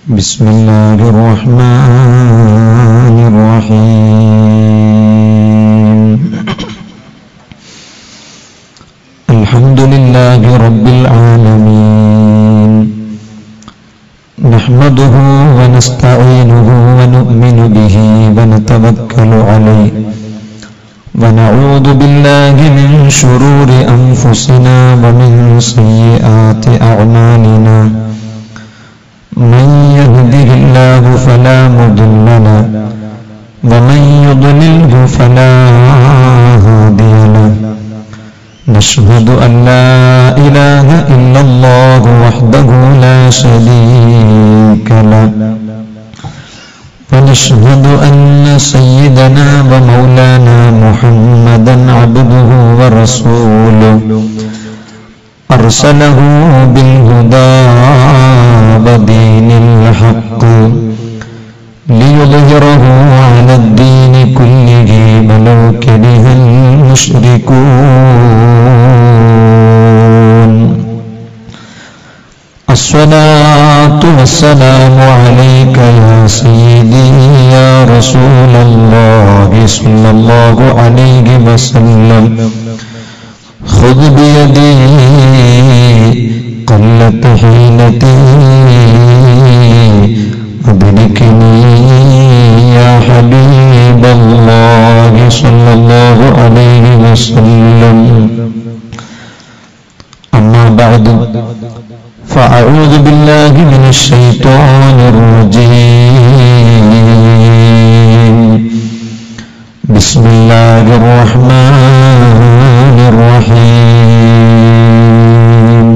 بسم الله الرحمن الرحيم الحمد لله رب العالمين نحمده ونستعينه ونؤمن به ونتوكل عليه ونعوذ بالله من شرور أنفسنا ومن سيئات أعمالنا من يهده الله فلا مضل له ومن يضلله فلا هادي له نشهد أن لا إله إلا الله وحده لا شريك له ونشهد أن سيدنا ومولانا محمدا عبده ورسوله أرسله بالهدى ودين الحق ليظهره على الدين كله ولو كره المشركون الصلاة والسلام عليك يا سيدي يا رسول الله صلى الله عليه وسلم خذ بيدي قلت حيلتي أدركني يا حبيب الله صلى الله عليه وسلم أما بعد فأعوذ بالله من الشيطان الرجيم بسم الله الرحمن الرحيم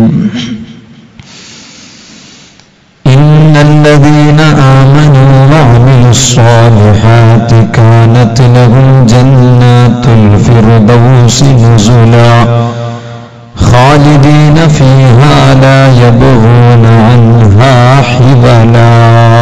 إن الذين آمنوا وعملوا الصالحات كانت لهم جنات الفردوس نزلا خالدين فيها لا يبغون عنها حبلا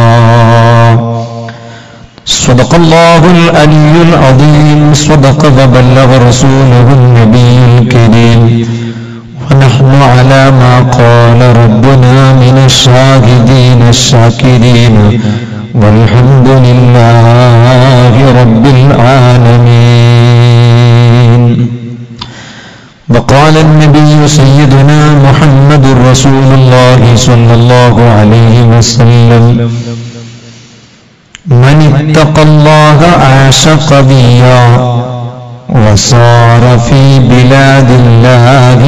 صدق الله العلي العظيم صدق وبلغ رسوله النبي الكريم ونحن على ما قال ربنا من الشاهدين الشاكرين والحمد لله رب العالمين وقال النبي سيدنا محمد رسول الله صلى الله عليه وسلم من اتقى الله عاش قويا وصار في بلاد الله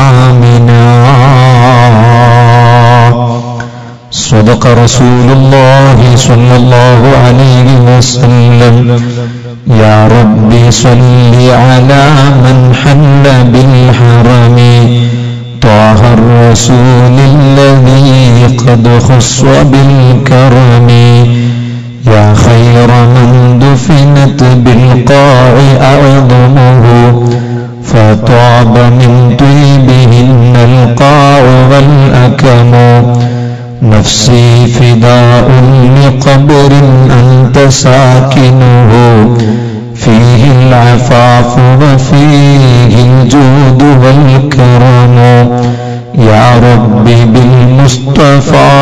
آمنا صدق رسول الله صلى الله عليه وسلم يا ربي صل على من حل بالحرم طه الرسول الذي قد خص بالكرم يا خير من دفنت بالقاع أعظمه فطاب من طيبهن القاع والأكم نفسي فداء لقبر أنت ساكنه فيه العفاف وفيه الجود والكرم يا رب بالمصطفى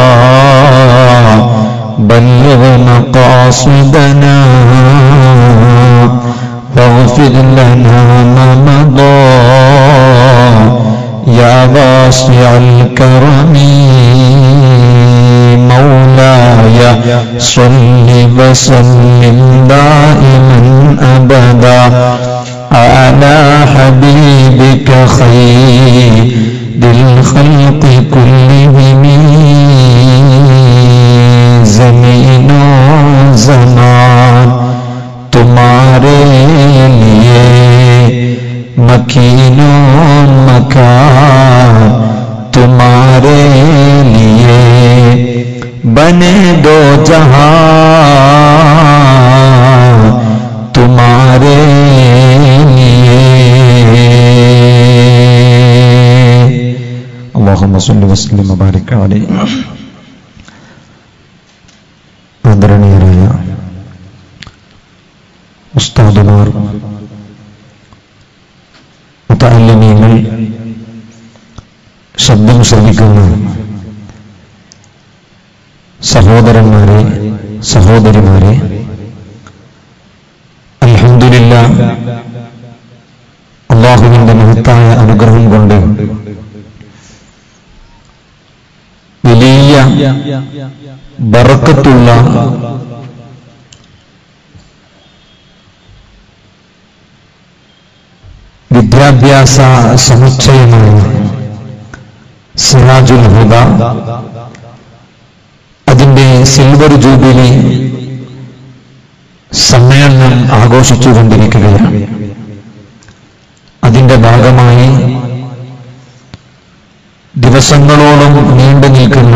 بلغ مقاصدنا واغفر لنا ما مضى يا واسع الكرم مولاي صل وسلم دائما ابدا على حبيبك خير الخلق كلهم زمین و زمان تمہارے لیے مکین و مکان تمہارے لیے بنے دو جہاں تمہارے لیے اللهم صل وسلم وبارك عليه ആദരണീയരായ ഉസ്താദുമാർ മുത്തല്ലിമീങ്ങൾ ശബ്ദം ശ്രവിക്കുന്ന സഹോദരന്മാരെ സഹോദരിമാരെ അൽഹംദുലില്ല അള്ളാഹുവിന്റെ മഹത്തായ അനുഗ്രഹം കൊണ്ട് വലിയ ബറക്കത്തുള്ള വിദ്യാഭ്യാസ സമുച്ചയമായ സിറാജുൽ ഹുദ അതിന്റെ സിൽവർ ജൂബിലി സമ്മേളനം ആഘോഷിച്ചുകൊണ്ടിരിക്കുകയാണ് അതിന്റെ ഭാഗമായി ദിവസങ്ങളോളം നീണ്ടു നിൽക്കുന്ന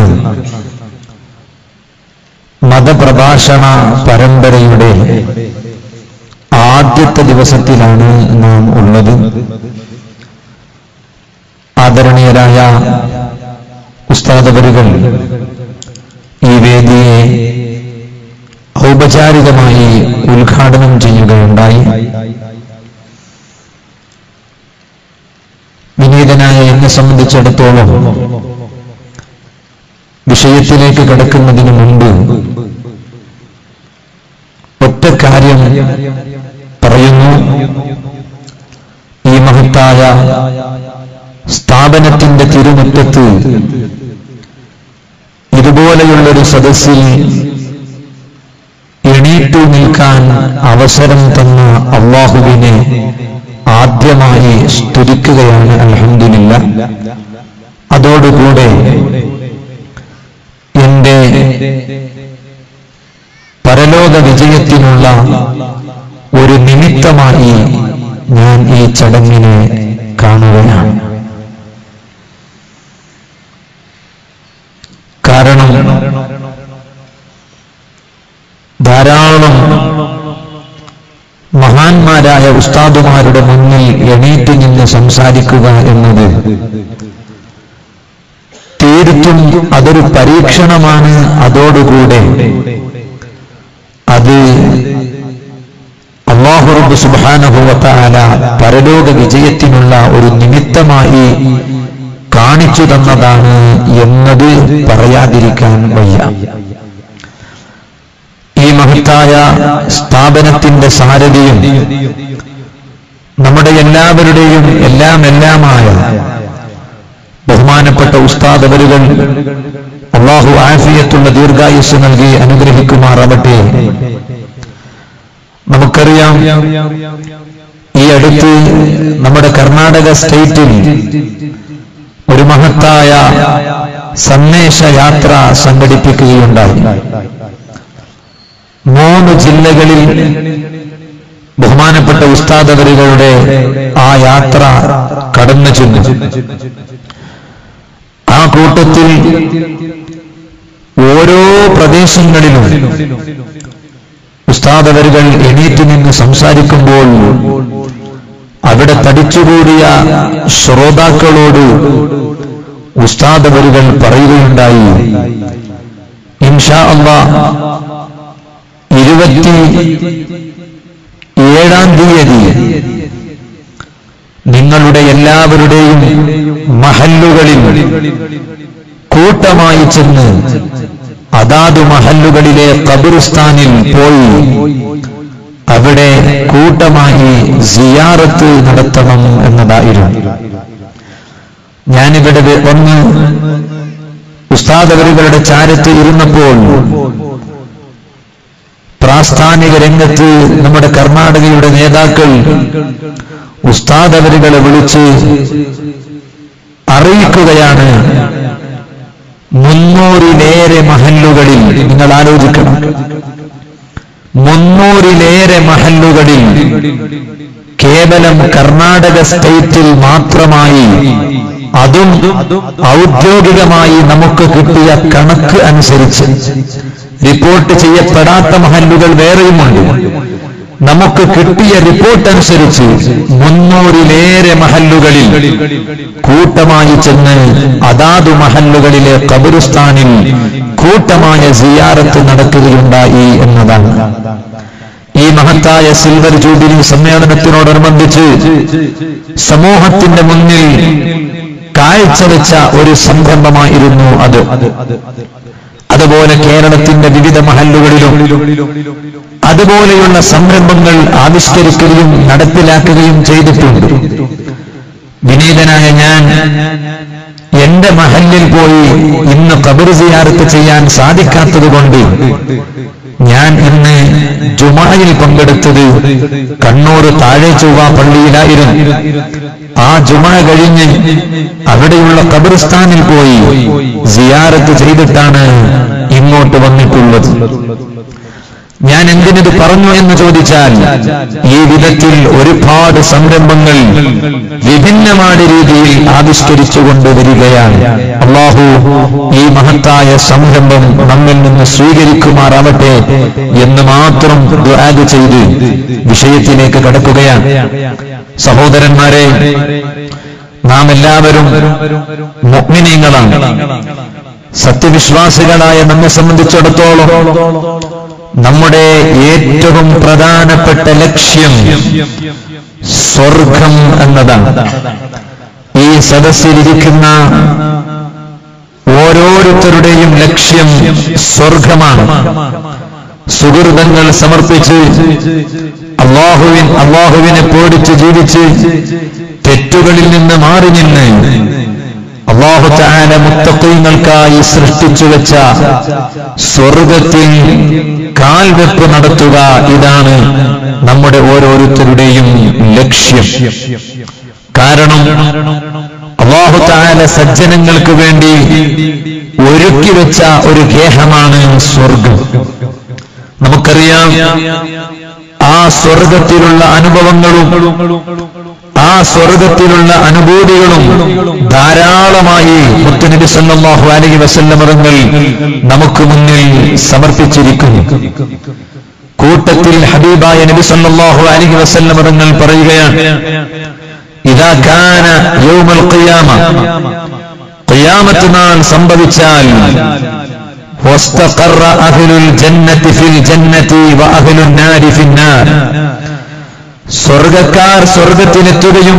മതപ്രഭാഷണ പരമ്പരയുടെ ആദ്യത്തെ ദിവസത്തിലാണ് നാം ഉള്ളത് ആദരണീയരായ ഉസ്താദവരുകൾ ഈ വേദിയെ ഔപചാരികമായി ഉദ്ഘാടനം ചെയ്യുകയുണ്ടായി വിനീതനായ എന്നെ സംബന്ധിച്ചിടത്തോളം വിഷയത്തിലേക്ക് കടക്കുന്നതിന് മുമ്പ് ഒറ്റ കാര്യം പറയുന്നു ഈ മഹത്തായ സ്ഥാപനത്തിന്റെ തിരുമുറ്റത്ത് ഇതുപോലെയുള്ളൊരു സദസ്സിൽ എണീറ്റു നിൽക്കാൻ അവസരം തന്ന അള്ളാഹുവിനെ ആദ്യമായി സ്തുതിക്കുകയാണ് അലഹമില്ല അതോടുകൂടെ എന്റെ പരലോക വിജയത്തിനുള്ള ഒരു നിമിത്തമായി ഞാൻ ഈ ചടങ്ങിനെ കാണുകയാണ് കാരണം ധാരാളം മഹാന്മാരായ ഉസ്താദുമാരുടെ മുന്നിൽ എണീറ്റ് നിന്ന് സംസാരിക്കുക എന്നത് തീർത്തും അതൊരു പരീക്ഷണമാണ് അതോടുകൂടെ അത് അള്ളാഹുറബ് സുബാനുഭവത്താല പരലോക വിജയത്തിനുള്ള ഒരു നിമിത്തമായി കാണിച്ചു തന്നതാണ് എന്നത് പറയാതിരിക്കാൻ വയ്യ ഈ മഹത്തായ സ്ഥാപനത്തിന്റെ സാരഥിയും നമ്മുടെ എല്ലാവരുടെയും എല്ലാം എല്ലാമായ ബഹുമാനപ്പെട്ട ഉസ്താദവരുകൾ അള്ളാഹു ആഫിയത്തുള്ള ദീർഘായുസ് നൽകി അനുഗ്രഹിക്കുമാറാവട്ടെ നമുക്കറിയാം ഈ അടുത്ത് നമ്മുടെ കർണാടക സ്റ്റേറ്റിൽ ഒരു മഹത്തായ സന്ദേശ യാത്ര സംഘടിപ്പിക്കുകയുണ്ടായി മൂന്ന് ജില്ലകളിൽ ബഹുമാനപ്പെട്ട ഉസ്താദവരുകളുടെ ആ യാത്ര കടന്നു ചെന്നു ആ കൂട്ടത്തിൽ ഓരോ പ്രദേശങ്ങളിലും ഉസ്താദവരുകൾ എണീറ്റ് നിന്ന് സംസാരിക്കുമ്പോൾ അവിടെ തടിച്ചുകൂടിയ ശ്രോതാക്കളോട് ഉസ്താദവരുകൾ പറയുകയുണ്ടായി ഇൻഷാ അള്ളാ ഇരുപത്തി ഏഴാം തീയതി നിങ്ങളുടെ എല്ലാവരുടെയും മഹല്ലുകളിൽ കൂട്ടമായി ചെന്ന് അതാതു മഹല്ലുകളിലെ കബിറിസ്ഥാനിൽ പോയി അവിടെ കൂട്ടമായി സിയാറത്ത് നടത്തണം എന്നതായിരുന്നു ഞാനിവിടെ ഒന്ന് ഉസ്താദവരുകളുടെ ചാരത്ത് ഇരുന്നപ്പോൾ പ്രാസ്ഥാനിക രംഗത്ത് നമ്മുടെ കർണാടകയുടെ നേതാക്കൾ ഉസ്താദവരുകളെ വിളിച്ച് അറിയിക്കുകയാണ് മുന്നൂറിലേറെ മഹല്ലുകളിൽ നിങ്ങൾ ആലോചിക്കണം മുന്നൂറിലേറെ മഹല്ലുകളിൽ കേവലം കർണാടക സ്റ്റേറ്റിൽ മാത്രമായി അതും ഔദ്യോഗികമായി നമുക്ക് കിട്ടിയ കണക്ക് അനുസരിച്ച് റിപ്പോർട്ട് ചെയ്യപ്പെടാത്ത മഹല്ലുകൾ വേറെയുമുണ്ട് നമുക്ക് കിട്ടിയ റിപ്പോർട്ട് അനുസരിച്ച് മുന്നൂറിലേറെ മഹല്ലുകളിൽ കൂട്ടമായി ചെന്ന് അതാതു മഹല്ലുകളിലെ കബുരുസ്ഥാനിൽ കൂട്ടമായ സിയാറത്ത് നടക്കുകയുണ്ടായി എന്നതാണ് ഈ മഹത്തായ സിൽവർ ജൂബിലി സമ്മേളനത്തിനോടനുബന്ധിച്ച് സമൂഹത്തിന്റെ മുന്നിൽ കാഴ്ചവെച്ച ഒരു സംരംഭമായിരുന്നു അത് അതുപോലെ കേരളത്തിൽ വിവിധ മഹല്ലുകളിലും അതുപോലെയുള്ള സംരംഭങ്ങൾ ആവിഷ്കരിക്കുകയും നടപ്പിലാക്കുകയും ചെയ്തിട്ടുണ്ട് വിനീതനായ ഞാൻ എന്റെ മഹല്ലിൽ പോയി ഇന്ന് കബർ സിയാറത്ത് ചെയ്യാൻ സാധിക്കാത്തതുകൊണ്ട് ഞാൻ ഇന്ന് ജുമായിൽ പങ്കെടുത്തത് കണ്ണൂർ താഴെ ചൊവ്വ പള്ളിയിലായിരുന്നു ആ ജുമ കഴിഞ്ഞ് അവിടെയുള്ള ഖബർസ്ഥാനിൽ പോയി സിയാറത്ത് ചെയ്തിട്ടാണ് ഇങ്ങോട്ട് വന്നിട്ടുള്ളത് ഞാൻ എന്തിനത് പറഞ്ഞു എന്ന് ചോദിച്ചാൽ ഈ വിധത്തിൽ ഒരുപാട് സംരംഭങ്ങൾ വിഭിന്നമായ രീതിയിൽ ആവിഷ്കരിച്ചുകൊണ്ട് വരികയാണ് അള്ളാഹു ഈ മഹത്തായ സംരംഭം നമ്മിൽ നിന്ന് സ്വീകരിക്കുമാറാവട്ടെ എന്ന് മാത്രം ദുആദ് ചെയ്ത് വിഷയത്തിലേക്ക് കടക്കുകയാണ് സഹോദരന്മാരെ നാം എല്ലാവരും മുഗ്മിനീങ്ങളാണ് സത്യവിശ്വാസികളായ നമ്മെ സംബന്ധിച്ചിടത്തോളം നമ്മുടെ ഏറ്റവും പ്രധാനപ്പെട്ട ലക്ഷ്യം സ്വർഗം എന്നതാണ് ഈ സദസ്സിലിരിക്കുന്ന ഓരോരുത്തരുടെയും ലക്ഷ്യം സ്വർഗമാണ് സുഹൃതങ്ങൾ സമർപ്പിച്ച് അള്ളാഹുവിൻ അള്ളാഹുവിനെ പേടിച്ച് ജീവിച്ച് തെറ്റുകളിൽ നിന്ന് മാറി നിന്ന് അള്ളാഹു ചാല മുത്തക്കൈങ്ങൾക്കായി സൃഷ്ടിച്ചു വെച്ച സ്വർഗത്തിൽ കാൽവെപ്പ് നടത്തുക ഇതാണ് നമ്മുടെ ഓരോരുത്തരുടെയും ലക്ഷ്യം കാരണം അള്ളാഹു ചാല സജ്ജനങ്ങൾക്ക് വേണ്ടി ഒരുക്കി വെച്ച ഒരു ഗേഹമാണ് സ്വർഗം നമുക്കറിയാം ആ സ്വർഗത്തിലുള്ള അനുഭവങ്ങളും ആ സ്വർഗത്തിലുള്ള അനുഭൂതികളും ധാരാളമായി മുത്തുനബി സല്ലല്ലാഹു അലൈഹി വസല്ലം തങ്ങൾ നമുക്ക് മുന്നിൽ സമർപ്പിച്ചിരിക്കുന്നു കൂട്ടത്തിൽ ഹബീബായ നബി സല്ലല്ലാഹു അലൈഹി വസല്ലം തങ്ങൾ പറയുകയാണ് ഇതാ കാന യൗമൽ ഖിയാമ ഖിയാമത്ത് നാൾ സംഭവിച്ചാൽ واستقر أهل الجنة في الجنة وأهل النار في النار സ്വർഗക്കാർ സ്വർഗത്തിലെത്തുകയും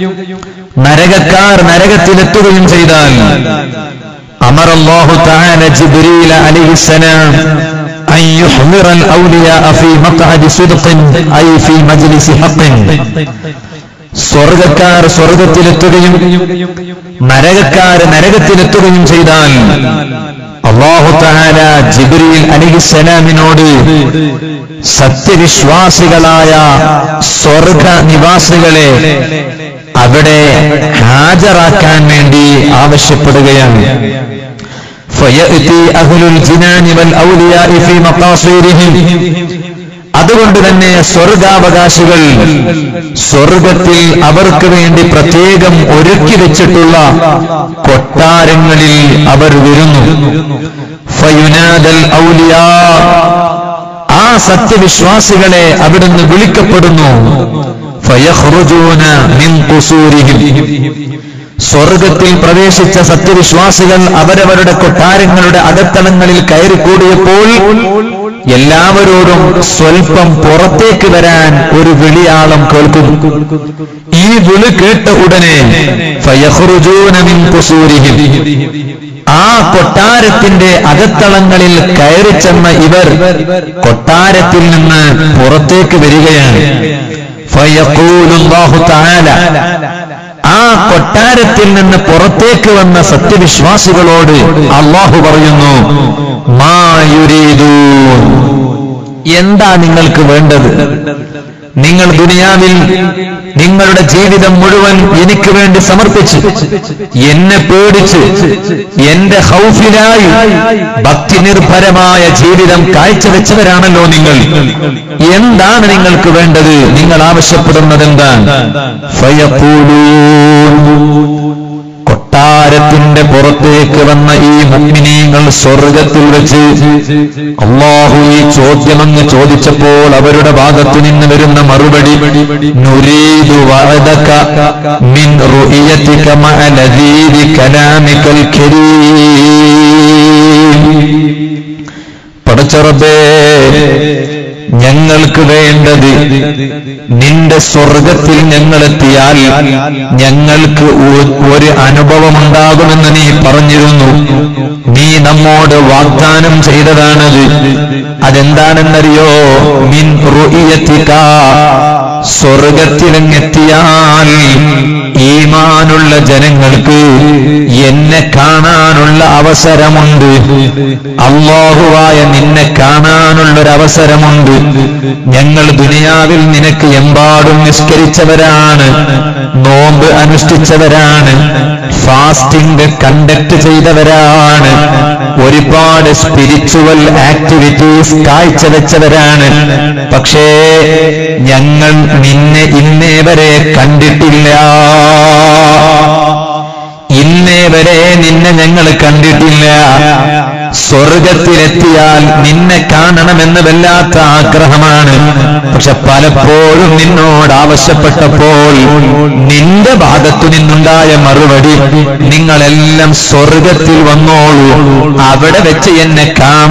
നരകക്കാർ നരകത്തിലെത്തുകയും ചെയ്താൽ അമർ അല്ലാഹു തആല ജിബ്രീൽ അലൈഹിസ്സലാം أن يحضر الأولياء في مقعد صدق أي في مجلس حق സ്വർഗക്കാർ സ്വർഗത്തിലെത്തുകയും നരകക്കാർ നരകത്തിലെത്തുകയും ചെയ്താൽ അള്ളാഹു തആല ജിബ്രീൽ അലിഹിസലാമിനോട് സത്യവിശ്വാസികളായ സ്വർഗ നിവാസികളെ അവിടെ ഹാജരാക്കാൻ വേണ്ടി ആവശ്യപ്പെടുകയാണ് فيأتي أهل الجنان والأولياء في مقاصيرهم അതുകൊണ്ട് തന്നെ സ്വർഗാവകാശികൾ സ്വർഗത്തിൽ അവർക്ക് വേണ്ടി പ്രത്യേകം ഒരുക്കി വെച്ചിട്ടുള്ള കൊട്ടാരങ്ങളിൽ അവർ വരുന്നു ഫയുനാദൽ ഔലിയാ ആ സത്യവിശ്വാസികളെ അവിടുന്ന് വിളിക്കപ്പെടുന്നു ഫയഖ്റുജൂന മിൻ ഖുസൂരിഹിം സ്വർഗത്തിൽ പ്രവേശിച്ച സത്യവിശ്വാസികൾ അവരവരുടെ കൊട്ടാരങ്ങളുടെ അകത്തളങ്ങളിൽ കയറിക്കൂടിയപ്പോൾ എല്ലാവരോടും സ്വൽപ്പം പുറത്തേക്ക് വരാൻ ഒരു വിളിയാളം കേൾക്കും ഈ വിളി കേട്ട ഉടനെ ഫയഖ്റുജൂന മിൻ ഖുസൂരിഹിം ആ കൊട്ടാരത്തിന്റെ അകത്തളങ്ങളിൽ കയറി ചെന്ന ഇവർ കൊട്ടാരത്തിൽ നിന്ന് പുറത്തേക്ക് വരികയാണ് ഫയഖൂലുല്ലാഹു തആല ആ കൊട്ടാരത്തിൽ നിന്ന് പുറത്തേക്ക് വന്ന സത്യവിശ്വാസികളോട് അള്ളാഹു പറയുന്നു മായുരീദൂ എന്താ നിങ്ങൾക്ക് വേണ്ടത് നിങ്ങൾ ദുനിയാവിൽ നിങ്ങളുടെ ജീവിതം മുഴുവൻ എനിക്ക് വേണ്ടി സമർപ്പിച്ച് എന്നെ പേടിച്ച് എന്റെ ഹൗഫിലായി ഭക്തി നിർഭരമായ ജീവിതം കാഴ്ചവെച്ചവരാണല്ലോ നിങ്ങൾ എന്താണ് നിങ്ങൾക്ക് വേണ്ടത് നിങ്ങൾ ആവശ്യപ്പെടുന്നത് എന്താണ് കൊട്ടാരത്തിന്റെ പുറത്തേക്ക് വന്ന ഈ മുഗ്മിനീങ്ങൾ സ്വർഗത്തിൽ വെച്ച് അള്ളാഹു ഈ ചോദ്യമങ്ങ് ചോദിച്ചപ്പോൾ അവരുടെ ഭാഗത്തു നിന്ന് വരുന്ന മറുപടി നുരീദു വഅദക മിൻ റുഇയതിക മഅ ലദീദി കലാമികൽ കരീം പടച്ചറബേ ഞങ്ങൾക്ക് വേണ്ടത് നിന്റെ സ്വർഗത്തിൽ ഞങ്ങളെത്തിയാൽ ഞങ്ങൾക്ക് ഒ- ഒരു അനുഭവമുണ്ടാകുമെന്ന് നീ പറഞ്ഞിരുന്നു നീ നമ്മോട് വാഗ്ദാനം ചെയ്തതാണത് അതെന്താണെന്നറിയോ മിൻ റുഇയത്തിക സ്വർഗത്തിലെത്തിയാൽ ഈമാനുള്ള ജനങ്ങൾക്ക് എന്നെ കാണാനുള്ള അവസരമുണ്ട് അള്ളാഹുവായ നിന്നെ കാണാനുള്ളൊരവസരമുണ്ട് ഞങ്ങൾ ദുനിയാവിൽ നിനക്ക് എമ്പാടും നിസ്കരിച്ചവരാണ് നോമ്പ് അനുഷ്ഠിച്ചവരാണ് ഫാസ്റ്റിംഗ് കണ്ടക്ട് ചെയ്തവരാണ് ഒരുപാട് സ്പിരിച്വൽ ആക്ടിവിറ്റീസ് കാഴ്ചവെച്ചവരാണ് പക്ഷേ ഞങ്ങൾ നിന്നെ ഇന്നേ വരെ കണ്ടിട്ടില്ല ഇന്നേ വരെ നിന്നെ ഞങ്ങൾ കണ്ടിട്ടില്ല സ്വർഗത്തിലെത്തിയാൽ നിന്നെ കാണണമെന്ന് വല്ലാത്ത ആഗ്രഹമാണ് പക്ഷെ പലപ്പോഴും നിന്നോട് ആവശ്യപ്പെട്ടപ്പോൾ നിന്റെ ഭാഗത്തു നിന്നുണ്ടായ മറുപടി നിങ്ങളെല്ലാം സ്വർഗത്തിൽ വന്നോളൂ അവിടെ വെച്ച് എന്നെ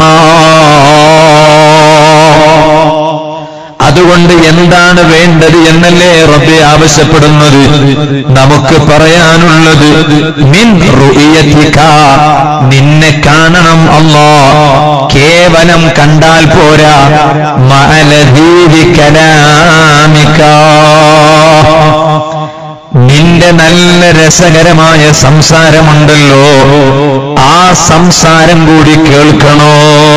കാണാം അതുകൊണ്ട് എന്താണ് വേണ്ടത് എന്നല്ലേ റബ്ബെ ആവശ്യപ്പെടുന്നത് നമുക്ക് പറയാനുള്ളത് മിൻ റുഇയതിക നിന്നെ കാണണം അല്ലാ കേവലം കണ്ടാൽ പോരാ മഅലദീവി കലാമിക നിന്റെ നല്ല രസകരമായ സംസാരമുണ്ടല്ലോ ആ സംസാരം കൂടി കേൾക്കണോ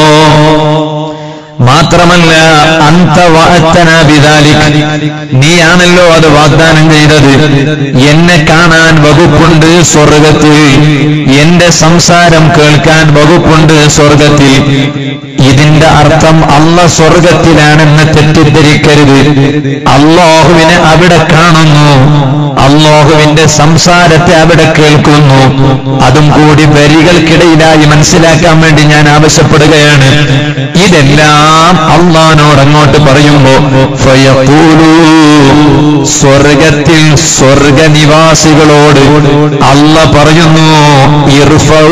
മാത്രമല്ല അന്ത വാത്തന ബിദാലിക് നീയാണല്ലോ അത് വാഗ്ദാനം ചെയ്തത് എന്നെ കാണാൻ വകുപ്പുണ്ട് സ്വർഗത്തിൽ എന്റെ സംസാരം കേൾക്കാൻ വകുപ്പുണ്ട് സ്വർഗത്തിൽ ഇതിന്റെ അർത്ഥം അല്ല സ്വർഗത്തിലാണെന്ന് തെറ്റിദ്ധരിക്കരുത് അള്ളാഹുവിനെ അവിടെ കാണുന്നു അള്ളാഹുവിന്റെ സംസാരത്തെ അവിടെ കേൾക്കുന്നു അതും കൂടി വരികൾക്കിടയിലായി മനസ്സിലാക്കാൻ വേണ്ടി ഞാൻ ആവശ്യപ്പെടുകയാണ് ഇതെല്ലാം അള്ളഹാനോട് അങ്ങോട്ട് പറയുമ്പോ ഫയഖൂലൂ, സ്വർഗത്തിൽ സ്വർഗനിവാസികളോട് അല്ല പറയുന്നു ഇർഫഊ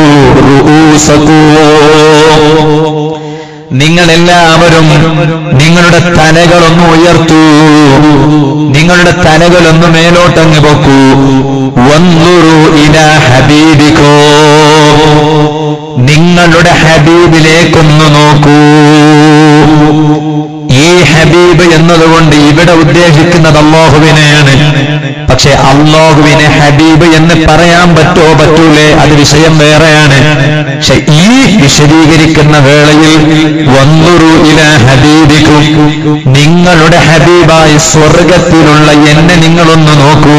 റൂസക്കും നിങ്ങളെല്ലാവരും നിങ്ങളുടെ തലകളൊന്ന് ഉയർത്തൂ നിങ്ങളുടെ തലകളൊന്ന് മേലോട്ടങ്ങ് പൊക്കൂ വന്നുറു ഇല ഹബീബിക്കോ നിങ്ങളുടെ ഹബീബിലേക്കൊന്ന് നോക്കൂ ഈ ഹബീബ് എന്നതുകൊണ്ട് ഇവിടെ ഉദ്ദേശിക്കുന്നത് അള്ളാഹുവിനെയാണ് പക്ഷെ അള്ളാഹുവിനെ ഹബീബ് എന്ന് പറയാൻ പറ്റോ പറ്റൂലേ അത് വിഷയം വേറെയാണ് പക്ഷെ ഈ വിശദീകരിക്കുന്ന വേളയിൽ വന്നുറു ഇല ഹബീബിക്കും നിങ്ങളുടെ ഹബീബായി സ്വർഗത്തിലുള്ള എന്നെ നിങ്ങളൊന്ന് നോക്കൂ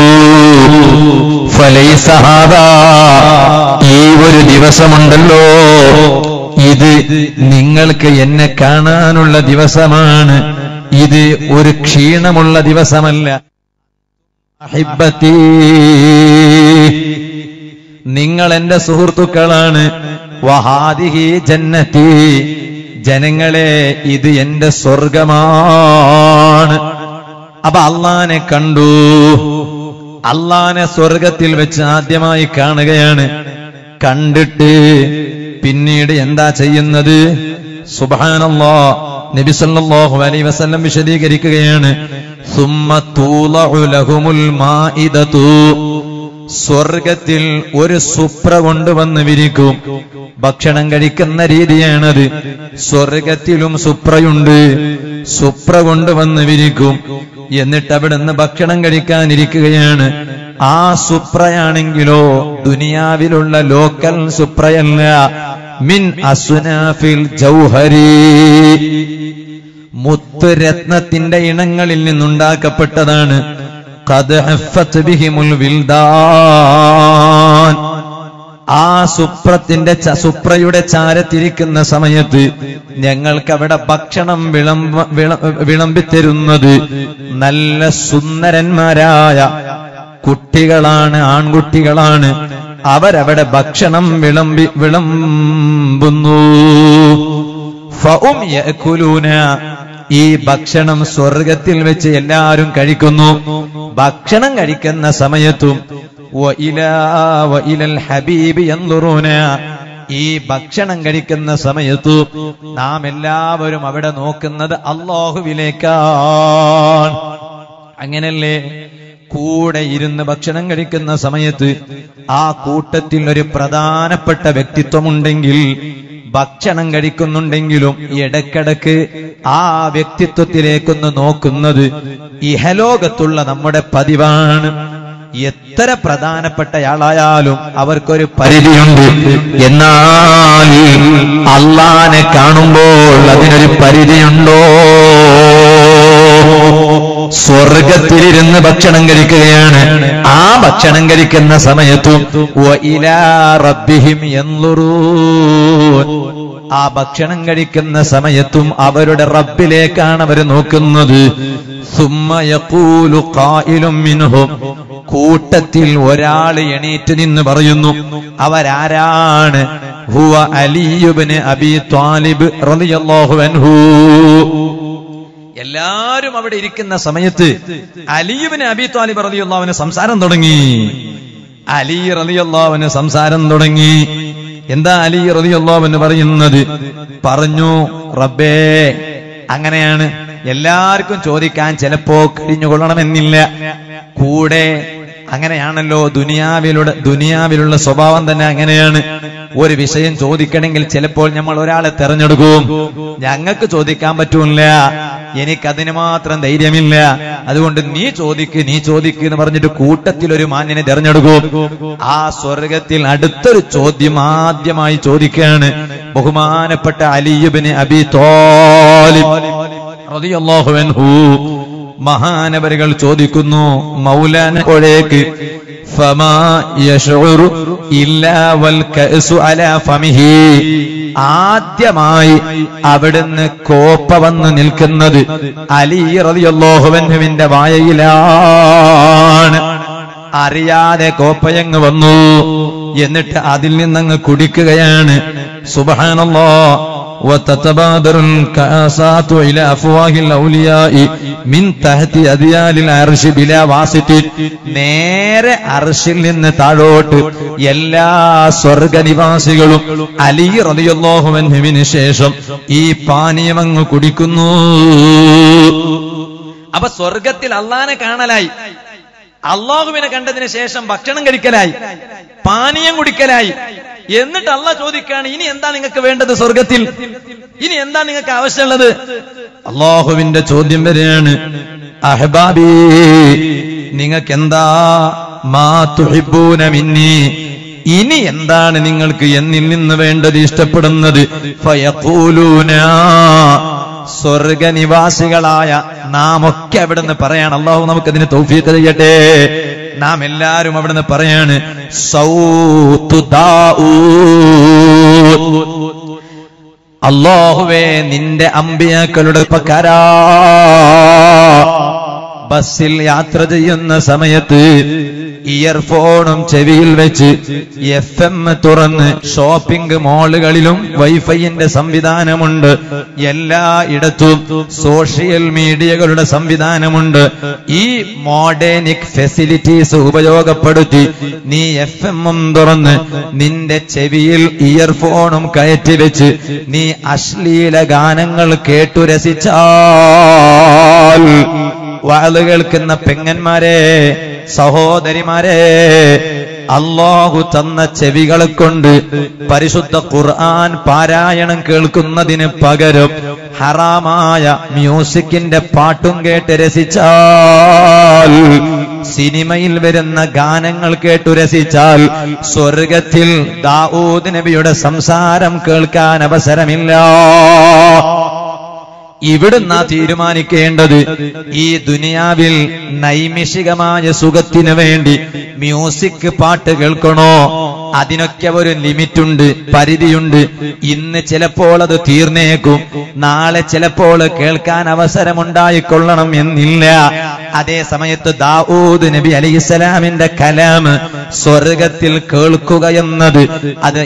ഫലൈസ ഹാദാ ഈ ഒരു ദിവസമുണ്ടല്ലോ ഇത് നിങ്ങൾക്ക് എന്നെ കാണാനുള്ള ദിവസമാണ് ഇത് ഒരു ക്ഷീണമുള്ള ദിവസമല്ല അഹിബ്ബത്തീ നിങ്ങൾ എന്റെ സുഹൃത്തുക്കളാണ് വഹാദിഹി ജന്നത്തി ജനങ്ങളെ ഇത് എന്റെ സ്വർഗമാണ് അപ്പൊ അള്ളാനെ കണ്ടു അള്ളാനെ സ്വർഗത്തിൽ വെച്ച് ആദ്യമായി കാണുകയാണ് കണ്ടിട്ട് പിന്നീട് എന്താ ചെയ്യുന്നത് സുബാനല്ലോ നബി സല്ലല്ലാഹു അലൈഹി വസല്ലം വിശദീകരിക്കുകയാണ് സുമ്മ തൂളഉ ലഹുമുൽ മാഇദതു സ്വർഗത്തിൽ ഒരു സുപ്ര കൊണ്ടുവന്ന് വിരിക്കും ഭക്ഷണം കഴിക്കുന്ന രീതിയാണത് സ്വർഗത്തിലും സുപ്രയുണ്ട് സുപ്ര കൊണ്ടുവന്ന് വിരിക്കും എന്നിട്ട് അവിടുന്ന് ഭക്ഷണം കഴിക്കാനിരിക്കുകയാണ് ആ സുപ്രയാണെങ്കിലോ ദുനിയാവിലുള്ള ലോക്കൽ സുപ്രയല്ല മിൻ അസുനാഫിൽ ജൗഹരി മുത്തുരത്നത്തിന്റെ ഇനങ്ങളിൽ നിന്നുണ്ടാക്കപ്പെട്ടതാണ് ഖദ് ഹഫത്ത് ബിഹിമുൽ വിൽദാൻ ആ സുപ്രത്തിന്റെ ച- സുപ്രയുടെ ചാരത്തിരിക്കുന്ന സമയത്ത് ഞങ്ങൾക്ക് അവിടെ ഭക്ഷണം വിളമ്പ വിള- വിളമ്പിത്തരുന്നത് നല്ല സുന്ദരന്മാരായ കുട്ടികളാണ് ആൺകുട്ടികളാണ് അവരവിടെ ഭക്ഷണം വിളമ്പി വിളമ്പുന്നു ഫഉം യഅകുലൂന ഈ ഭക്ഷണം സ്വർഗത്തിൽ വെച്ച് എല്ലാവരും കഴിക്കുന്നു ഭക്ഷണം കഴിക്കുന്ന സമയത്തും വഇലാ വഇലൽ ഹബീബ് യൻദുറൂന ഈ ഭക്ഷണം കഴിക്കുന്ന സമയത്ത് നാം എല്ലാവരും അവിടെ നോക്കുന്നത് അള്ളാഹുവിലേക്കാണ് അങ്ങനല്ലേ കൂടെ ഇരുന്ന് ഭക്ഷണം കഴിക്കുന്ന സമയത്ത് ആ കൂട്ടത്തിൽ ഒരു പ്രധാനപ്പെട്ട വ്യക്തിത്വമുണ്ടെങ്കിൽ ഭക്ഷണം കഴിക്കുന്നുണ്ടെങ്കിലും ഇടക്കിടക്ക് ആ വ്യക്തിത്വത്തിലേക്കൊന്ന് നോക്കുന്നത് ഇഹലോകത്തുള്ള നമ്മുടെ പതിവാണ് എത്ര പ്രധാനപ്പെട്ടയാളായാലും അവർക്കൊരു പരിധിയുണ്ട് എന്നാൽ അള്ളാനെ കാണുമ്പോൾ അതിനൊരു പരിധിയുണ്ടോ സ്വർഗത്തിലിരുന്ന് ഭക്ഷണം കഴിക്കുകയാണ് ആ ഭക്ഷണം കഴിക്കുന്ന സമയത്തും വഇലാ റബ്ബിഹിം യൻളുറൂൻ. ആ ഭക്ഷണം കഴിക്കുന്ന സമയത്തും അവരുടെ റബ്ബിലേക്കാണ് അവർ നോക്കുന്നത് സുമ്മ യഖൂലു ഖായിലും മിൻഹും കൂട്ടത്തിൽ ഒരാൾ എണീറ്റ് നിന്ന് പറയുന്നു അവരാരാണ് ഹുവ അലിയുബ്ന് അബി ത്വാലിബ് റളിയല്ലാഹു അൻഹു എല്ലാരും അവിടെ ഇരിക്കുന്ന സമയത്ത് അലിയുബിന് അബി താലിബ് റളിയല്ലാഹുവിന് സംസാരം തുടങ്ങി അലി റളിയല്ലാഹുവിന് സംസാരം തുടങ്ങി എന്താ അലി റളിയല്ലാഹുവിന് പറയുന്നത് പറഞ്ഞു റബ്ബേ അങ്ങനെയാണ് എല്ലാവർക്കും ചോദിക്കാൻ ചിലപ്പോ കഴിഞ്ഞുകൊള്ളണമെന്നില്ല കൂടെ അങ്ങനെയാണല്ലോ ദുനിയാവിലുള്ള ദുനിയാവിലുള്ള സ്വഭാവം തന്നെ അങ്ങനെയാണ് ഒരു വിഷയം ചോദിക്കണമെങ്കിൽ ചിലപ്പോൾ നമ്മൾ ഒരാളെ തെരഞ്ഞെടുക്കും ഞങ്ങൾക്ക് ചോദിക്കാൻ പറ്റൂല എനിക്കതിന് മാത്രം ധൈര്യമില്ല അതുകൊണ്ട് നീ ചോദിക്ക് നീ ചോദിക്ക് എന്ന് പറഞ്ഞിട്ട് കൂട്ടത്തിൽ ഒരു മാന്യനെ തെരഞ്ഞെടുക്കും ആ സ്വർഗത്തിൽ അടുത്തൊരു ചോദ്യം ആദ്യമായി ചോദിക്കുകയാണ് ബഹുമാനപ്പെട്ട അലിയുബിന് അബി തോലിബ് റളിയല്ലാഹു അൻഹു മഹാനവരുകൾ ചോദിക്കുന്നു മൗലാനോഴേക്ക് ഫമാ യശ്ഉറു ഇല്ലാ വൽ കഅസു അലാ ഫമിഹി ആദ്യമായി അവിടുന്ന് കോപ്പ വന്ന് നിൽക്കുന്നത് അലി റളിയല്ലാഹുവിന്റെ വായയിലാണ് അറിയാതെ കോപ്പയങ്ങ് വന്നു എന്നിട്ട് അതിൽ നിന്നങ്ങ് കുടിക്കുകയാണ് സുബഹാനല്ലാ وتتبادر الكاسات إلى أفواه الأولياء من تحت أذيال العرش بلا واسط നേരെ അർഷിൽ നിന്ന് താഴോട്ട് എല്ലാ സ്വർഗനിവാസികളും അലി റളിയല്ലാഹുവിന് ശേഷം ഈ പാനീയം അങ്ങ് കുടിക്കുന്നു അപ്പൊ സ്വർഗത്തിൽ അള്ളാനെ കാണലായി അള്ളാഹുവിനെ കണ്ടതിന് ശേഷം ഭക്ഷണം കഴിക്കലായി പാനീയം കുടിക്കലായി എന്നിട്ട് അല്ല ചോദിക്കാണ് ഇനി എന്താ നിങ്ങൾക്ക് വേണ്ടത് സ്വർഗത്തിൽ ഇനി എന്താ നിങ്ങൾക്ക് ആവശ്യമുള്ളത് അള്ളാഹുവിന്റെ ചോദ്യം വരെയാണ് അഹബാബി നിങ്ങൾക്ക് എന്താ മാ തുഹിബൂന മിന്നി ഇനി എന്താണ് നിങ്ങൾക്ക് എന്നിൽ നിന്ന് വേണ്ടത് ഇഷ്ടപ്പെടുന്നത് ഫയഖൂലൂന സ്വർഗനിവാസികളായ നാം ഒക്കെ അവിടുന്ന് പറയാണ് അള്ളാഹു നമുക്കതിന് തൗഫീഖ് ചെയ്യട്ടെ നാം എല്ലാവരും അവിടുന്ന് പറയാണ് സൗത്തു അള്ളാഹുവേ നിന്റെ അമ്പിയാക്കളുടെ പക്കാരാ ബസ്സിൽ യാത്ര ചെയ്യുന്ന സമയത്ത് ഇയർഫോണും ചെവിയിൽ വെച്ച് എഫ് എം തുറന്ന് ഷോപ്പിംഗ് മാളുകളിലും വൈഫൈന്റെ സംവിധാനമുണ്ട് എല്ലായിടത്തും സോഷ്യൽ മീഡിയകളുടെ സംവിധാനമുണ്ട് ഈ മോഡേണിക് ഫെസിലിറ്റീസ് ഉപയോഗപ്പെടുത്തി നീ എഫ് എമ്മും തുറന്ന് നിന്റെ ചെവിയിൽ ഇയർഫോണും കയറ്റി വെച്ച് നീ അശ്ലീല ഗാനങ്ങൾ കേട്ടു രസിച്ചാൽ വാള് കേൾക്കുന്ന പെങ്ങന്മാരെ സഹോദരിമാരെ അള്ളാഹു തന്ന ചെവികളെ കൊണ്ട് പരിശുദ്ധ ഖുർആൻ പാരായണം കേൾക്കുന്നതിന് പകരം ഹറാമായ മ്യൂസിക്കിന്റെ പാട്ടും കേട്ട് രസിച്ചാൽ സിനിമയിൽ വരുന്ന ഗാനങ്ങൾ കേട്ടു രസിച്ചാൽ സ്വർഗത്തിൽ ദാവൂദ് നബിയുടെ സംസാരം കേൾക്കാൻ അവസരമില്ല ഇവിടുന്ന് തീരുമാനിക്കേണ്ടത് ഈ ദുനിയാവിൽ നൈമിഷികമായ സുഖത്തിന് വേണ്ടി മ്യൂസിക് പാട്ട് കേൾക്കണോ അതിനൊക്കെ ഒരു ലിമിറ്റുണ്ട് പരിധിയുണ്ട് ഇന്ന് ചിലപ്പോൾ അത് തീർന്നേക്കും നാളെ ചിലപ്പോൾ കേൾക്കാൻ അവസരമുണ്ടായിക്കൊള്ളണം എന്നില്ല അതേ സമയത്ത് ദാവൂദ് നബി അലിസ്ലാമിന്റെ കലാം സ്വർഗത്തിൽ കേൾക്കുക എന്നത് അത്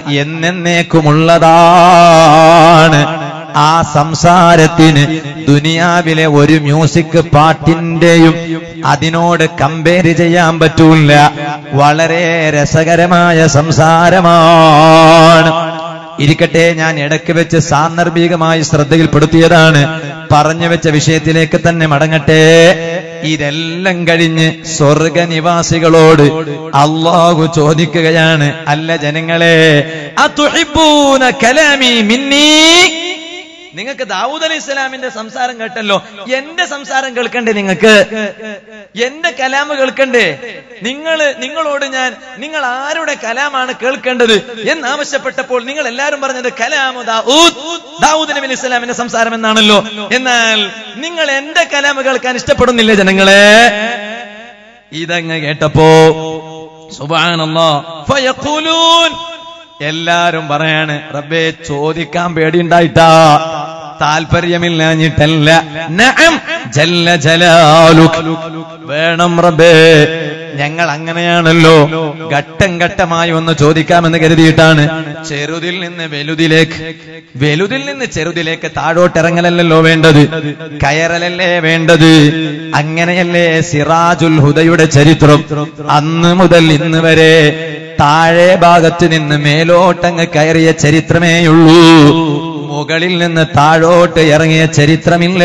എന്നേക്കുമുള്ളതാണ് ആ സംസാരത്തിന് ദുനിയാവിലെ ഒരു മ്യൂസിക് പാട്ടിന്റെയും അതിനോട് കമ്പയർ ചെയ്യാൻ പറ്റൂല വളരെ രസകരമായ സംസാരമാണ് ഇരിക്കട്ടെ ഞാൻ ഇടയ്ക്ക് വെച്ച് സാന്ദർഭികമായി ശ്രദ്ധയിൽപ്പെടുത്തിയതാണ് പറഞ്ഞു വെച്ച വിഷയത്തിലേക്ക് തന്നെ മടങ്ങട്ടെ ഇതെല്ലാം കഴിഞ്ഞ് സ്വർഗനിവാസികളോട് അള്ളാഹു ചോദിക്കുകയാണ് അല്ല ജനങ്ങളെ അതുഹിബ്ബൂന കലാമി മിന്നീ നിങ്ങൾക്ക് ദാവൂദ് അലൈഹി ഇസ്ലാമിന്റെ സംസാരം കേട്ടല്ലോ എന്റെ സംസാരം കേൾക്കണ്ടേ നിങ്ങൾക്ക് എന്റെ കലാമ് കേൾക്കണ്ടേ നിങ്ങൾ നിങ്ങളോട് ഞാൻ നിങ്ങൾ ആരുടെ കലാമാണ് കേൾക്കേണ്ടത് എന്നാവശ്യപ്പെട്ടപ്പോൾ നിങ്ങൾ എല്ലാവരും പറഞ്ഞത് കലാമു ദാവൂദ് ദാവൂദ് നബി അലൈഹി ഇസ്ലാമിന്റെ സംസാരം എന്നാണല്ലോ എന്നാൽ നിങ്ങൾ എന്റെ കലാമ് കേൾക്കാൻ ഇഷ്ടപ്പെടുന്നില്ലേ ജനങ്ങളെ ഇതങ്ങ് കേട്ടപ്പോ സുബാനല്ലോ ഫയഖൂലൂൻ എല്ലാരും പറയാണ് റബ്ബേ ചോദിക്കാൻ പേടിയുണ്ടായിട്ടാ താല്പര്യമില്ലാഞ്ഞിട്ടല്ല നഅം ജല്ല ജലാലുക് വേണം റബ്ബേ ഞങ്ങൾ അങ്ങനെയാണല്ലോ ഘട്ടം ഘട്ടമായി ഒന്ന് ചോദിക്കാമെന്ന് കരുതിയിട്ടാണ് ചെറുതിൽ നിന്ന് വലുതിലേക്ക് വലുതിൽ നിന്ന് ചെറുതിലേക്ക് താഴോട്ടിറങ്ങലല്ലോ വേണ്ടത് കയറലല്ലേ വേണ്ടത് അങ്ങനെയല്ലേ സിറാജുൽ ഹുദയുടെ ചരിത്രം അന്ന് മുതൽ ഇന്ന് വരെ താഴെ ഭാഗത്ത് നിന്ന് മേലോട്ടങ്ങ് കയറിയ ചരിത്രമേയുള്ളൂ മുകളിൽ നിന്ന് താഴോട്ട് ഇറങ്ങിയ ചരിത്രമില്ല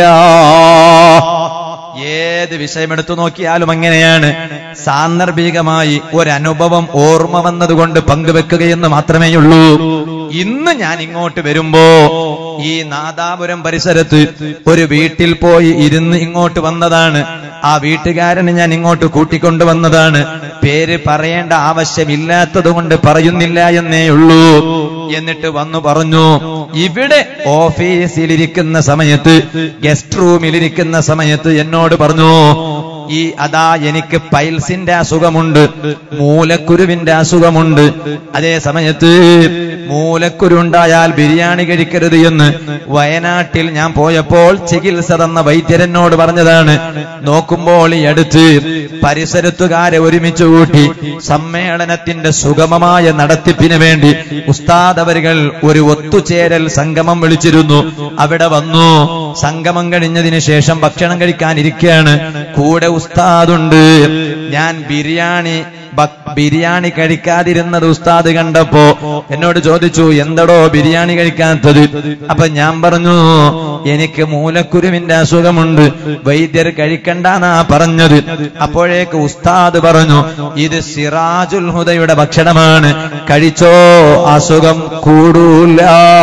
ഏത് വിഷയമെടുത്തു നോക്കിയാലും അങ്ങനെയാണ് സാന്ദർഭികമായി ഒരനുഭവം ഓർമ്മ വന്നതുകൊണ്ട് പങ്കുവെക്കുകയെന്ന് മാത്രമേയുള്ളൂ ഇന്ന് ഞാൻ ഇങ്ങോട്ട് വരുമ്പോ ഈ നാദാപുരം പരിസരത്ത് ഒരു വീട്ടിൽ പോയി ഇരുന്ന് ഇങ്ങോട്ട് വന്നതാണ് ആ വീട്ടുകാരനെ ഞാൻ ഇങ്ങോട്ട് കൂട്ടിക്കൊണ്ടുവന്നതാണ് പേര് പറയേണ്ട ആവശ്യമില്ലാത്തത് കൊണ്ട് പറയുന്നില്ല എന്നേ ഉള്ളൂ എന്നിട്ട് വന്നു പറഞ്ഞു ഇവിടെ ഓഫീസിലിരിക്കുന്ന സമയത്ത് ഗസ്റ്റ് റൂമിലിരിക്കുന്ന സമയത്ത് എന്നോട് പറഞ്ഞു ഈ അതാ എനിക്ക് പൈൽസിന്റെ അസുഖമുണ്ട് മൂലക്കുരുവിന്റെ അസുഖമുണ്ട് അതേ സമയത്ത് മൂലക്കുരു ഉണ്ടായാൽ ബിരിയാണി കഴിക്കരുത് എന്ന് വയനാട്ടിൽ ഞാൻ പോയപ്പോൾ ചികിത്സ തന്ന വൈദ്യരനോട് പറഞ്ഞതാണ് നോക്കുമ്പോൾ ഈ അടുത്ത് പരിസരത്തുകാരെ ഒരുമിച്ച് കൂട്ടി സമ്മേളനത്തിന്റെ സുഗമമായ നടത്തിപ്പിന് വേണ്ടി ഉസ്താദ് അവരുകൾ ഒരു ഒത്തുചേരൽ സംഗമം വിളിച്ചിരുന്നു അവിടെ വന്നു സംഗമം കഴിഞ്ഞതിന് ശേഷം ഭക്ഷണം കഴിക്കാൻ ഇരിക്കുകയാണ് കൂടെ ഉസ്താദുണ്ട് ഞാൻ ബിരിയാണി ബ- ബിരിയാണി കഴിക്കാതിരുന്നത് ഉസ്താദ് കണ്ടപ്പോ എന്നോട് ചോദിച്ചു എന്തടോ ബിരിയാണി കഴിക്കാത്തത് അപ്പൊ ഞാൻ പറഞ്ഞു എനിക്ക് മൂലക്കുരുവിന്റെ അസുഖമുണ്ട് വൈദ്യർ കഴിക്കണ്ടെന്നാ പറഞ്ഞത് അപ്പോഴേക്ക് ഉസ്താദ് പറഞ്ഞു ഇത് സിറാജുൽ ഹുദയുടെ ഭക്ഷണമാണ് കഴിച്ചോ അസുഖം കൂടൂല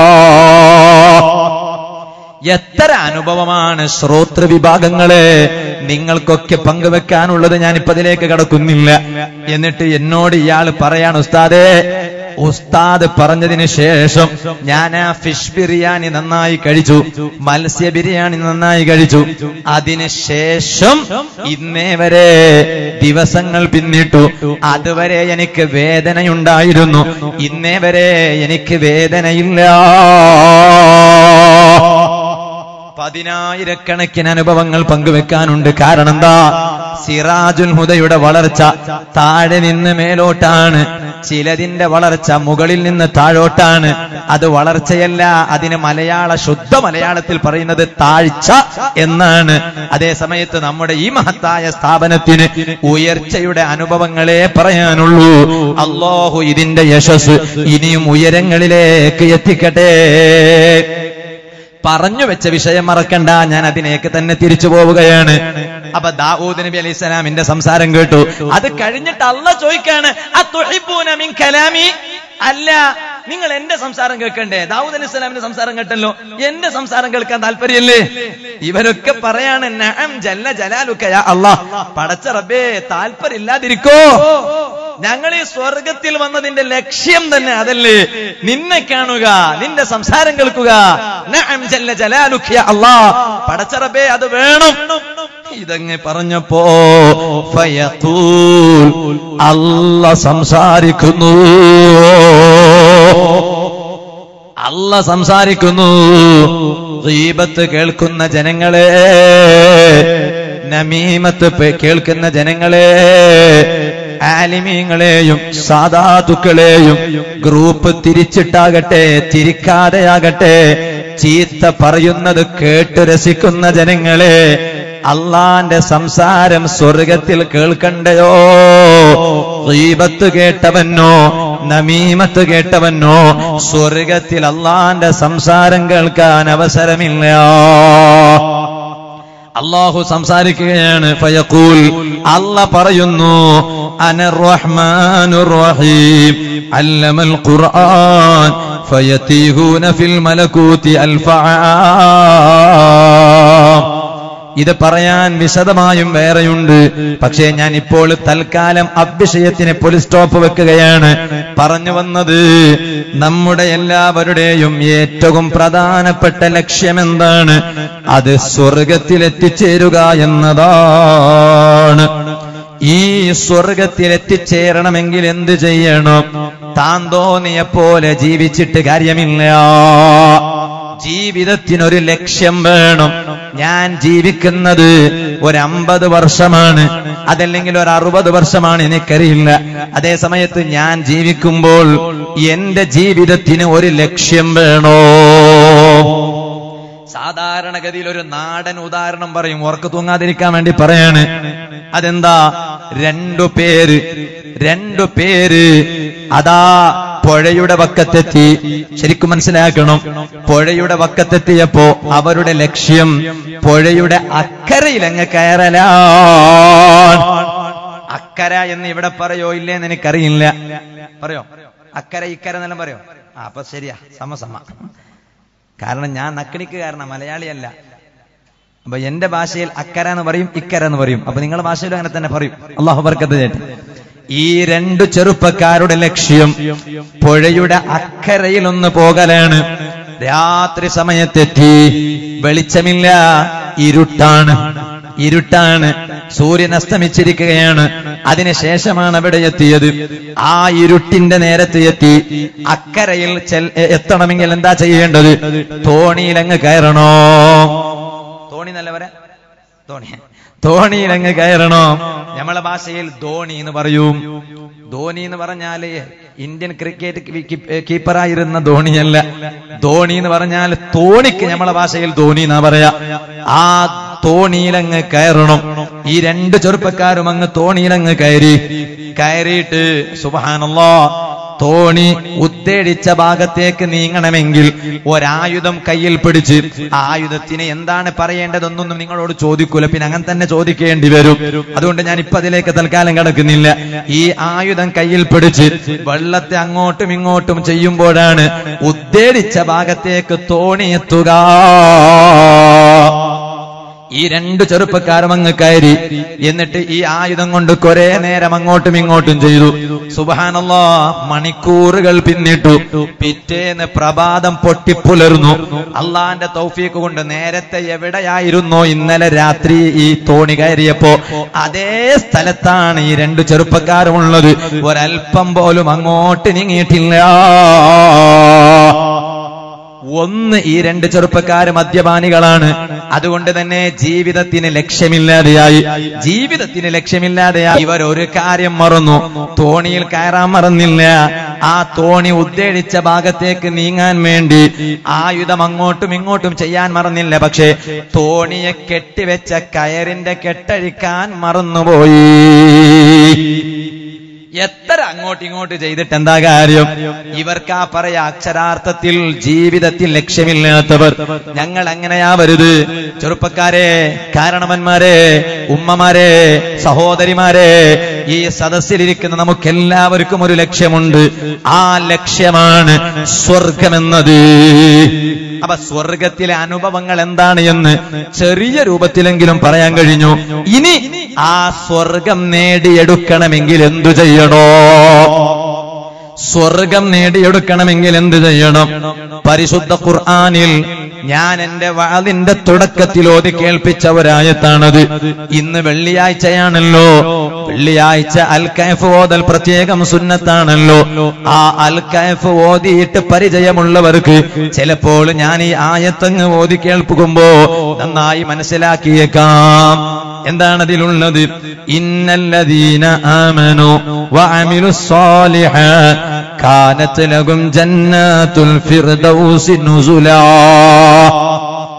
എത്ര അനുഭവമാണ് ശ്രോതൃ വിഭാഗങ്ങളെ നിങ്ങൾക്കൊക്കെ പങ്കുവെക്കാനുള്ളത് ഞാനിപ്പോ അതിലേക്ക് കടക്കുന്നില്ല എന്നിട്ട് എന്നോട് ഇയാൾ പറയാണ് ഉസ്താദേ ഉസ്താദ് പറഞ്ഞതിന് ശേഷം ഞാൻ ആ ഫിഷ് ബിരിയാണി നന്നായി കഴിച്ചു മത്സ്യ ബിരിയാണി നന്നായി കഴിച്ചു അതിന് ശേഷം ഇന്നേ വരെ ദിവസങ്ങൾ പിന്നിട്ടു അതുവരെ എനിക്ക് വേദനയുണ്ടായിരുന്നു ഇന്നേ വരെ എനിക്ക് വേദനയില്ല പതിനായിരക്കണക്കിന് അനുഭവങ്ങൾ പങ്കുവെക്കാനുണ്ട് കാരണം എന്താ സിറാജുൽ ഹുദയുടെ വളർച്ച താഴെ നിന്ന് മേലോട്ടാണ് ചിലതിന്റെ വളർച്ച മുകളിൽ നിന്ന് താഴോട്ടാണ് അത് വളർച്ചയല്ല അതിന് മലയാള ശുദ്ധ മലയാളത്തിൽ പറയുന്നത് താഴ്ച എന്നാണ് അതേ സമയത്ത് നമ്മുടെ ഈ മഹത്തായ സ്ഥാപനത്തിന് ഉയർച്ചയുടെ അനുഭവങ്ങളെ പറയാനുള്ളൂ അള്ളാഹു ഇതിന്റെ യശസ് ഇനിയും ഉയരങ്ങളിലേക്ക് എത്തിക്കട്ടെ പറഞ്ഞു വെച്ച വിഷയം മറക്കണ്ട ഞാൻ അതിനേക്ക് തന്നെ തിരിച്ചു പോവുകയാണ് അപ്പൊ ദാവൂദ് നബി അലൈഹി സ്വലാമിന്റെ സംസാരം കേട്ടു അത് കഴിഞ്ഞിട്ട് അല്ല ചോദിക്കാണ് "അത്തുഹിബ്ബൂന മിൻ കലാമി അല്ല നിങ്ങൾ എന്റെ സംസാരം കേൾക്കണ്ടേ ദാവൂദ് അലൈഹി സ്വലാമിന്റെ സംസാരം കേട്ടല്ലോ എന്റെ സംസാരം കേൾക്കാൻ താല്പര്യല്ലേ ഇവരൊക്കെ പറയാണ് നഅം ജല്ല ജലാലുക യാ അല്ലാഹ് പടച്ച റബ്ബേ താല്പര്യമില്ലാതിരിക്കോ ഞങ്ങൾ ഈ സ്വർഗത്തിൽ വന്നതിന്റെ ലക്ഷ്യം തന്നെ അതല്ലേ നിന്നെ കാണുക നിന്റെ സംസാരം കേൾക്കുക നഅം ജല്ല ജലാലുക യാ അല്ലാഹ് പടച്ച റബ്ബേ അത് വേണം ഇതങ്ങ് പറഞ്ഞപ്പോ ഫയഖൂൽ അല്ല സംസാരിക്കുന്നു അല്ല സംസാരിക്കുന്നു ഗീബത്ത് കേൾക്കുന്ന ജനങ്ങളെ നമീമത്ത് പെ- കേൾക്കുന്ന ജനങ്ങളെ ആലിമീങ്ങളെയും സാധാതുക്കളെയും ഗ്രൂപ്പ് തിരിച്ചിട്ടാകട്ടെ തിരിക്കാതെയാകട്ടെ ചീത്ത പറയുന്നത് കേട്ട് രസിക്കുന്ന ജനങ്ങളെ അള്ളാന്റെ സംസാരം സ്വർഗത്തിൽ കേൾക്കണ്ടയോ ഗീബത്ത് കേട്ടവനോ നമീമത്ത് കേട്ടവനോ സ്വർഗത്തിൽ അള്ളാന്റെ സംസാരം കേൾക്കാൻ അവസരമില്ല അള്ളാഹു സംസാരിക്കുകയാണ് ഫയഖൂൽ അല്ല പറയുന്നു അനർ റഹ്മാനുർ റഹീം അല്ലമൽ ഖുർആൻ ഫയതീഹൂന ഫിൽ മലകൂതി അൽഫആം ഇത് പറയാൻ വിശദമായും വേറെയുണ്ട് പക്ഷേ ഞാൻ ഇപ്പോൾ തൽക്കാലം അഭിഷയത്തിന് പൊലി സ്റ്റോപ്പ് വെക്കുകയാണ് പറഞ്ഞു വന്നത് നമ്മുടെ എല്ലാവരുടെയും ഏറ്റവും പ്രധാനപ്പെട്ട ലക്ഷ്യം എന്താണ് അത് സ്വർഗത്തിൽ എത്തിച്ചേരുക എന്നതാണ് ഈ സ്വർഗത്തിൽ എത്തിച്ചേരണമെങ്കിൽ എന്ത് ചെയ്യണം താൻ തോന്നിയ പോലെ ജീവിച്ചിട്ട് കാര്യമില്ല ജീവിതത്തിനൊരു ലക്ഷ്യം വേണം ഞാൻ ജീവിക്കുന്നത് ഒരു അമ്പത് വർഷമാണ് അതല്ലെങ്കിൽ ഒരു അറുപത് വർഷമാണ് എനിക്കറിയില്ല അതേ സമയത്ത് ഞാൻ ജീവിക്കുമ്പോൾ എന്റെ ജീവിതത്തിന് ഒരു ലക്ഷ്യം വേണോ സാധാരണഗതിയിൽ ഒരു നാടൻ ഉദാഹരണം പറയും ഉറക്ക് തൂങ്ങാതിരിക്കാൻ വേണ്ടി പറയാണ് അതെന്താ രണ്ടു പേര് രണ്ടു പേര് അതാ പുഴയുടെ വക്കത്തെത്തി ശരിക്കും മനസ്സിലാക്കണം പുഴയുടെ വക്കത്തെത്തിയപ്പോ അവരുടെ ലക്ഷ്യം പുഴയുടെ അക്കരയിലങ്ങ് കയറലാണ് അക്കര എന്ന് ഇവിടെ പറയോ ഇല്ലേന്ന് എനിക്കറിയില്ല പറയോ അക്കര ഇക്കര എന്നെല്ലാം പറയോ ആ അപ്പൊ ശരിയാ സമ സമ കാരണം ഞാൻ നക്കിണിക്കുകാരന മലയാളിയല്ല അപ്പൊ എന്റെ ഭാഷയിൽ അക്കര എന്ന് പറയും ഇക്കര എന്ന് പറയും അപ്പൊ നിങ്ങളുടെ ഭാഷയിലും അങ്ങനെ തന്നെ പറയും അള്ളാഹു ബർക്കത്ത് ചേട്ടൻ ഈ രണ്ടു ചെറുപ്പക്കാരുടെ ലക്ഷ്യം പുഴയുടെ അക്കരയിൽ ഒന്ന് പോകലാണ് രാത്രി സമയത്തെത്തി വെളിച്ചമില്ല ഇരുട്ടാണ് ഇരുട്ടാണ് സൂര്യൻ അസ്തമിച്ചിരിക്കുകയാണ് അതിനുശേഷമാണ് അവിടെ എത്തിയത് ആ ഇരുട്ടിന്റെ നേരത്ത് എത്തി അക്കരയിൽ ചെൽ- എത്തണമെങ്കിൽ എന്താ ചെയ്യേണ്ടത് തോണിയിലങ്ങ് കയറണോ തോണി നല്ല വരെ തോണി തോണിയിലങ്ങ് കയറണോ നമ്മളെ ഭാഷയിൽ ധോണി എന്ന് പറയും ധോണി എന്ന് പറഞ്ഞാല് ഇന്ത്യൻ ക്രിക്കറ്റ് കീപ്പറായിരുന്ന ധോണിയല്ല ധോണി എന്ന് പറഞ്ഞാൽ തോണിക്ക് നമ്മളെ ഭാഷയിൽ ധോണി എന്നാ പറയാ ആ തോണിയിലങ്ങ് കയറണം ഈ രണ്ട് ചെറുപ്പക്കാരും അങ്ങ് തോണിയിലങ്ങ് കയറി കയറിയിട്ട് സുബഹാനല്ലോ തോണി ഉത്തേടിച്ച ഭാഗത്തേക്ക് നീങ്ങണമെങ്കിൽ ഒരായുധം കയ്യിൽ പിടിച്ച് ആ ആയുധത്തിന് എന്താണ് പറയേണ്ടതെന്നൊന്നും നിങ്ങളോട് ചോദിക്കൂല പിന്നെ അങ്ങനെ തന്നെ ചോദിക്കേണ്ടി വരും അതുകൊണ്ട് ഞാൻ ഇപ്പൊ അതിലേക്ക് തൽക്കാലം കിടക്കുന്നില്ല ഈ ആയുധം കയ്യിൽ പിടിച്ച് വെള്ളത്തെ അങ്ങോട്ടും ഇങ്ങോട്ടും ചെയ്യുമ്പോഴാണ് ഉത്തേടിച്ച ഭാഗത്തേക്ക് തോണി എത്തുക ഈ രണ്ടു ചെറുപ്പക്കാരും അങ്ങ് കയറി എന്നിട്ട് ഈ ആയുധം കൊണ്ട് കുറെ നേരം അങ്ങോട്ടും ഇങ്ങോട്ടും ചെയ്തു സുബാനല്ലോ മണിക്കൂറുകൾ പിന്നിട്ടു പിറ്റേന്ന് പ്രഭാതം പൊട്ടിപ്പുലർന്നു അള്ളാന്റെ തൗഫീക്ക് കൊണ്ട് നേരത്തെ എവിടെയായിരുന്നോ ഇന്നലെ രാത്രി ഈ തോണി കയറിയപ്പോ അതേ സ്ഥലത്താണ് ഈ രണ്ടു ചെറുപ്പക്കാരും ഉള്ളത് ഒരൽപ്പം പോലും അങ്ങോട്ട് നീങ്ങിയിട്ടില്ല ഒന്ന് ഈ രണ്ട് ചെറുപ്പക്കാർ മദ്യപാനികളാണ് അതുകൊണ്ട് തന്നെ ജീവിതത്തിന് ലക്ഷ്യമില്ലാതെയായി ജീവിതത്തിന് ലക്ഷ്യമില്ലാതെയായി ഇവർ ഒരു കാര്യം മറന്നു തോണിയിൽ കയറാൻ മറന്നില്ല ആ തോണി ഉദ്ദേശിച്ച ഭാഗത്തേക്ക് നീങ്ങാൻ വേണ്ടി ആയുധം അങ്ങോട്ടും ഇങ്ങോട്ടും ചെയ്യാൻ മറന്നില്ല പക്ഷേ തോണിയെ കെട്ടിവെച്ച കയറിന്റെ കെട്ടഴിക്കാൻ മറന്നുപോയി എത്ര അങ്ങോട്ട് ഇങ്ങോട്ട് ചെയ്തിട്ട് എന്താ കാര്യം ഇവർക്ക് ആ പറയാ അക്ഷരാർത്ഥത്തിൽ ജീവിതത്തിൽ ലക്ഷ്യമില്ലാത്തവർ ഞങ്ങൾ അങ്ങനെയാവരുത് ചെറുപ്പക്കാരെ കാരണവന്മാരെ ഉമ്മമാരെ സഹോദരിമാരെ ഈ സദസ്സിലിരിക്കുന്ന നമുക്ക് എല്ലാവർക്കും ഒരു ലക്ഷ്യമുണ്ട് ആ ലക്ഷ്യമാണ് സ്വർഗമെന്നത് അപ്പൊ സ്വർഗത്തിലെ അനുഭവങ്ങൾ എന്താണ് എന്ന് ചെറിയ രൂപത്തിലെങ്കിലും പറയാൻ കഴിഞ്ഞു ഇനി ആ സ്വർഗം നേടിയെടുക്കണമെങ്കിൽ എന്തു ചെയ്യണോ സ്വർഗം നേടിയെടുക്കണമെങ്കിൽ എന്ത് ചെയ്യണം പരിശുദ്ധ ഖുർആനിൽ ഞാൻ എന്റെ വാതിന്റെ തുടക്കത്തിൽ ഓതി കേൾപ്പിച്ച ഒരായത്താണത് ഇന്ന് വെള്ളിയാഴ്ചയാണല്ലോ വെള്ളിയാഴ്ച അൽ കൈഫ് ഓതൽ പ്രത്യേകം സുന്നത്താണല്ലോ ആ അൽ കൈഫ് ഓതിയിട്ട് പരിചയമുള്ളവർക്ക് ചിലപ്പോൾ ഞാൻ ഈ ആയത്തങ്ങ് ഓതി കേൾപ്പിക്കുമ്പോ നന്നായി മനസ്സിലാക്കിയേക്കാം എന്താണ് അതിലുള്ളത് ഇന്നല്ലദീന ആമനു വഅമിലു സ്സാലിഹാത്ത് കാനത്ത് ലഹും ജന്നാത്തുൽ ഫിർദൗസി നുസുലാ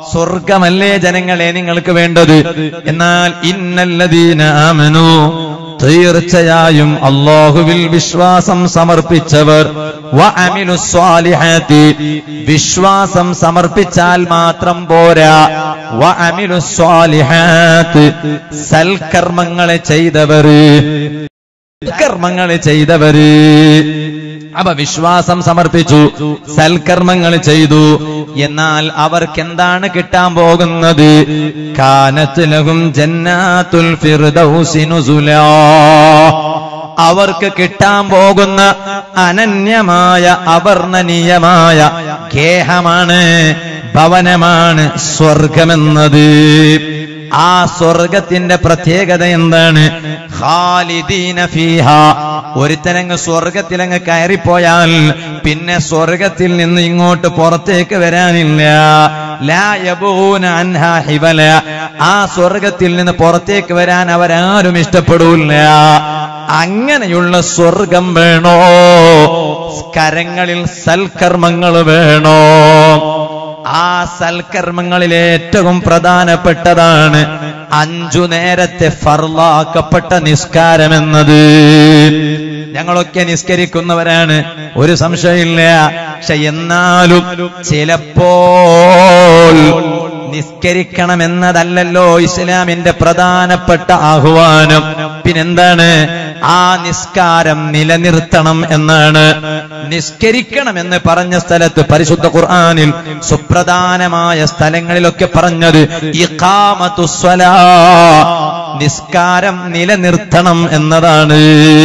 സ്വർഗമല്ലേ ജനങ്ങളെ നിങ്ങൾക്ക് വേണ്ടത് എന്നാൽ ഇന്നല്ലദീന ആമനു തീർച്ചയായും അള്ളാഹുവിൽ വിശ്വാസം സമർപ്പിച്ചവർ വ അമിലു സ്വാലിഹാത്തി വിശ്വാസം സമർപ്പിച്ചാൽ മാത്രം പോരാ വ അമിലു സ്വാലിഹാത്ത് സൽക്കർമ്മങ്ങളെ ചെയ്തവര് കർമ്മങ്ങൾ ചെയ്തവര് അപ്പൊ വിശ്വാസം സമർപ്പിച്ചു സൽക്കർമ്മങ്ങൾ ചെയ്തു എന്നാൽ അവർക്ക് എന്താണ് കിട്ടാൻ പോകുന്നത് കാനത്ത് ലഹും ജന്നാത്തുൽ ഫിർദൗസി നുസുലാ അവർക്ക് കിട്ടാൻ പോകുന്ന അനന്യമായ അവർണ്ണനീയമായ ഗേഹമാണ് ഭവനമാണ് സ്വർഗമെന്നത് ആ സ്വർഗത്തിന്റെ പ്രത്യേകത എന്താണ് ഖാലിദീന ഫീഹ ഒരുത്തനങ്ങ് സ്വർഗത്തിലങ്ങ് കയറിപ്പോയാൽ പിന്നെ സ്വർഗത്തിൽ നിന്ന് ഇങ്ങോട്ട് പുറത്തേക്ക് വരാനില്ല ലാ യബൂന അൻഹാ ഹിബല ആ സ്വർഗത്തിൽ നിന്ന് പുറത്തേക്ക് വരാൻ അവരാരും ഇഷ്ടപ്പെടൂല അങ്ങനെയുള്ള സ്വർഗം വേണോ കരങ്ങളിൽ സൽക്കർമ്മങ്ങൾ വേണോ ആ സൽക്കർമ്മങ്ങളിൽ ഏറ്റവും പ്രധാനപ്പെട്ടതാണ് അഞ്ചു നേരത്തെ ഫർലാക്കപ്പെട്ട നിസ്കാരമെന്നത് ഞങ്ങളൊക്കെ നിസ്കരിക്കുന്നവരാണ് ഒരു സംശയമില്ല പക്ഷെ എന്നാലും ചിലപ്പോൾ നിസ്കരിക്കണമെന്നതല്ലല്ലോ ഇസ്ലാമിന്റെ പ്രധാനപ്പെട്ട ആഹ്വാനം പിന്നെന്താണ് ആ നിസ്കാരം നിലനിർത്തണം എന്നാണ് നിസ്കരിക്കണമെന്ന് പറഞ്ഞ സ്ഥലത്ത് പരിശുദ്ധ ഖുർആനിൽ സുപ്രധാനമായ സ്ഥലങ്ങളിലൊക്കെ പറഞ്ഞത് ഇഖാമത്തുസ്വലാ നിസ്കാരം നിലനിർത്തണം എന്നതാണ്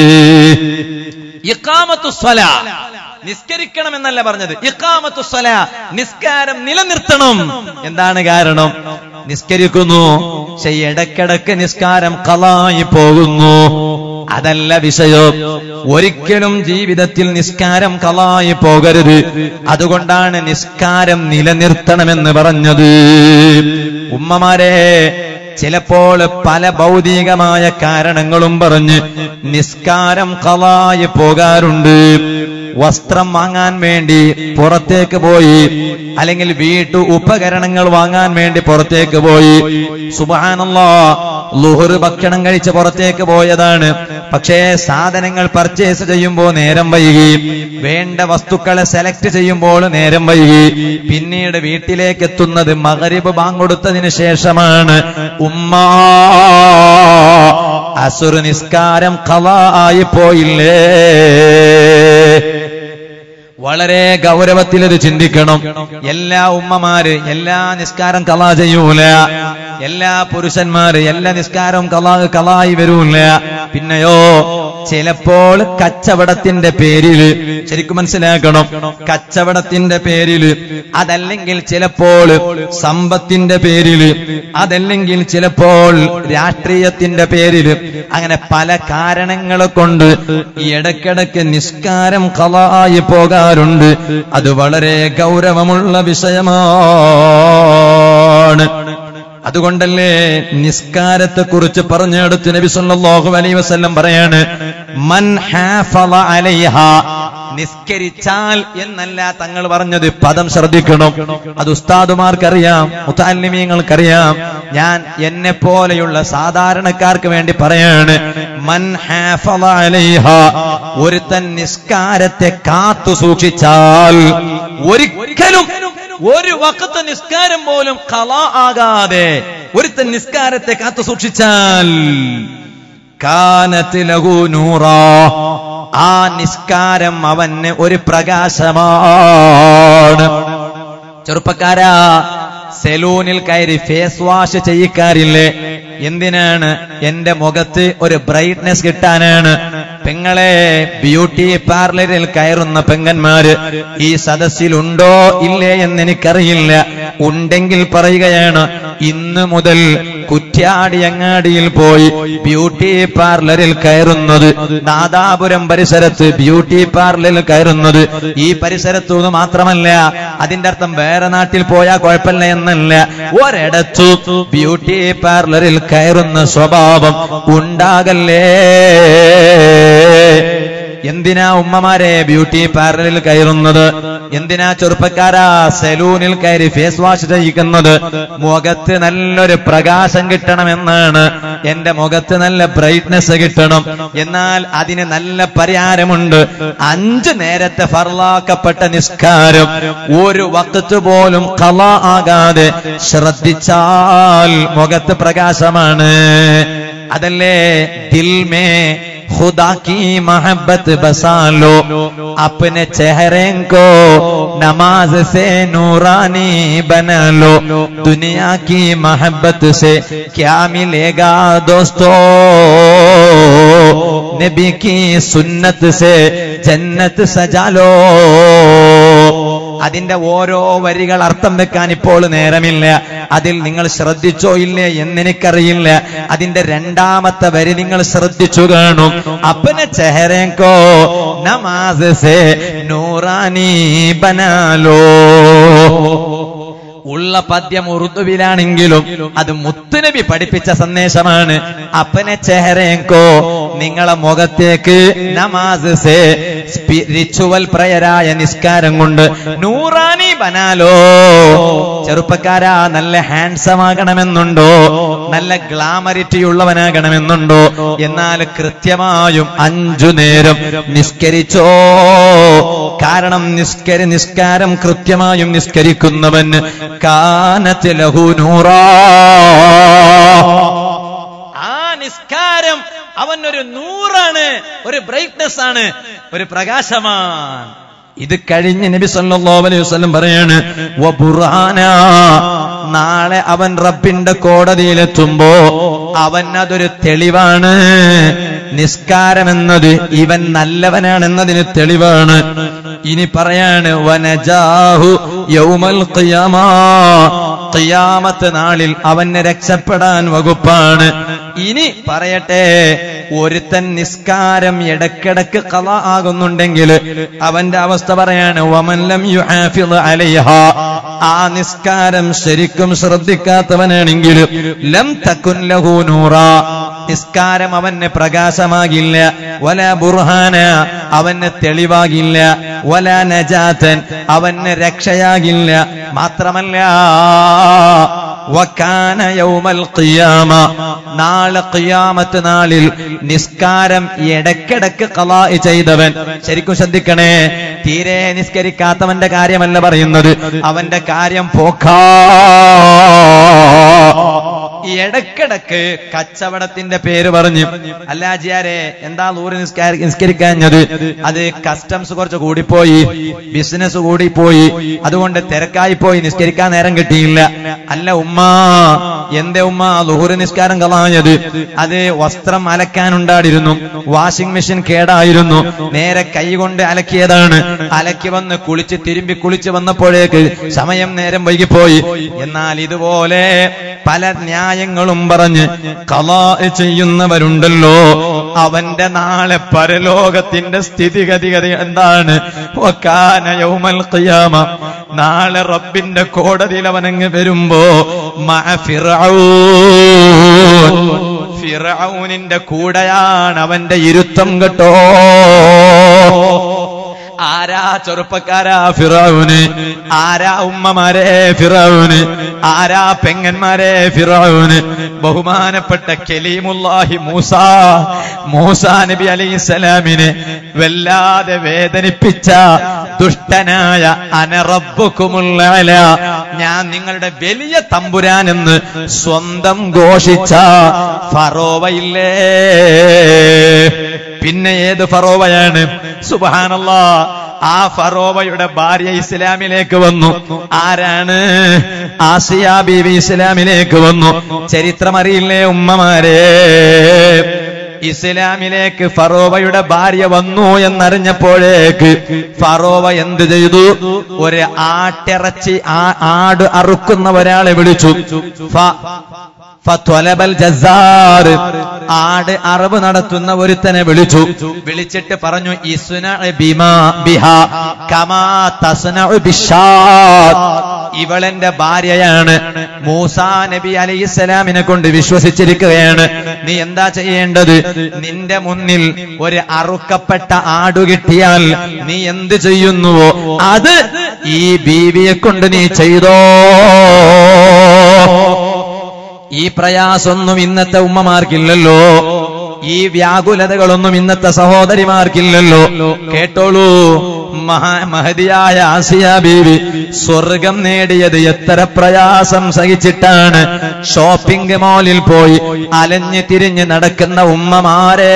ഇഖാമത്തുസ്വല നിസ്കരിക്കണം എന്നല്ല പറഞ്ഞത് ഇഖാമത്തുസ്വല നിസ്കാരം നിലനിർത്തണം എന്താണ് കാരണം നിസ്കരിക്കുന്നു പക്ഷെ ഇടക്കിടക്ക് നിസ്കാരം കളായി പോകുന്നു അതല്ല വിഷയം ഒരിക്കലും ജീവിതത്തിൽ നിസ്കാരം കളായി പോകരുത് അതുകൊണ്ടാണ് നിസ്കാരം നിലനിർത്തണമെന്ന് പറഞ്ഞത് ഉമ്മമാരെ ചിലപ്പോൾ പല ഭൗതികമായ കാരണങ്ങളും പറഞ്ഞ് നിസ്കാരം കളായി പോകാറുണ്ട് വസ്ത്രം വാങ്ങാൻ വേണ്ടി പുറത്തേക്ക് പോയി അല്ലെങ്കിൽ വീട്ടു ഉപകരണങ്ങൾ വാങ്ങാൻ വേണ്ടി പുറത്തേക്ക് പോയി സുബാനല്ലോ ലുഹർ ഭക്ഷണം കഴിച്ച് പുറത്തേക്ക് പോയതാണ് പക്ഷേ സാധനങ്ങൾ പർച്ചേസ് ചെയ്യുമ്പോൾ നേരം വൈകി വേണ്ട വസ്തുക്കളെ സെലക്ട് ചെയ്യുമ്പോൾ നേരം വൈകി പിന്നീട് വീട്ടിലേക്ക് എത്തുന്നത് മകരിബ് ബാങ്കൊടുത്തതിന് ശേഷമാണ് ഉമ്മ അസുർ നിസ്കാരം കല ആയി പോയില്ലേ വളരെ ഗൗരവത്തിൽ ഇത് ചിന്തിക്കണം എല്ലാ ഉമ്മമാര് എല്ലാ നിസ്കാരം കലാ ചെയ്യൂല എല്ലാ പുരുഷന്മാര് എല്ലാ നിസ്കാരവും കലാ കലായി വരൂല പിന്നെയോ ചിലപ്പോൾ കച്ചവടത്തിന്റെ പേരിൽ ശരിക്കും മനസ്സിലാക്കണം കച്ചവടത്തിന്റെ പേരിൽ അതല്ലെങ്കിൽ ചിലപ്പോൾ സമ്പത്തിന്റെ പേരിൽ അതല്ലെങ്കിൽ ചിലപ്പോൾ രാഷ്ട്രീയത്തിന്റെ പേരിൽ അങ്ങനെ പല കാരണങ്ങളെ കൊണ്ട് ഈ ഇടയ്ക്കിടയ്ക്ക് നിസ്കാരം കളായി പോകാറുണ്ട് അത് വളരെ ഗൗരവമുള്ള വിഷയമാണ് അതുകൊണ്ടല്ലേ നിസ്കാരത്തെ കുറിച്ച് പറഞ്ഞെടുത്ത് നബി സല്ലല്ലാഹു അലൈഹി വസല്ലം പറയാണ് മൻ ഹാഫള അലൈഹ നിസ്കരിച്ചാൽ എന്നല്ല തങ്ങൾ പറഞ്ഞത് പദം ശ്രദ്ധിക്കണം അത് ഉസ്താദുമാർക്കറിയാം മുത്താലിമീങ്ങൾക്കറിയാം ഞാൻ എന്നെ പോലെയുള്ള സാധാരണക്കാർക്ക് വേണ്ടി പറയാണ് മൻ ഹാഫള അലൈഹ ഒരുത്തൻ നിസ്കാരത്തെ കാത്തു സൂക്ഷിച്ചാൽ ഒരിക്കലും ഒരു വക്കത്ത് നിസ്കാരം പോലും കല ആകാതെ ഒരുത്തൻ നിസ്കാരത്തെ കാത്തു സൂക്ഷിച്ചാൽ കാനത്ത് ലഹു നൂറാ ആ നിസ്കാരം അവന് ഒരു പ്രകാശമാണ് ചെറുപ്പക്കാരാ സെലൂനിൽ കയറി ഫേസ് വാഷ് ചെയ്യിക്കാറില്ലേ എന്തിനാണ് എന്റെ മുഖത്ത് ഒരു ബ്രൈറ്റ്നെസ് കിട്ടാനാണ് പെങ്ങളെ ബ്യൂട്ടി പാർലറിൽ കയറുന്ന പെങ്ങന്മാര് ഈ സദസ്സിലുണ്ടോ ഇല്ലേ എന്ന് എനിക്കറിയില്ല ഉണ്ടെങ്കിൽ പറയുകയാണ് ഇന്ന് മുതൽ കുറ്റ്യാടി അങ്ങാടിയിൽ പോയി ബ്യൂട്ടി പാർലറിൽ കയറുന്നത് നാദാപുരം പരിസരത്ത് ബ്യൂട്ടി പാർലറിൽ കയറുന്നത് ഈ പരിസരത്തു നിന്ന് മാത്രമല്ല അതിന്റെ അർത്ഥം വേറെ നാട്ടിൽ പോയാൽ കുഴപ്പമില്ല എന്നല്ല ഒരിടത്തു ബ്യൂട്ടി പാർലറിൽ കയറുന്ന സ്വഭാവം ഉണ്ടാകല്ലേ എന്തിനാ ഉമ്മമാരെ ബ്യൂട്ടി പാർലറിൽ കയറുന്നത് എന്തിനാ ചെറുപ്പക്കാരാ സലൂണിൽ കയറി ഫേസ് വാഷ് ചെയ്യിക്കുന്നത് മുഖത്ത് നല്ലൊരു പ്രകാശം കിട്ടണമെന്നാണ് എന്റെ മുഖത്ത് നല്ല ബ്രൈറ്റ്നെസ് കിട്ടണം എന്നാൽ അതിന് നല്ല പരിഹാരമുണ്ട് അഞ്ചു നേരത്തെ ഫർലാക്കപ്പെട്ട നിസ്കാരം ഒരു വക്കത്ത് പോലും കള ആകാതെ ശ്രദ്ധിച്ചാൽ മുഖത്ത് പ്രകാശമാണ് അതല്ലേ ദിൽമേ खुदा की मोहब्बत बसा लो अपने चेहरे को नमाज से नूरानी बना लो दुनिया की मोहब्बत से क्या मिलेगा दोस्तों नबी की सुन्नत से जन्नत सजा लो അതിന്റെ ഓരോ വരികൾ അർത്ഥം വെക്കാൻ ഇപ്പോൾ നേരമില്ല അതിൽ നിങ്ങൾ ശ്രദ്ധിച്ചോ ഇല്ലേ എന്നെനിക്കറിയില്ല അതിന്റെ രണ്ടാമത്തെ വരി നിങ്ങൾ ശ്രദ്ധിച്ചു കാണും അപ്പനെ ചെഹരേക്കോ നമാസ് സേ നൂറാനി ബനാലോ ഉള്ള പദ്യം ഉറുദുവിലാണെങ്കിലും അത് മുത്തുനബി പഠിപ്പിച്ച സന്ദേശമാണ് അപ്പനെ ചെഹരേക്കോ നിങ്ങളെ മുഖത്തേക്ക് നമാസ് സേ സ്പിരിച്വൽ പ്രയരായ നിസ്കാരം കൊണ്ട് നൂറാനി ബനാലോ ചെറുപ്പക്കാരാ നല്ല ഹാൻസം ആകണമെന്നുണ്ടോ നല്ല ഗ്ലാമറിറ്റി ഉള്ളവനാകണമെന്നുണ്ടോ എന്നാൽ കൃത്യമായും അഞ്ചു നേരം നിസ്കരിച്ചോ കാരണം നിസ്കരി നിസ്കാരം കൃത്യമായും നിസ്കരിക്കുന്നവന് കാനത്ത് ലഹു നൂറാ ആ നിസ്കാരം അവനൊരു നൂറാണ് ഒരു ബ്രൈറ്റ്നെസ് ആണ് ഒരു പ്രകാശമാണ് ഇത് കഴിഞ്ഞ് നബി സല്ലല്ലാഹു അലൈഹി വസല്ലം പറയാണ് വ ബുർഹാന നാളെ അവൻ റബ്ബിന്റെ കോടതിയിലെത്തുമ്പോ അവൻ അതൊരു തെളിവാണ് നിസ്കാരം എന്നത് ഇവൻ നല്ലവനാണെന്നതിന് തെളിവാണ് ഇനി പറയാണ് വനജാഹു യൗമൽ ഖിയാമാ ഖിയാമത്ത് നാളിൽ അവന് രക്ഷപ്പെടാൻ വകുപ്പാണ് ഇനി പറയട്ടെ ഒരുത്തൻ നിസ്കാരം ഇടക്കിടക്ക് കള ആകുന്നുണ്ടെങ്കിൽ അവന്റെ അവസ്ഥ പറയാണ് വമല്ലം യുഹാഫിദ് അലൈഹ ആ നിസ്കാരം ശരിക്കും ശ്രദ്ധിക്കാത്തവനാണെങ്കിൽ ലം തക്കുൻ ലഹു നൂറ നിസ്കാരം അവന് പ്രകാശമാകില്ല വല ബുർഹാന അവന് തെളിവാകില്ല വല നജാതൻ അവന് രക്ഷയാകില്ല മാത്രമല്ല വക്കാന യൗമൽ ഖിയാമ നാളെ ഖിയാമത്ത് നാളിൽ നിസ്കാരം ഇടക്കിടക്ക് കളാ ചെയ്തവൻ ശരിക്കും ശ്രദ്ധിക്കണേ തീരെ നിസ്കരിക്കാത്തവന്റെ കാര്യമല്ല പറയുന്നത് അവന്റെ കാര്യം പോക്കാ ഇടക്കിടക്ക് കച്ചവടത്തിന്റെ പേര് പറഞ്ഞു അല്ലാജിയാരെ എന്താ നൂറ് നിസ്കാര നിസ്കരിക്കാഞ്ഞത് അത് കസ്റ്റംസ് കുറച്ച് കൂടിപ്പോയി ബിസിനസ് കൂടിപ്പോയി അതുകൊണ്ട് തിരക്കായി പോയി നിസ്കരിക്കാൻ നേരം കിട്ടിയില്ല അല്ല ഉമ്മ എന്റെ ഉമ്മ ലുഹുറ് നിസ്കാരം കളാഞ്ഞത് അത് വസ്ത്രം അലക്കാനുണ്ടായിരുന്നു വാഷിംഗ് മെഷീൻ കേടായിരുന്നു നേരെ കൈ കൊണ്ട് അലക്കിയതാണ് അലക്കി വന്ന് കുളിച്ച് തിരുമ്പി കുളിച്ച് വന്നപ്പോഴേക്ക് സമയം നേരം വൈകിപ്പോയി എന്നാൽ ഇതുപോലെ പല ന്യായങ്ങളും പറഞ്ഞ് കലാ ചെയ്യുന്നവരുണ്ടല്ലോ അവന്റെ നാളെ പരലോകത്തിന്റെ സ്ഥിതിഗതിഗതി എന്താണ് വക്കാന യൗമൽ ഖിയാമ നാളെ റബ്ബിന്റെ കോടതിയിൽ അവനങ്ങ് വരുമ്പോ മഅ ഫിർഔൻ ഫിറൌനിന്റെ കൂടെയാണ് അവന്റെ ഇരുത്തം കേട്ടോ ആരാ ചെറുപ്പക്കാരാ ഫിറൌന് ആരാ ഉമ്മമാരെ ഫിറൌന് ആരാ പെങ്ങന്മാരെ ഫിറൌന് ബഹുമാനപ്പെട്ട കലീമുല്ലാഹി മൂസ മൂസ നബി അലൈഹിസ്സലാമിനെ വല്ലാതെ വേദനിപ്പിച്ച ദുഷ്ടനായ അനറബുക്കുമുള്ള ഞാൻ നിങ്ങളുടെ വലിയ തമ്പുരാനെന്ന് സ്വന്തം ഘോഷിച്ച ഫറോവയില്ലേ പിന്നെ ഏത് ഫറോവയാണ് സുബാനല്ല ആ ഫറോവയുടെ ഭാര്യ ഇസ്ലാമിലേക്ക് വന്നു ആരാണ് ആസിയ ബീവി ഇസ്ലാമിലേക്ക് വന്നു ചരിത്രം അറിയില്ലേ ഉമ്മമാരെ ഇസ്ലാമിലേക്ക് ഫറോവയുടെ ഭാര്യ വന്നു എന്നറിഞ്ഞപ്പോഴേക്ക് ഫറോവ എന്ത് ചെയ്തു ഒരു ആട്ടിറച്ചി ആ ആട് അറുക്കുന്ന ഒരാളെ വിളിച്ചു ഫ ഫത്വലബൽ ജസാർ ആട് അറബ് നടത്തുന്ന ഒരുത്തനെ വിളിച്ചു വിളിച്ചിട്ട് പറഞ്ഞു ഇസ്ന ബിമാ ബിഹ കമാ തസ്ന ബിഷാ ഇവളെന്റെ ഭാര്യയാണ് മൂസാ നബി അലൈഹിസ്സലാമിനെ കൊണ്ട് വിശ്വസിച്ചിരിക്കുകയാണ് നീ എന്താ ചെയ്യേണ്ടത് നിന്റെ മുന്നിൽ ഒരു അറുക്കപ്പെട്ട ആടു കിട്ടിയാൽ നീ എന്ത് ചെയ്യുന്നുവോ അത് ഈ ബീവിയെ കൊണ്ട് നീ ചെയ്തോ ഈ പ്രയാസൊന്നും ഇന്നത്തെ ഉമ്മമാർക്കില്ലല്ലോ ഈ വ്യാകുലതകളൊന്നും ഇന്നത്തെ സഹോദരിമാർക്കില്ലല്ലോ കേട്ടോളൂ മഹാ- മഹതിയായ ആസിയ ബീവി സ്വർഗം നേടിയത് എത്ര പ്രയാസം സഹിച്ചിട്ടാണ് ഷോപ്പിംഗ് മാളിൽ പോയി അലഞ്ഞു തിരിഞ്ഞ് നടക്കുന്ന ഉമ്മമാരെ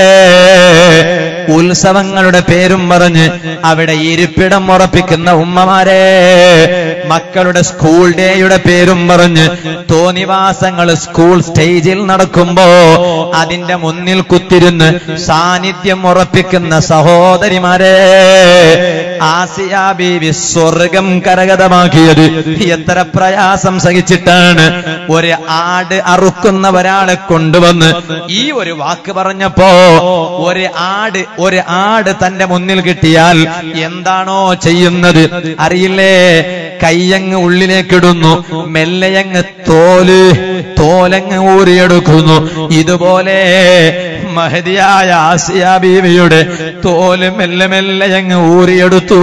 ഉത്സവങ്ങളുടെ പേരും പറഞ്ഞ് അവിടെ ഇരിപ്പിടം ഉറപ്പിക്കുന്ന ഉമ്മമാരെ മക്കളുടെ സ്കൂൾ ഡേയുടെ പേരും പറഞ്ഞ് തോന്നിവാസങ്ങൾ സ്കൂൾ സ്റ്റേജിൽ നടക്കുമ്പോ അതിന്റെ മുന്നിൽ കുത്തിരുന്ന് സാന്നിധ്യം ഉറപ്പിക്കുന്ന സഹോദരിമാരെ ആസിയ ബീവി സ്വർഗം കരഗതമാക്കിയത് എത്ര പ്രയാസം സഹിച്ചിട്ടാണ് ഒരു ആട് അറുക്കുന്ന ഒരാളെ കൊണ്ടുവന്ന് ഈ ഒരു വാക്ക് പറഞ്ഞപ്പോ ഒരു ആട് ഒരു ആട് തന്റെ മുന്നിൽ കിട്ടിയാൽ എന്താണോ ചെയ്യുന്നത് അറിയില്ലേ കയ്യങ്ങ് ഉള്ളിലേക്കിടുന്നു മെല്ലയങ്ങ് തോല് തോലങ്ങ് ഊരിയെടുക്കുന്നു ഇതുപോലെ മഹതിയായ ആസിയ ബീവിയുടെ തോല് മെല്ലെ മെല്ലെ അങ്ങ് ഊരിയെടുത്തു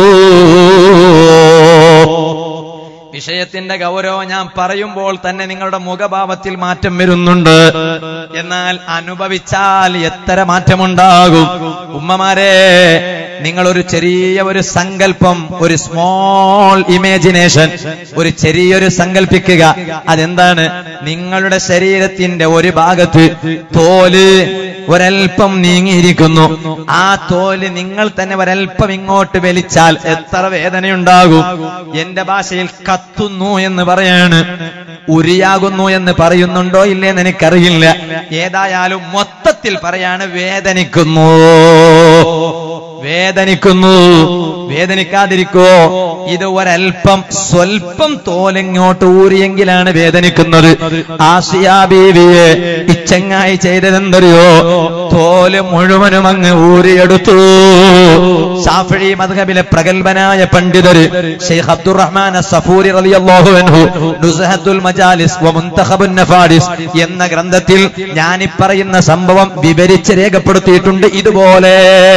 വിഷയത്തിന്റെ ഗൗരവം ഞാൻ പറയുമ്പോൾ തന്നെ നിങ്ങളുടെ മുഖഭാവത്തിൽ മാറ്റം വരുന്നുണ്ട് എന്നാൽ അനുഭവിച്ചാൽ എത്ര മാറ്റമുണ്ടാകും ഉമ്മമാരെ നിങ്ങൾ ഒരു ചെറിയ ഒരു സങ്കല്പം ഒരു സ്മോൾ ഇമാജിനേഷൻ ഒരു ചെറിയൊരു സങ്കല്പിക്കുക അതെന്താണ് നിങ്ങളുടെ ശരീരത്തിന്റെ ഒരു ഭാഗത്ത് തോല് ഒരൽപ്പം നീങ്ങിയിരിക്കുന്നു ആ തോല് നിങ്ങൾ തന്നെ ഒരൽപ്പം ഇങ്ങോട്ട് വലിച്ചാൽ എത്ര വേദനയുണ്ടാകും എന്റെ ഭാഷയിൽ കത്തുന്നു എന്ന് പറയാണ് ഉരിയാകുന്നു എന്ന് പറയുന്നുണ്ടോ ഇല്ലേന്ന് എനിക്കറിയില്ല ഏതായാലും മൊത്തത്തിൽ പറയാണ് വേദനിക്കുന്നു വേദനിക്കുന്നു വേദനിക്കാതിരിക്കോ ഇത് ഒരൽപ്പം സ്വൽപ്പം തോലിങ്ങോട്ട് ഊരിയെങ്കിലാണ് വേദനിക്കുന്നത് ആസിയ ബീവിയെ ഇച്ചങ്ങായി ചെയ്തതെന്തറിയോ തോല് മുഴുവനും അങ്ങ് ഊരിയെടുത്തു ഷാഫി മദ്ഹബിലെ പ്രഗത്ഭനായ പണ്ഡിതര് ഷെയ്ഖ് അബ്ദുറഹ്മാൻ സഫൂരി റളിയല്ലാഹു അൻഹു നുസ്ഹത്തുൽ മജാലിസ് വ മുൻതഖബുൻ നഫാഡിസ് എന്ന ഗ്രന്ഥത്തിൽ ഞാൻ ഈ പറയുന്ന സംഭവം വിവരിച്ച് രേഖപ്പെടുത്തിയിട്ടുണ്ട് ഇതുപോലെ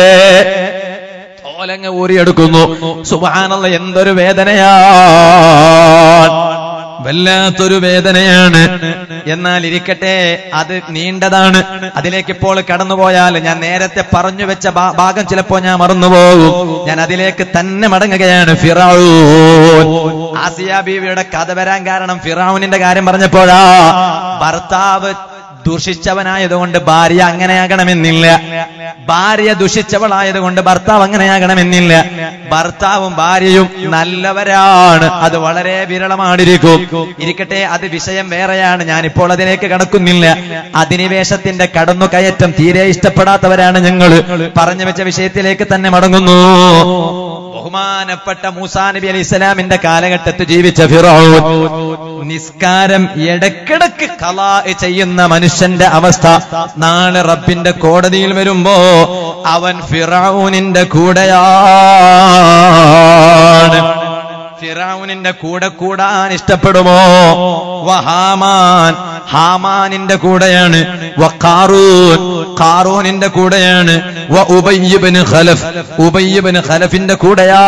തോലങ്ങ് ഊരിയെടുക്കുന്നു സുബാനുള്ള എന്തൊരു വേദനയാണ് വല്ലാത്തൊരു വേദനയാണ് എന്നാൽ ഇരിക്കട്ടെ അത് നീണ്ടതാണ് അതിലേക്ക് ഇപ്പോൾ കടന്നുപോയാൽ ഞാൻ നേരത്തെ പറഞ്ഞു വെച്ച ഭാ- ഭാഗം ചിലപ്പോ ഞാൻ മറന്നുപോകും ഞാൻ അതിലേക്ക് തന്നെ മടങ്ങുകയാണ് ഫിറാവൂൻ ആസിയ ബീവിയുടെ കഥ വരാൻ കാരണം ഫിറാവുനിന്റെ കാര്യം പറഞ്ഞപ്പോഴാ ഭർത്താവ് ദുഷിച്ചവനായതുകൊണ്ട് ഭാര്യ അങ്ങനെയാകണമെന്നില്ല ഭാര്യ ദുഷിച്ചവളായതുകൊണ്ട് ഭർത്താവ് അങ്ങനെയാകണമെന്നില്ല ഭർത്താവും ഭാര്യയും നല്ലവരാണ് അത് വളരെ വിരളമാണിരിക്കും ഇരിക്കട്ടെ അത് വിഷയം വേറെയാണ് ഞാനിപ്പോൾ അതിലേക്ക് കടക്കുന്നില്ല അധിനിവേശത്തിന്റെ കടന്നുകയറ്റം തീരെ ഇഷ്ടപ്പെടാത്തവരാണ് ഞങ്ങൾ പറഞ്ഞു വെച്ച വിഷയത്തിലേക്ക് തന്നെ മടങ്ങുന്നു ബഹുമാനപ്പെട്ട മൂസാ നബി അലി ഇസ്ലാമിന്റെ കാലഘട്ടത്തിൽ ജീവിച്ച ഫിറോൻ നിസ്കാരം ഇടക്കിടക്ക് കലാ ചെയ്യുന്ന മനുഷ്യന്റെ അവസ്ഥ നാളെ റബ്ബിന്റെ കോടതിയിൽ വരുമ്പോ അവൻ ഫിറൌനിന്റെ കൂടെയാണ് ഫിറൌനിന്റെ കൂടെ കൂടാൻ ഇഷ്ടപ്പെടുമോ വഹാമാൻ ഹാമാനിന്റെ കൂടെയാണ് വ ഖാറൂൻ ഖാറൂനിന്റെ കൂടെയാണ് വ ഉബയ്യിബ്നു ഖലഫ് ഉബയ്യിബ്നു ഖലഫിന്റെ കൂടെയാ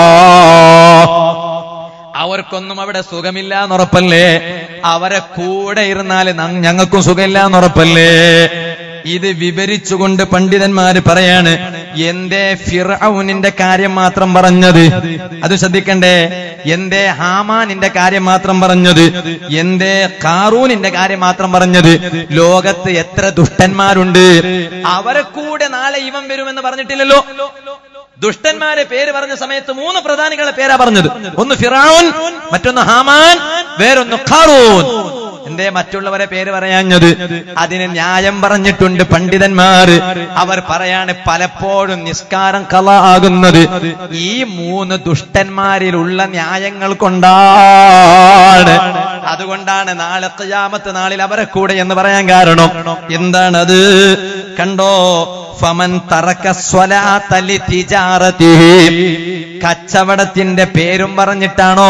അവർക്കൊന്നും അവിടെ സുഖമില്ല എന്നുറപ്പല്ലേ അവരെ കൂടെ ഇരുന്നാൽ ഞങ്ങൾക്കും സുഖമില്ല എന്നുറപ്പല്ലേ ഇത് വിവരിച്ചുകൊണ്ട് പണ്ഡിതന്മാര് പറയാണ് എന്തേ ഫിറൌനിന്റെ കാര്യം മാത്രം പറഞ്ഞത് അത് ശ്രദ്ധിക്കണ്ടേ എന്തേ ഹാമാനിന്റെ കാര്യം മാത്രം പറഞ്ഞത് എന്തേ കാറൂനിന്റെ കാര്യം മാത്രം പറഞ്ഞത് ലോകത്ത് എത്ര ദുഷ്ടന്മാരുണ്ട് അവരെ കൂടെ നാളെ ഇവൻ വരുമെന്ന് പറഞ്ഞിട്ടില്ലല്ലോ ദുഷ്ടന്മാരെ പേര് പറഞ്ഞ സമയത്ത് മൂന്ന് പ്രധാനികളെ പേരാ പറഞ്ഞത് ഒന്ന് ഫിറാവുൻ മറ്റൊന്ന് ഹാമാൻ വേറൊന്ന് ഖാറൂൻ എന്തേ മറ്റുള്ളവരെ പേര് പറയാഞ്ഞത് അതിന് ന്യായം പറഞ്ഞിട്ടുണ്ട് പണ്ഡിതന്മാര് അവർ പറയാണ് പലപ്പോഴും നിസ്കാരം കല ആകുന്നത് ഈ മൂന്ന് ദുഷ്ടന്മാരിലുള്ള ന്യായങ്ങൾ കൊണ്ടാണ് അതുകൊണ്ടാണ് നാളെ ഖിയാമത്ത് നാളിൽ അവരെ കൂടെ എന്ന് പറയാൻ കാരണം എന്താണത് കണ്ടോ ഫമൻ തറക്ക സ്വലാത്ത ലിതിജാറതിഹി കച്ചവടത്തിന്റെ പേരും പറഞ്ഞിട്ടാണോ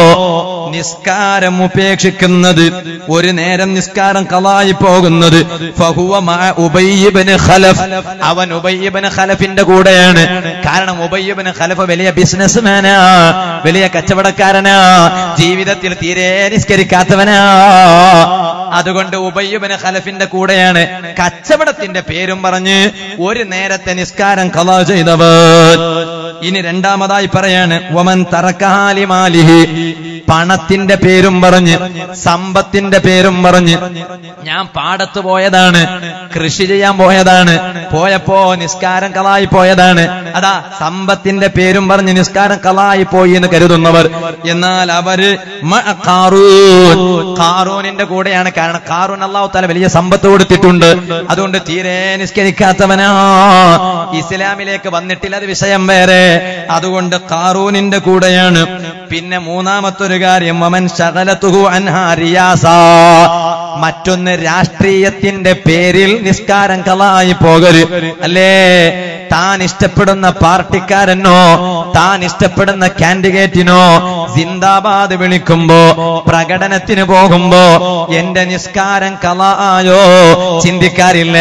നിസ്കാരം ഉപേക്ഷിക്കുന്നത് ഒരു നേരം നിസ്കാരം കളായി പോകുന്നത് ഫഹുവ മഅ ഉബയ്യിബ്ന് ഖലഫ് അവൻ ഉബയ്യിബ്ന് ഖലഫിന്റെ കൂടെയാണ് കാരണം ഉബയ്യിബ്ന് ഖലഫ് വലിയ ബിസിനസ്മാനാ വലിയ കച്ചവടക്കാരനാ ജീവിതത്തിൽ തീരെ നിസ്കരിക്കാത്തവനാ അതുകൊണ്ട് ഉബയ്യബന് ഖലഫിന്റെ കൂടെയാണ് കച്ചവടത്തിന്റെ പേരും പറഞ്ഞ് ഒരു നേരത്തെ നിസ്കാരം കലാ ചെയ്തവർ ഇനി രണ്ടാമതായി പറയാണ് വമൻ തറക്കാലി മാലിഹി പണത്തിന്റെ പേരും പറഞ്ഞ് സമ്പത്തിന്റെ പേരും പറഞ്ഞ് ഞാൻ പാടത്ത് പോയതാണ് കൃഷി ചെയ്യാൻ പോയതാണ് പോയപ്പോ നിസ്കാരം കളായി പോയതാണ് അതാ സമ്പത്തിന്റെ പേരും പറഞ്ഞ് നിസ്കാരം കളായി പോയി എന്ന് കരുതുന്നവർ എന്നാൽ അവര് മഅ ഖാറൂൻ ഖാറൂനിന്റെ കൂടെയാണ് കാരണം ഖാറൂൻ അള്ളാഹു താല വലിയ സമ്പത്ത് കൊടുത്തിട്ടുണ്ട് അതുകൊണ്ട് തീരെ നിസ്കരിക്കാത്തവനാ ഇസ്ലാമിലേക്ക് വന്നിട്ടില്ല അത് വിഷയം വേറെ അതുകൊണ്ട് ഖാറൂനിന്റെ കൂടെയാണ് പിന്നെ മൂന്നാമത്തൊരു കാര്യം വമൻ ശകലത്തുഹു അൻഹാ റിയാസ മറ്റൊന്ന് രാഷ്ട്രീയത്തിന്റെ പേരിൽ നിസ്കാരം കളായി പോകരു അല്ലേ താൻ ഇഷ്ടപ്പെടുന്ന പാർട്ടിക്കാരനോ താൻ ഇഷ്ടപ്പെടുന്ന കാൻഡിഡേറ്റിനോ സിന്ദാബാദ് വിളിക്കുമ്പോ പ്രകടനത്തിന് പോകുമ്പോ എന്റെ നിസ്കാരം കളായോ ചിന്തിക്കാറില്ല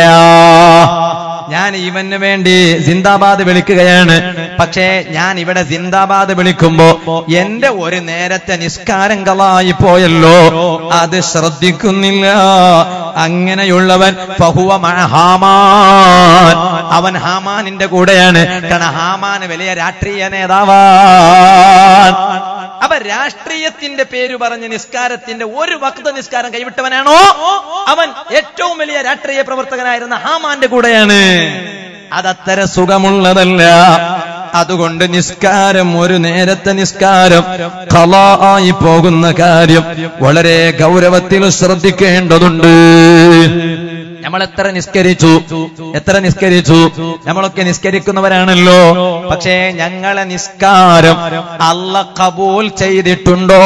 ഞാൻ ഇവന് വേണ്ടി സിന്ദാബാദ് വിളിക്കുകയാണ് പക്ഷേ ഞാൻ ഇവിടെ സിന്ദാബാദ് വിളിക്കുമ്പോ എന്റെ ഒരു നേരത്തെ നിസ്കാരം കളായി പോയല്ലോ അത് ശ്രദ്ധിക്കുന്നില്ല അങ്ങനെയുള്ളവൻ ഫഹുവ മഅ ഹാമാൻ അവൻ ഹാമാനിന്റെ കൂടെയാണ് കാരണം ഹാമാൻ വലിയ രാഷ്ട്രീയ നേതാവാൻ അപ്പൊ രാഷ്ട്രീയത്തിന്റെ പേര് പറഞ്ഞ് നിസ്കാരത്തിന്റെ ഒരു വക്ത നിസ്കാരം കൈവിട്ടവനാണോ അവൻ ഏറ്റവും വലിയ രാഷ്ട്രീയ പ്രവർത്തകനായിരുന്ന ഹാമാന്റെ കൂടെയാണ് അതത്ര സുഖമുള്ളതല്ല അതുകൊണ്ട് നിസ്കാരം ഒരു നേരത്തെ നിസ്കാരം ഖലാ ആയി പോകുന്ന കാര്യം വളരെ ഗൗരവത്തിൽ ശ്രദ്ധിക്കേണ്ടതുണ്ട് നമ്മൾ എത്ര നിസ്കരിച്ചു എത്ര നിസ്കരിച്ചു നമ്മളൊക്കെ നിസ്കരിക്കുന്നവരാണല്ലോ പക്ഷേ ഞങ്ങളെ നിസ്കാരം അല്ല കബൂൽ ചെയ്തിട്ടുണ്ടോ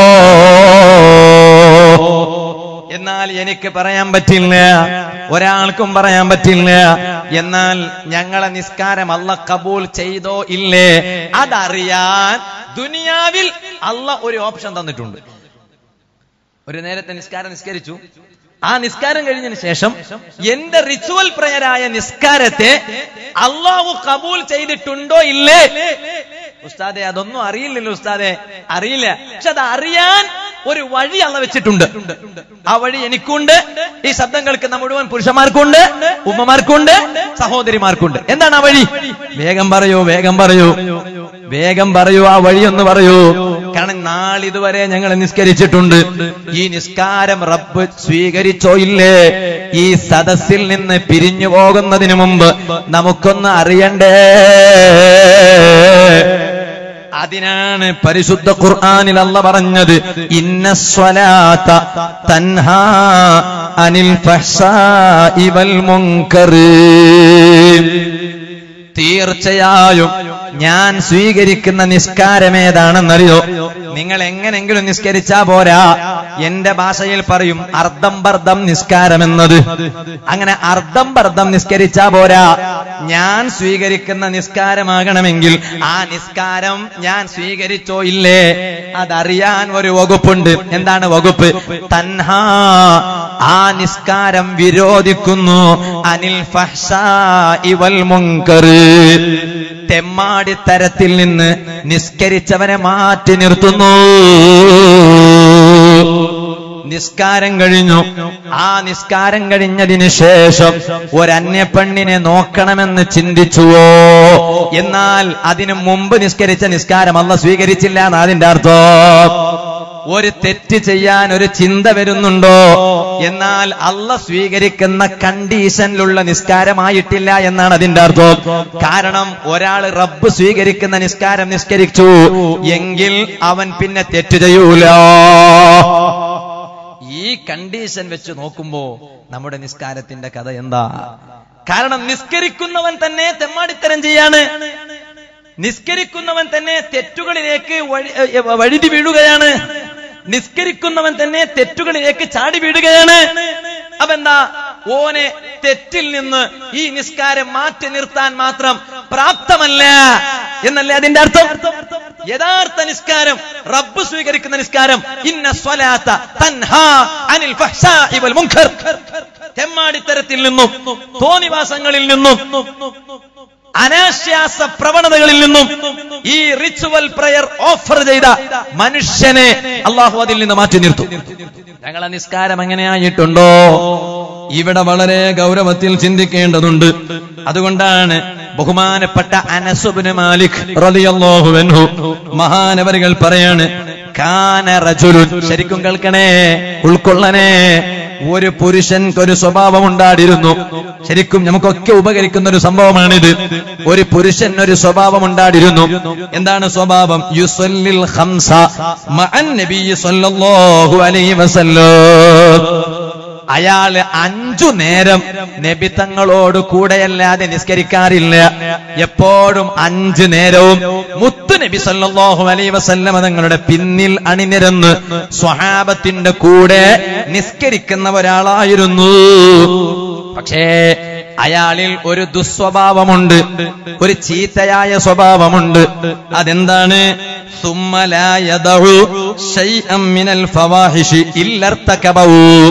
എന്നാൽ എനിക്ക് പറയാൻ പറ്റില്ല ഒരാൾക്കും പറയാൻ പറ്റില്ല എന്നാൽ ഞങ്ങളെ നിസ്കാരം അല്ല കബൂൽ ചെയ്തോ ഇല്ലേ അതറിയാൻ ദുനിയാവിൽ അല്ല ഒരു ഓപ്ഷൻ തന്നിട്ടുണ്ട് ഒരു നേരത്തെ നിസ്കാരം നിസ്കരിച്ചു ആ നിസ്കാരം കഴിഞ്ഞതിന് ശേഷം എന്റെ റിച്വൽ പ്രയരായ നിസ്കാരത്തെ അള്ളാഹു കബൂൽ ചെയ്തിട്ടുണ്ടോ ഇല്ലേ ഉസ്താദെ അതൊന്നും അറിയില്ലല്ലോ ഉസ്താദെ അറിയില്ല പക്ഷെ അത് അറിയാൻ ഒരു വഴി അള്ള വെച്ചിട്ടുണ്ട് ആ വഴി എനിക്കുണ്ട് ഈ ശബ്ദം കേൾക്കുന്ന മുഴുവൻ പുരുഷന്മാർക്കുണ്ട് ഉമ്മമാർക്കുണ്ട് സഹോദരിമാർക്കുണ്ട് എന്താണ് ആ വഴി വേഗം പറയൂ വേഗം പറയൂ വേഗം പറയൂ ആ വഴി ഒന്ന് പറയൂ കാരണം നാളിതുവരെ ഞങ്ങൾ നിസ്കരിച്ചിട്ടുണ്ട് ഈ നിസ്കാരം റബ്ബ് സ്വീകരിച്ചോ ഇല്ലേ ഈ സദസ്സിൽ നിന്ന് പിരിഞ്ഞു പോകുന്നതിന് മുമ്പ് നമുക്കൊന്ന് അറിയണ്ടേ അതിനാണ് പരിശുദ്ധ ഖുർആനിൽ അല്ല പറഞ്ഞത് ഇന്ന സ്വലാത്ത തൻഹാ അനിൽ ഫഹ്ശാഇ വൽ മുൻകറ് തീർച്ചയായും ഞാൻ സ്വീകരിക്കുന്ന നിസ്കാരം ഏതാണെന്നറിയോ നിങ്ങൾ എങ്ങനെങ്കിലും നിസ്കരിച്ചാ പോരാ എന്റെ ഭാഷയിൽ പറയും അർദ്ധം ബർദ്ധം നിസ്കാരം എന്നത് അങ്ങനെ അർദ്ധം ബർദ്ധം നിസ്കരിച്ചാ പോരാ ഞാൻ സ്വീകരിക്കുന്ന നിസ്കാരമാകണമെങ്കിൽ ആ നിസ്കാരം ഞാൻ സ്വീകരിച്ചോ ഇല്ലേ അതറിയാൻ ഒരു വകുപ്പുണ്ട് എന്താണ് വകുപ്പ് തൻഹാ ആ നിസ്കാരം വിരോധിക്കുന്നു അനിൽ ഫഹ്സാ ഇവൽ മുങ്കറ് തെമ്മാടിത്തരത്തിൽ നിന്ന് നിസ്കരിച്ചവനെ മാറ്റി നിർത്തുന്നു നിസ്കാരം കഴിഞ്ഞു ആ നിസ്കാരം കഴിഞ്ഞതിന് ശേഷം ഒരന്യ പെണ്ണിനെ നോക്കണമെന്ന് ചിന്തിച്ചുവോ എന്നാൽ അതിനു മുമ്പ് നിസ്കരിച്ച നിസ്കാരം അല്ല സ്വീകരിച്ചില്ല എന്ന് അതിന്റെ അർത്ഥം ഒരു തെറ്റ് ചെയ്യാൻ ഒരു ചിന്ത വരുന്നുണ്ടോ എന്നാൽ അല്ല സ്വീകരിക്കുന്ന കണ്ടീഷനിലുള്ള നിസ്കാരമായിട്ടില്ല എന്നാണ് അതിന്റെ അർത്ഥം കാരണം ഒരാൾ റബ്ബ് സ്വീകരിക്കുന്ന നിസ്കാരം നിസ്കരിച്ചു എങ്കിൽ അവൻ പിന്നെ തെറ്റ് ചെയ്യൂല ഈ കണ്ടീഷൻ വെച്ച് നോക്കുമ്പോ നമ്മുടെ നിസ്കാരത്തിന്റെ കഥ എന്താ കാരണം നിസ്കരിക്കുന്നവൻ തന്നെ തെമ്മാടിത്തരം ചെയ്യാണ് നിസ്കരിക്കുന്നവൻ തന്നെ തെറ്റുകളിലേക്ക് വഴി- ഏ, വഴുതി വീഴുകയാണ് നിസ്കരിക്കുന്നവൻ തന്നെ തെറ്റുകളിലേക്ക് ചാടി വീടുകയാണ് അപ്പെന്താ ഓനെ തെറ്റിൽ നിന്ന് ഈ നിസ്കാരം മാറ്റി നിർത്താൻ മാത്രം പ്രാപ്തമല്ല എന്നല്ലേ അതിന്റെ അർത്ഥം യഥാർത്ഥ നിസ്കാരം റബ്ബ് സ്വീകരിക്കുന്ന നിസ്കാരം ഇന്ന സ്വലാത്ത തൻഹാ അനിൽ ഫഹ്ശാഇ വൽ മുൻകർ തെമ്മാടിത്തരത്തിൽ നിന്നും തോന്നിവാസങ്ങളിൽ നിന്നും അനാശ്വാസ പ്രവണതകളിൽ നിന്നും ഈ റിച്വൽ പ്രയർ ഓഫർ ചെയ്ത മനുഷ്യനെ അള്ളാഹു അതിൽ നിന്ന് മാറ്റി നിർത്തും ഞങ്ങളെ നിസ്കാരം എങ്ങനെയായിട്ടുണ്ടോ ഇവിടെ വളരെ ഗൗരവത്തിൽ ചിന്തിക്കേണ്ടതുണ്ട് അതുകൊണ്ടാണ് ബഹുമാനപ്പെട്ട അനസുബിന് മാലിക് റളിയല്ലാഹു അൻഹു മഹാനവരുകൾ പറയാണ് കാന റജുലുൻ ശരിക്കും കേൾക്കണേ ഉൾക്കൊള്ളണേ ഒരു പുരുഷൻക്ക് ഒരു സ്വഭാവം ഉണ്ടായിരുന്നു ശരിക്കും നമുക്കൊക്കെ ഉപകരിക്കുന്ന ഒരു സംഭവമാണിത് ഒരു പുരുഷൻ ഒരു സ്വഭാവം ഉണ്ടായിരുന്നു എന്താണ് സ്വഭാവം യുസല്ലിൽ ഖംസ മഅൻ നബി സല്ലല്ലാഹു അലൈഹി വസല്ലം അയാള് അഞ്ചു നേരം നബി തങ്ങളോട് കൂടെയല്ലാതെ നിസ്കരിക്കാറില്ല എപ്പോഴും അഞ്ചു നേരവും മുത്തു നബി സല്ലല്ലാഹു അലൈഹി വസല്ലമ തങ്ങളുടെ പിന്നിൽ അണിനിരന്ന് സ്വഹാബത്തിന്റെ കൂടെ നിസ്കരിക്കുന്ന ഒരാളായിരുന്നു പക്ഷേ അയാളിൽ ഒരു ദുസ്വഭാവമുണ്ട് ഒരു ചീത്തയായ സ്വഭാവമുണ്ട് അതെന്താണ് ثم لا يدع شيئا من الفواحش إلا ارتكبه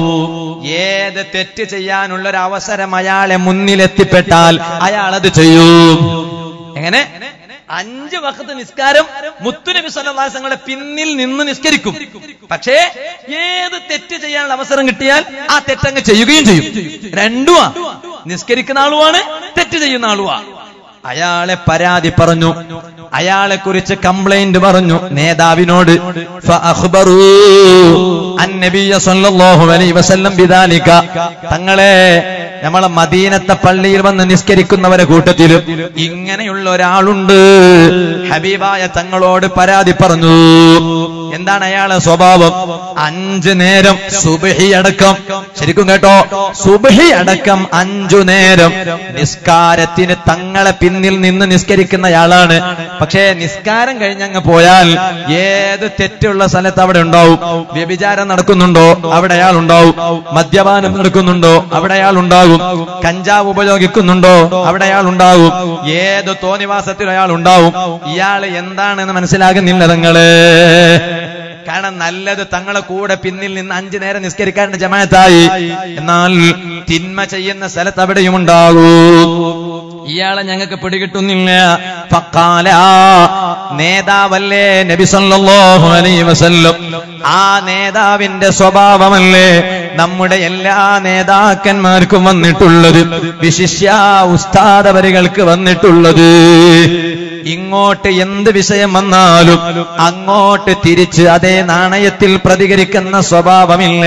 ഏത് തെറ്റ് ചെയ്യാനുള്ള ഒരു അവസരം അയാളെ മുന്നിലെത്തിപ്പെട്ടാൽ അയാൾ അത് ചെയ്യും എങ്ങനെ അഞ്ച് വക്കത്ത് നിസ്കാരം മുത്തുനബി സല്ലാസങ്ങളുടെ പിന്നിൽ നിന്ന് നിസ്കരിക്കും പക്ഷേ ഏത് തെറ്റ് ചെയ്യാനുള്ള അവസരം കിട്ടിയാൽ ആ തെറ്റങ്ങ് ചെയ്യുകയും ചെയ്യും രണ്ടുമാ നിസ്കരിക്കുന്ന ആളുമാണ് തെറ്റ് ചെയ്യുന്ന ആളുവാ അയാളെ പരാതി പറഞ്ഞു അയാളെ കുറിച്ച് കംപ്ലൈന്റ് പറഞ്ഞു നേതാവിനോട് ഫഅഖ്ബറൂ അന്നബിയ സല്ലല്ലാഹു അലൈഹി വസല്ലം ബിദാലിക തങ്ങളെ നമ്മളെ മദീനത്തെ പള്ളിയിൽ വന്ന് നിസ്കരിക്കുന്നവരെ കൂട്ടത്തിലും ഇങ്ങനെയുള്ള ഒരാളുണ്ട് ഹബീബായ തങ്ങളോട് പരാതി പറഞ്ഞു എന്താണ് അയാളെ സ്വഭാവം അഞ്ചു നേരം സുബഹി അടക്കം ശരിക്കും കേട്ടോ സുബഹി അടക്കം അഞ്ചു നേരം നിസ്കാരത്തിന് തങ്ങളെ പിന്നിൽ നിന്ന് നിസ്കരിക്കുന്നയാളാണ് പക്ഷേ നിസ്കാരം കഴിഞ്ഞങ്ങ് പോയാൽ ഏത് തെറ്റുള്ള സ്ഥലത്ത് അവിടെ ഉണ്ടാവും വ്യഭിചാരം നടക്കുന്നുണ്ടോ അവിടെ അയാൾ ഉണ്ടാവും മദ്യപാനം നടക്കുന്നുണ്ടോ അവിടെ അയാൾ ഉണ്ടാകും കഞ്ചാവ് ഉപയോഗിക്കുന്നുണ്ടോ അവിടെ അയാൾ ഉണ്ടാവും ഏത് തോന്നിവാസത്തിൽ അയാൾ ഉണ്ടാവും ഇയാൾ എന്താണെന്ന് മനസ്സിലാകുന്നില്ല തങ്ങള് കാരണം നല്ലത് തങ്ങളെ കൂടെ പിന്നിൽ നിന്ന് അഞ്ചു നേരം നിസ്കരിക്കാണ്ട് ജമായത്തായി എന്നാൽ തിന്മ ചെയ്യുന്ന സ്ഥലത്ത് അവിടെയും ഉണ്ടാകൂ ഇയാളെ ഞങ്ങൾക്ക് പിടികിട്ടുന്നില്ല ഫക്കാല നേതാവല്ലേ നബി സല്ലല്ലാഹു അലൈഹി വസല്ലം ആ നേതാവിന്റെ സ്വഭാവമല്ലേ നമ്മുടെ എല്ലാ നേതാക്കന്മാർക്കും വന്നിട്ടുള്ളത് വിശിഷ്യ ഉസ്താദവരികൾക്ക് വന്നിട്ടുള്ളത് ഇങ്ങോട്ട് എന്ത് വിഷയം വന്നാലും അങ്ങോട്ട് തിരിച്ച് അതേ നാണയത്തിൽ പ്രതികരിക്കുന്ന സ്വഭാവമില്ല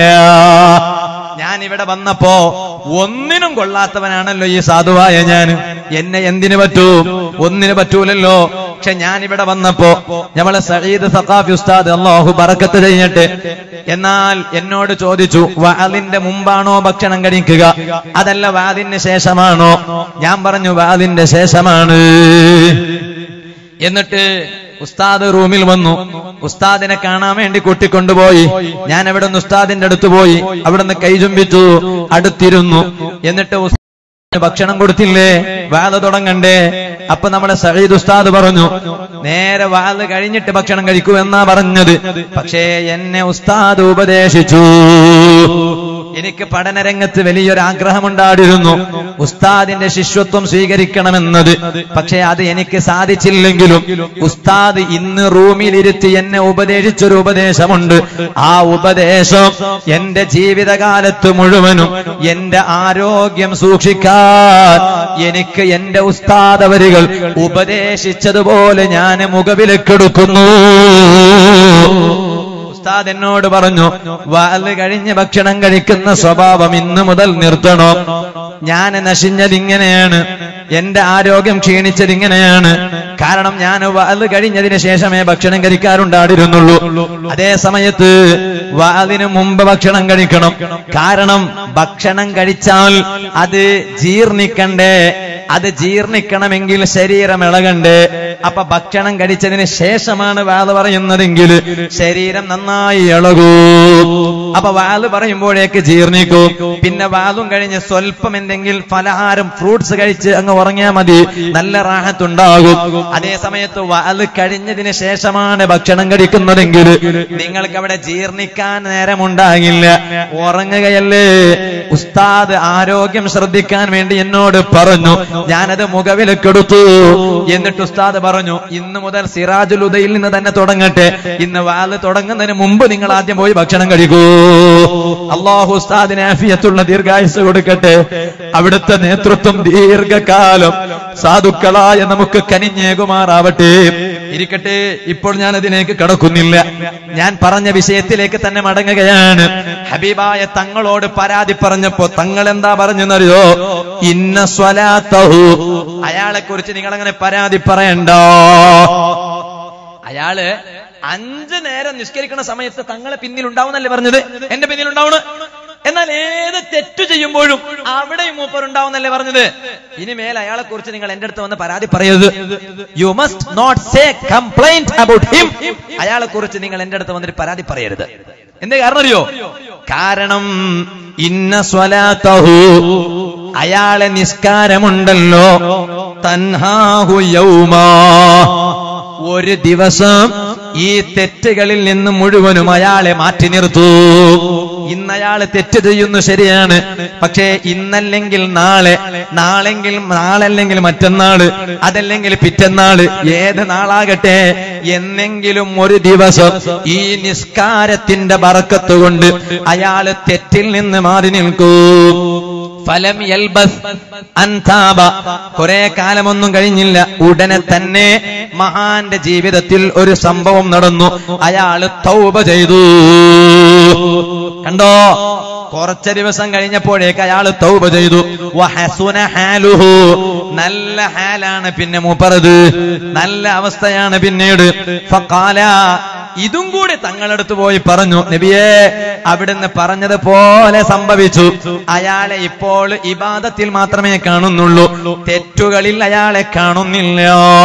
ഞാൻ ഇവിടെ വന്നപ്പോ ഒന്നിനും കൊള്ളാത്തവനാണല്ലോ ഈ സാധുവായ ഞാൻ എന്നെ എന്തിനു പറ്റൂ ഒന്നിനു പറ്റൂലല്ലോ പക്ഷെ ഞാൻ ഇവിടെ വന്നപ്പോ നമ്മളെ സഈദ് സഖാഫി ഉസ്താദ് അള്ളാഹു ബറക്കത്ത് ചെയ്യട്ടെ എന്നാൽ എന്നോട് ചോദിച്ചു വാദിന്റെ മുമ്പാണോ ഭക്ഷണം കഴിക്കുക അതല്ല വാദിന് ശേഷമാണോ ഞാൻ പറഞ്ഞു വാദിന്റെ ശേഷമാണ് എന്നിട്ട് ഉസ്താദ് റൂമിൽ വന്നു ഉസ്താദിനെ കാണാൻ വേണ്ടി കൂട്ടിക്കൊണ്ടുപോയി ഞാൻ അവിടെ നിന്ന് ഉസ്താദിന്റെ അടുത്ത് പോയി അവിടെ നിന്ന് കൈ ചുംബിച്ചു അടുത്തിരുന്നു എന്നിട്ട് ഉസ്താദിന് ഭക്ഷണം കൊടുത്തില്ലേ വാത തുടങ്ങണ്ടേ അപ്പൊ നമ്മുടെ സഹീദ് ഉസ്താദ് പറഞ്ഞു നേരെ വാത് കഴിഞ്ഞിട്ട് ഭക്ഷണം കഴിക്കൂ എന്നാ പറഞ്ഞത് പക്ഷേ എന്നെ ഉസ്താദ് ഉപദേശിച്ചു എനിക്ക് പഠനരംഗത്ത് വലിയൊരു ആഗ്രഹമുണ്ടായിരുന്നു ഉസ്താദിന്റെ ശിഷ്യത്വം സ്വീകരിക്കണമെന്നത് പക്ഷേ അത് എനിക്ക് സാധിച്ചില്ലെങ്കിലും ഉസ്താദ് ഇന്ന് റൂമിലിരുത്തി എന്നെ ഉപദേശിച്ചൊരു ഉപദേശമുണ്ട് ആ ഉപദേശം എന്റെ ജീവിതകാലത്ത് മുഴുവനും എന്റെ ആരോഗ്യം സൂക്ഷിക്കാൻ എനിക്ക് എന്റെ ഉസ്താദവരികൾ ഉപദേശിച്ചതുപോലെ ഞാൻ മുഖവിലക്കെടുക്കുന്നു ഉസ്താദ് എന്നോട് പറഞ്ഞു വാല് കഴിഞ്ഞ് ഭക്ഷണം കഴിക്കുന്ന സ്വഭാവം ഇന്ന് മുതൽ നിർത്തണം ഞാൻ നശിഞ്ഞത് ഇങ്ങനെയാണ് എന്റെ ആരോഗ്യം ക്ഷീണിച്ചത് ഇങ്ങനെയാണ് കാരണം ഞാൻ വാല് കഴിഞ്ഞതിന് ശേഷമേ ഭക്ഷണം കഴിക്കാറുണ്ടായിരുന്നുള്ളൂ അതേ സമയത്ത് വാലിന് മുമ്പ് ഭക്ഷണം കഴിക്കണം കാരണം ഭക്ഷണം കഴിച്ചാൽ അത് ജീർണിക്കണ്ടേ അത് ജീർണിക്കണമെങ്കിൽ ശരീരം ഇളകണ്ടേ അപ്പൊ ഭക്ഷണം കഴിച്ചതിന് ശേഷമാണ് വാല് പറയുന്നതെങ്കിൽ ശരീരം നന്നായി ഇളകൂ അപ്പൊ വാല് പറയുമ്പോഴേക്ക് ജീർണിക്കും പിന്നെ വാലും കഴിഞ്ഞ് സ്വല്പം എന്തെങ്കിലും ഫലഹാരം ഫ്രൂട്ട്സ് കഴിച്ച് അങ്ങ് ഉറങ്ങിയാൽ മതി നല്ല റാഹത്തുണ്ടാകും അതേ സമയത്ത് വാല് കഴിഞ്ഞതിന് ശേഷമാണ് ഭക്ഷണം കഴിക്കുന്നതെങ്കിൽ നിങ്ങൾക്ക് അവിടെ ജീർണിക്കാൻ നേരമുണ്ടാകില്ല ഉറങ്ങുകയല്ലേ ഉസ്താദ് ആരോഗ്യം ശ്രദ്ധിക്കാൻ വേണ്ടി എന്നോട് പറഞ്ഞു ഞാനത് മുഖവിലക്കെടുത്തു എന്നിട്ട് ഉസ്താദ് പറഞ്ഞു ഇന്ന് മുതൽ സിറാജുൽ ഉദയിൽ നിന്ന് തന്നെ തുടങ്ങട്ടെ ഇന്ന് വാല് തുടങ്ങുന്നതിന് മുമ്പ് നിങ്ങൾ ആദ്യം പോയി ഭക്ഷണം കഴിക്കൂ അള്ളാഹു ഉസ്താദിന് ആഫിയത്തുള്ള ദീർഘായുസ് കൊടുക്കട്ടെ അവിടുത്തെ നേതൃത്വം ദീർഘകാലം സാധുക്കളായ നമുക്ക് കനിഞ്ഞേകുമാറാവട്ടെ ഇരിക്കട്ടെ ഇപ്പോൾ ഞാൻ അതിലേക്ക് കടക്കുന്നില്ല ഞാൻ പറഞ്ഞ വിഷയത്തിലേക്ക് തന്നെ മടങ്ങുകയാണ് ഹബീബായ തങ്ങളോട് പരാതി പറഞ്ഞപ്പോ തങ്ങൾ എന്താ പറഞ്ഞെന്നറിയോ ഇന്ന സ്വലാത്തഹു അയാളെ കുറിച്ച് നിങ്ങൾ അങ്ങനെ പരാതി പറയണ്ട അയാള് അഞ്ച് നേരം നിസ്കരിക്കുന്ന സമയത്ത് തങ്ങളെ പിന്നിൽ ഉണ്ടാവുന്നല്ലേ പറഞ്ഞത് എന്റെ പിന്നിൽ ഉണ്ടാവണ് എന്നാൽ ഏത് തെറ്റു ചെയ്യുമ്പോഴും അവിടെയും മൂപ്പർ ഉണ്ടാവുന്നല്ലേ പറഞ്ഞത് ഇനി മേൽ അയാളെ കുറിച്ച് നിങ്ങൾ എന്റെ അടുത്ത് വന്ന് പരാതി പറയരുത് you must not say complaint about him അയാളെ കുറിച്ച് നിങ്ങൾ എന്റെ അടുത്ത് വന്നിട്ട് പരാതി പറയരുത് എന്തേ കാരണം അറിയോ കാരണം ഇന്ന സ്വലാത്തഹു അയാളെ നിസ്കാരമുണ്ടല്ലോ തൻഹാഹു യൗമാ ഒരു ദിവസം ഈ തെറ്റുകളിൽ നിന്ന് മുഴുവനും അയാളെ മാറ്റി നിർത്തൂ ഇന്ന് അയാൾ തെറ്റ് ചെയ്യുന്നു ശരിയാണ് പക്ഷേ ഇന്നല്ലെങ്കിൽ നാളെ നാളെങ്കിൽ നാളല്ലെങ്കിൽ മറ്റന്നാള് അതല്ലെങ്കിൽ പിറ്റന്നാള് ഏത് നാളാകട്ടെ എന്നെങ്കിലും ഒരു ദിവസം ഈ നിസ്കാരത്തിന്റെ ബറക്കത്ത് കൊണ്ട് അയാള് തെറ്റിൽ നിന്ന് മാറി നിൽക്കൂ ഫലം യൽബസ് അൻതാബ കുറെ കാലമൊന്നും കഴിഞ്ഞില്ല ഉടനെ തന്നെ മഹാന്റെ ജീവിതത്തിൽ ഒരു സംഭവം നടന്നു അയാള് തൗബ ചെയ്തു കണ്ടോ കുറച്ച് ദിവസം കഴിഞ്ഞപ്പോഴേക്ക് അയാൾ തൗബ ചെയ്തു വഹസുന ഹാലുഹു നല്ല ഹാലാണ് പിന്നെ മൂപ്പറത് നല്ല അവസ്ഥയാണ് പിന്നീട് ഫഖാല ഇതും കൂടി തങ്ങളടുത്ത് പോയി പറഞ്ഞു നബിയെ അവിടുന്ന് പറഞ്ഞതുപോലെ സംഭവിച്ചു അയാളെ ഇപ്പോൾ ഇബാദത്തിൽ മാത്രമേ കാണുന്നുള്ളൂ തെറ്റുകളിൽ അയാളെ കാണുന്നില്ല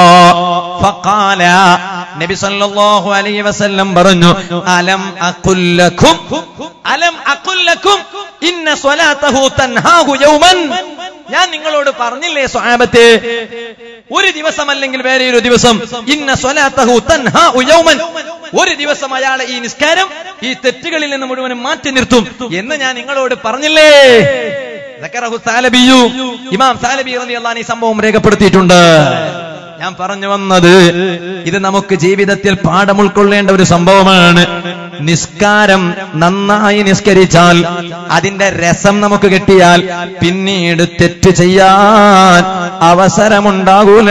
ഫഖാല നബി സല്ലല്ലാഹു അലൈഹി വസല്ലം പറഞ്ഞു അലം അഖുല്ലക്കും അലം അഖുല്ലക്കും ഇന്ന സ്വലാത്തഹു തൻഹാഹു യൗമൻ ഞാൻ നിങ്ങളോട് പറഞ്ഞില്ലേ സ്വഹാബത്തെ ഒരു ദിവസം അല്ലെങ്കിൽ വേറെ ഒരു ദിവസം ഇന്ന സ്വലാത്തഹു തൻഹാഉ യൗമൻ ഒരു ദിവസം അയാളെ ഈ നിസ്കാരം ഈ തെറ്റുകളിൽ നിന്ന് മുഴുവനും മാറ്റി നിർത്തും എന്ന് ഞാൻ നിങ്ങളോട് പറഞ്ഞില്ലേ ദക്കറഹു സാലബിയു ഇമാം സാലബി റളിയല്ലാഹു അൻഹു ഈ സംഭവം രേഖപ്പെടുത്തിയിട്ടുണ്ട് ഞാൻ പറഞ്ഞു വന്നത് ഇത് നമുക്ക് ജീവിതത്തിൽ പാഠം ഉൾക്കൊള്ളേണ്ട ഒരു സംഭവമാണ് നിസ്കാരം നന്നായി നിസ്കരിച്ചാൽ അതിന്റെ രസം നമുക്ക് കിട്ടിയാൽ പിന്നീട് തെറ്റ് ചെയ്യാൻ അവസരമുണ്ടാകൂല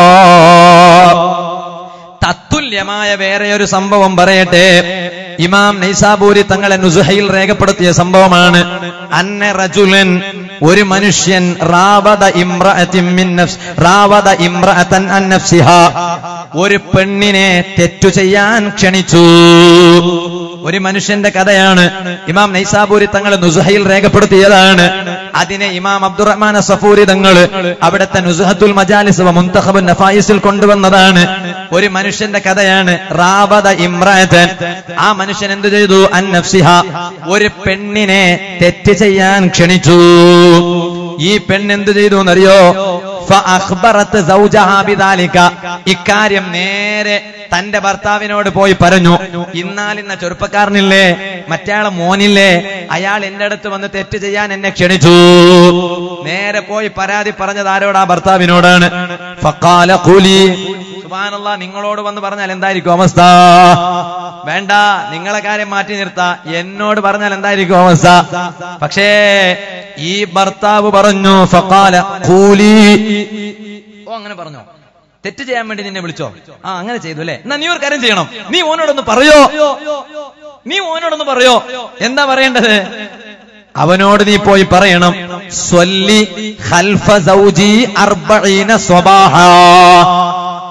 തത്തുല്യമായ വേറെ ഒരു സംഭവം പറയട്ടെ ഇമാം നൈസാബൂരി തങ്ങളെ നുസുഹയിൽ രേഖപ്പെടുത്തിയ സംഭവമാണ് അന്ന റജുലൻ ഒരു മനുഷ്യൻ റാവത ഇമ്രഅത്തിൻ മിൻ നഫ്സ് റാവത ഇമ്രഅതൻ അൻ നഫ്സിഹാ ഒരു പെണ്ണിനെ തെറ്റു ചെയ്യാൻ ക്ഷണിച്ചു ഒരു മനുഷ്യന്റെ കഥയാണ് ഇമാം നൈസാബൂരി തങ്ങൾ നുസുഹയിൽ രേഖപ്പെടുത്തിയതാണ് അതിനെ ഇമാം അബ്ദുറഹ്മാൻ സഫൂരി തങ്ങൾ അവിടുത്തെ നുസുഹത്തുൽ മജാലിസ് വ മുന്തഖബുൻ നഫായിസിൽ കൊണ്ടുവന്നതാണ് ഒരു മനുഷ്യന്റെ കഥയാണ് റാവത ഇമ്രാതൻ ആ മനുഷ്യൻ എന്തു ചെയ്തു അൻ നഫ്സിഹ ഒരു പെണ്ണിനെ തെറ്റ് ചെയ്യാൻ ക്ഷണിച്ചു ഈ പെണ്ണ് എന്ത് ചെയ്തു എന്നറിയോ ഫഅഖ്ബറത്ത് സൗജഹാ ബിദാലിക ഇക്കാര്യം നേരെ തന്റെ ഭർത്താവിനോട് പോയി പറഞ്ഞു ഇന്നാലിന്ന ചെറുപ്പക്കാരനില്ലേ മറ്റയാളെ മോനില്ലേ അയാൾ എന്റെ അടുത്ത് വന്ന് തെറ്റ് ചെയ്യാൻ എന്നെ ക്ഷണിച്ചു നേരെ പോയി പരാതി പറഞ്ഞത് ആരോടാ ഭർത്താവിനോടാണ് ഫഖാല ഖുലി സുബ്ഹാനല്ലാ നിങ്ങളോട് വന്ന് പറഞ്ഞാൽ എന്തായിരിക്കും അവസ്ഥ വേണ്ട നിങ്ങളെ കാര്യം മാറ്റി നിർത്താ എന്നോട് പറഞ്ഞാൽ എന്തായിരിക്കും അവസ്ഥ പക്ഷേ ഈ ഭർത്താവ് പറഞ്ഞു ഫഖാല ഖൂലി ഓ അങ്ങനെ പറഞ്ഞോ തെറ്റ് ചെയ്യാൻ വേണ്ടി നിന്നെ വിളിച്ചോ ആ അങ്ങനെ ചെയ്തു അല്ലേ എന്നാ നീ ഒരു കാര്യം ചെയ്യണം നീ ഓനോടൊന്ന് പറയോ നീ ഓനോടൊന്ന് പറയോ എന്താ പറയേണ്ടത് അവനോട് നീ പോയി പറയണം സ്വല്ലി ഖൽഫ സൗജി അർബഈന സ്വബാഹ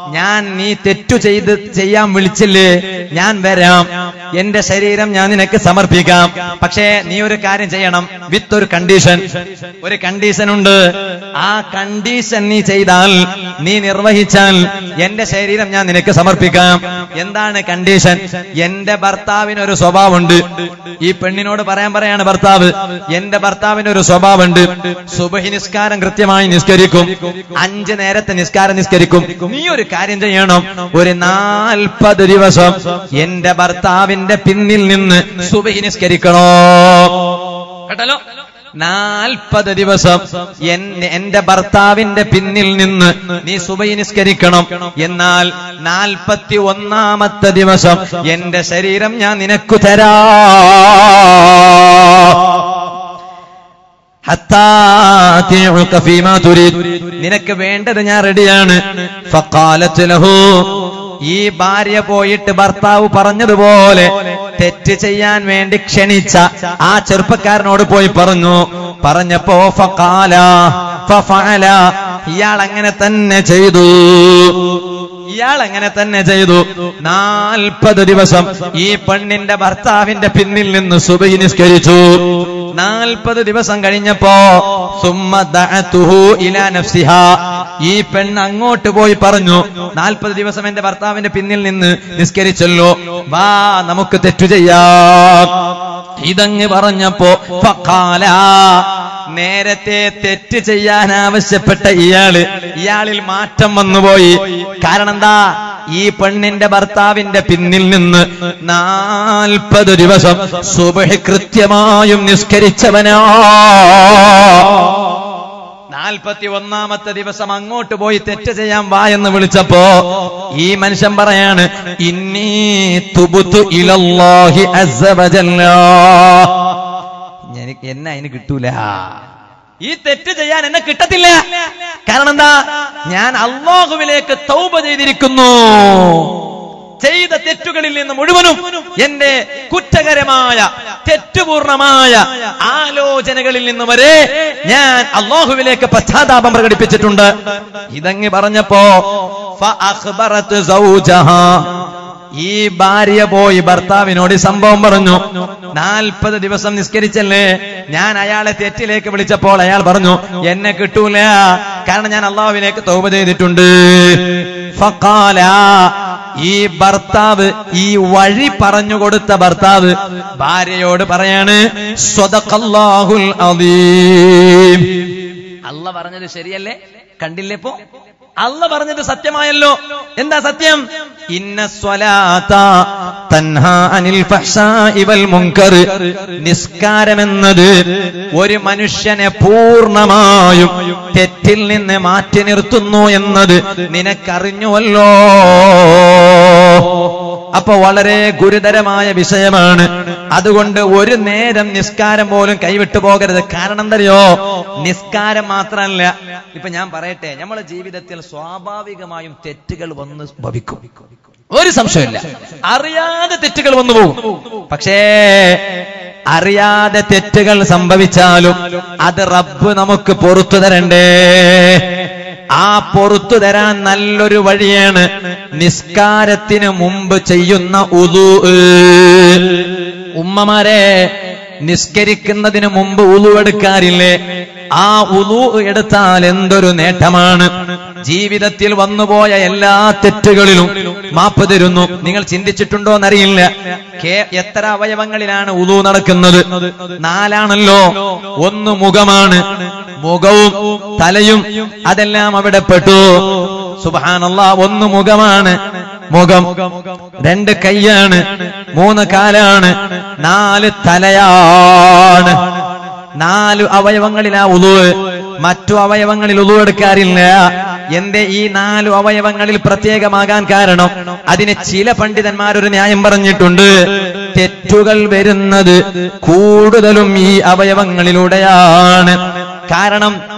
ഞാൻ നീ തെറ്റു ചെയ്ത് ചെയ്യാൻ വിളിച്ചില്ലേ ഞാൻ വരാം എന്റെ ശരീരം ഞാൻ നിനക്ക് സമർപ്പിക്കാം പക്ഷേ നീ ഒരു കാര്യം ചെയ്യണം വിത്ത് ഒരു കണ്ടീഷൻ ഒരു കണ്ടീഷൻ ഉണ്ട് ആ കണ്ടീഷൻ നീ ചെയ്താൽ നീ നിർവഹിച്ചാൽ എന്റെ ശരീരം ഞാൻ നിനക്ക് സമർപ്പിക്കാം എന്താണ് കണ്ടീഷൻ എന്റെ ഭർത്താവിന് ഒരു സ്വഭാവമുണ്ട് ഈ പെണ്ണിനോട് പറയാൻ പറയാണ് ഭർത്താവ് എന്റെ ഭർത്താവിന് ഒരു സ്വഭാവമുണ്ട് സുബഹി നിസ്കാരം കൃത്യമായി നിസ്കരിക്കും അഞ്ച് നേരത്തെ നിസ്കാരം നിസ്കരിക്കും നീ ഒരു കാര്യം ചെയ്യണം ഒരു നാൽപ്പത് ദിവസം എന്റെ ഭർത്താവിന്റെ പിന്നിൽ നിന്ന് സുബഹി നിസ്കരിക്കണോ കേട്ടല്ലോ നാൽപ്പത് ദിവസം എന്നെ എന്റെ ഭർത്താവിന്റെ പിന്നിൽ നിന്ന് നീ സുബൈ നിസ്കരിക്കണം എന്നാൽ നാൽപ്പത്തി ഒന്നാമത്തെ ദിവസം എന്റെ ശരീരം ഞാൻ നിനക്കു തരാ നിനക്ക് വേണ്ടത് ഞാൻ റെഡിയാണ് ഫക്കാലത്ത് ലഹു ഈ ഭാര്യ പോയിട്ട് ഭർത്താവ് പറഞ്ഞതുപോലെ തെറ്റ് ചെയ്യാൻ വേണ്ടി ക്ഷണിച്ച ആ ചെറുപ്പക്കാരനോട് പോയി പറഞ്ഞു പറഞ്ഞപ്പോ ഫക്കാല ഫഫഅല ഇയാൾ അങ്ങനെ തന്നെ ചെയ്തു ഇയാൾ അങ്ങനെ തന്നെ ചെയ്തു നാൽപ്പത് ദിവസം ഈ പെണ്ണിന്റെ ഭർത്താവിന്റെ പിന്നിൽ നിന്ന് സുബൈ നിസ്കരിച്ചു നാൽപ്പത് ദിവസം കഴിഞ്ഞപ്പോ സുമ്മ ദഅതുഹു ഇലാ നഫ്സിഹാ ഈ പെണ്ണ് അങ്ങോട്ട് പോയി പറഞ്ഞു നാൽപ്പത് ദിവസം എന്റെ ഭർത്താവിന്റെ പിന്നിൽ നിന്ന് നിസ്കരിച്ചല്ലോ വാ നമുക്ക് തെറ്റു ചെയ്യാം ഇതങ്ങ് പറഞ്ഞപ്പോ ഫഖാല നേരത്തെ തെറ്റ് ചെയ്യാൻ ആവശ്യപ്പെട്ട ഇയാള് ഇയാളിൽ മാറ്റം വന്നുപോയി കാരണം എന്താ ഈ പെണ്ണിന്റെ ഭർത്താവിന്റെ പിന്നിൽ നിന്ന് നാൽപ്പത് ദിവസം സുബഹി കൃത്യമായും നിസ്കരിച്ചവനാ നാൽപ്പത്തി ഒന്നാമത്തെ ദിവസം അങ്ങോട്ട് പോയി തെറ്റ് ചെയ്യാൻ വാ എന്ന് വിളിച്ചപ്പോ ഈ മനുഷ്യൻ പറയാണ് ഇന്നീ തുബുത്തു ഇലല്ലാഹി അസ്സ വജല്ല എനിക്ക് എന്നെ അതിന് കിട്ടൂല ഈ തെറ്റ് ചെയ്യാൻ എന്നെ കിട്ടത്തില്ല കാരണം എന്താ ഞാൻ അള്ളാഹുവിലേക്ക് തൗബ ചെയ്തിരിക്കുന്നു ചെയ്ത തെറ്റുകളിൽ നിന്ന് മുഴുവനും എന്റെ കുറ്റകരമായ തെറ്റുപൂർണമായ ആലോചനകളിൽ നിന്ന് വരെ ഞാൻ അള്ളാഹുവിലേക്ക് പശ്ചാത്താപം പ്രകടിപ്പിച്ചിട്ടുണ്ട് ഇതങ്ങ് പറഞ്ഞപ്പോ ഫഅഖ്ബറത്ത് സൗജഹാ ഈ ഭാര്യ പോയി ഭർത്താവിനോട് ഈ സംഭവം പറഞ്ഞു നാൽപ്പത് ദിവസം നിസ്കരിച്ചല്ലേ ഞാൻ അയാളെ തെറ്റിലേക്ക് വിളിച്ചപ്പോൾ അയാൾ പറഞ്ഞു എന്നെ കിട്ടൂല കാരണം ഞാൻ അള്ളാഹുവിലേക്ക് തൗബ ചെയ്തിട്ടുണ്ട് ഫഖാല ഈ ഭർത്താവ് ഈ വഴി പറഞ്ഞു കൊടുത്ത ഭർത്താവ് ഭാര്യയോട് പറയാണ് സ്വതഖല്ലാഹുൽ അദീം അല്ല പറഞ്ഞത് ശരിയല്ലേ കണ്ടില്ലേ ഇപ്പോ അല്ല പറഞ്ഞത് സത്യമായല്ലോ എന്താ സത്യം ഇന്ന സ്വലാത്ത തൻഹാ അനിൽ ഫഹ്ശാഇ വൽ മുൻകർ നിസ്കാരമെന്നത് ഒരു മനുഷ്യനെ പൂർണ്ണമായും തെറ്റിൽ നിന്ന് മാറ്റി നിർത്തുന്നു എന്നത് നിനക്കറിഞ്ഞുവല്ലോ അപ്പൊ വളരെ ഗുരുതരമായ വിഷയമാണ് അതുകൊണ്ട് ഒരു നേരം നിസ്കാരം പോലും കൈവിട്ടു പോകരുത് കാരണം എന്തറിയോ നിസ്കാരം മാത്രമല്ല ഇപ്പൊ ഞാൻ പറയട്ടെ നമ്മളെ ജീവിതത്തിൽ സ്വാഭാവികമായും തെറ്റുകൾ വന്ന് ഭവിക്കും ഒരു സംശയമില്ല അറിയാതെ തെറ്റുകൾ വന്നു പോകും പക്ഷേ അറിയാതെ തെറ്റുകൾ സംഭവിച്ചാലും അത് റബ്ബ് നമുക്ക് പൊറത്തു തരണ്ടേ ആ പൊറത്തു തരാൻ നല്ലൊരു വഴിയാണ് നിസ്കാരത്തിന് മുമ്പ് ചെയ്യുന്ന ഉദു ഉമ്മമാരെ നിസ്കരിക്കുന്നതിന് മുമ്പ് ഉളു എടുക്കാറില്ലേ ആ ഉളു എടുത്താൽ എന്തൊരു നേട്ടമാണ് ജീവിതത്തിൽ വന്നുപോയ എല്ലാ തെറ്റുകളിലും മാപ്പ് തരുന്നു നിങ്ങൾ ചിന്തിച്ചിട്ടുണ്ടോ എന്നറിയില്ല കേ- എത്ര അവയവങ്ങളിലാണ് ഉളു നടക്കുന്നത് നാലാണല്ലോ ഒന്ന് മുഖമാണ് മുഖവും തലയും അതെല്ലാം അവിടെ പെട്ടു സുബാനല്ല ഒന്ന് മുഖമാണ് മുഖം രണ്ട് കൈയാണ് മൂന്ന് കാലാണ് നാല് തലയാണ് നാല് അവയവങ്ങളിലാ ഉളുവ് മറ്റു അവയവങ്ങളിൽ ഉളു എടുക്കാറില്ല എന്റെ ഈ നാലു അവയവങ്ങളിൽ പ്രത്യേകമാകാൻ കാരണം അതിന് ചില പണ്ഡിതന്മാരൊരു ന്യായം പറഞ്ഞിട്ടുണ്ട് തെറ്റുകൾ വരുന്നത് കൂടുതലും ഈ അവയവങ്ങളിലൂടെയാണ് കാരണം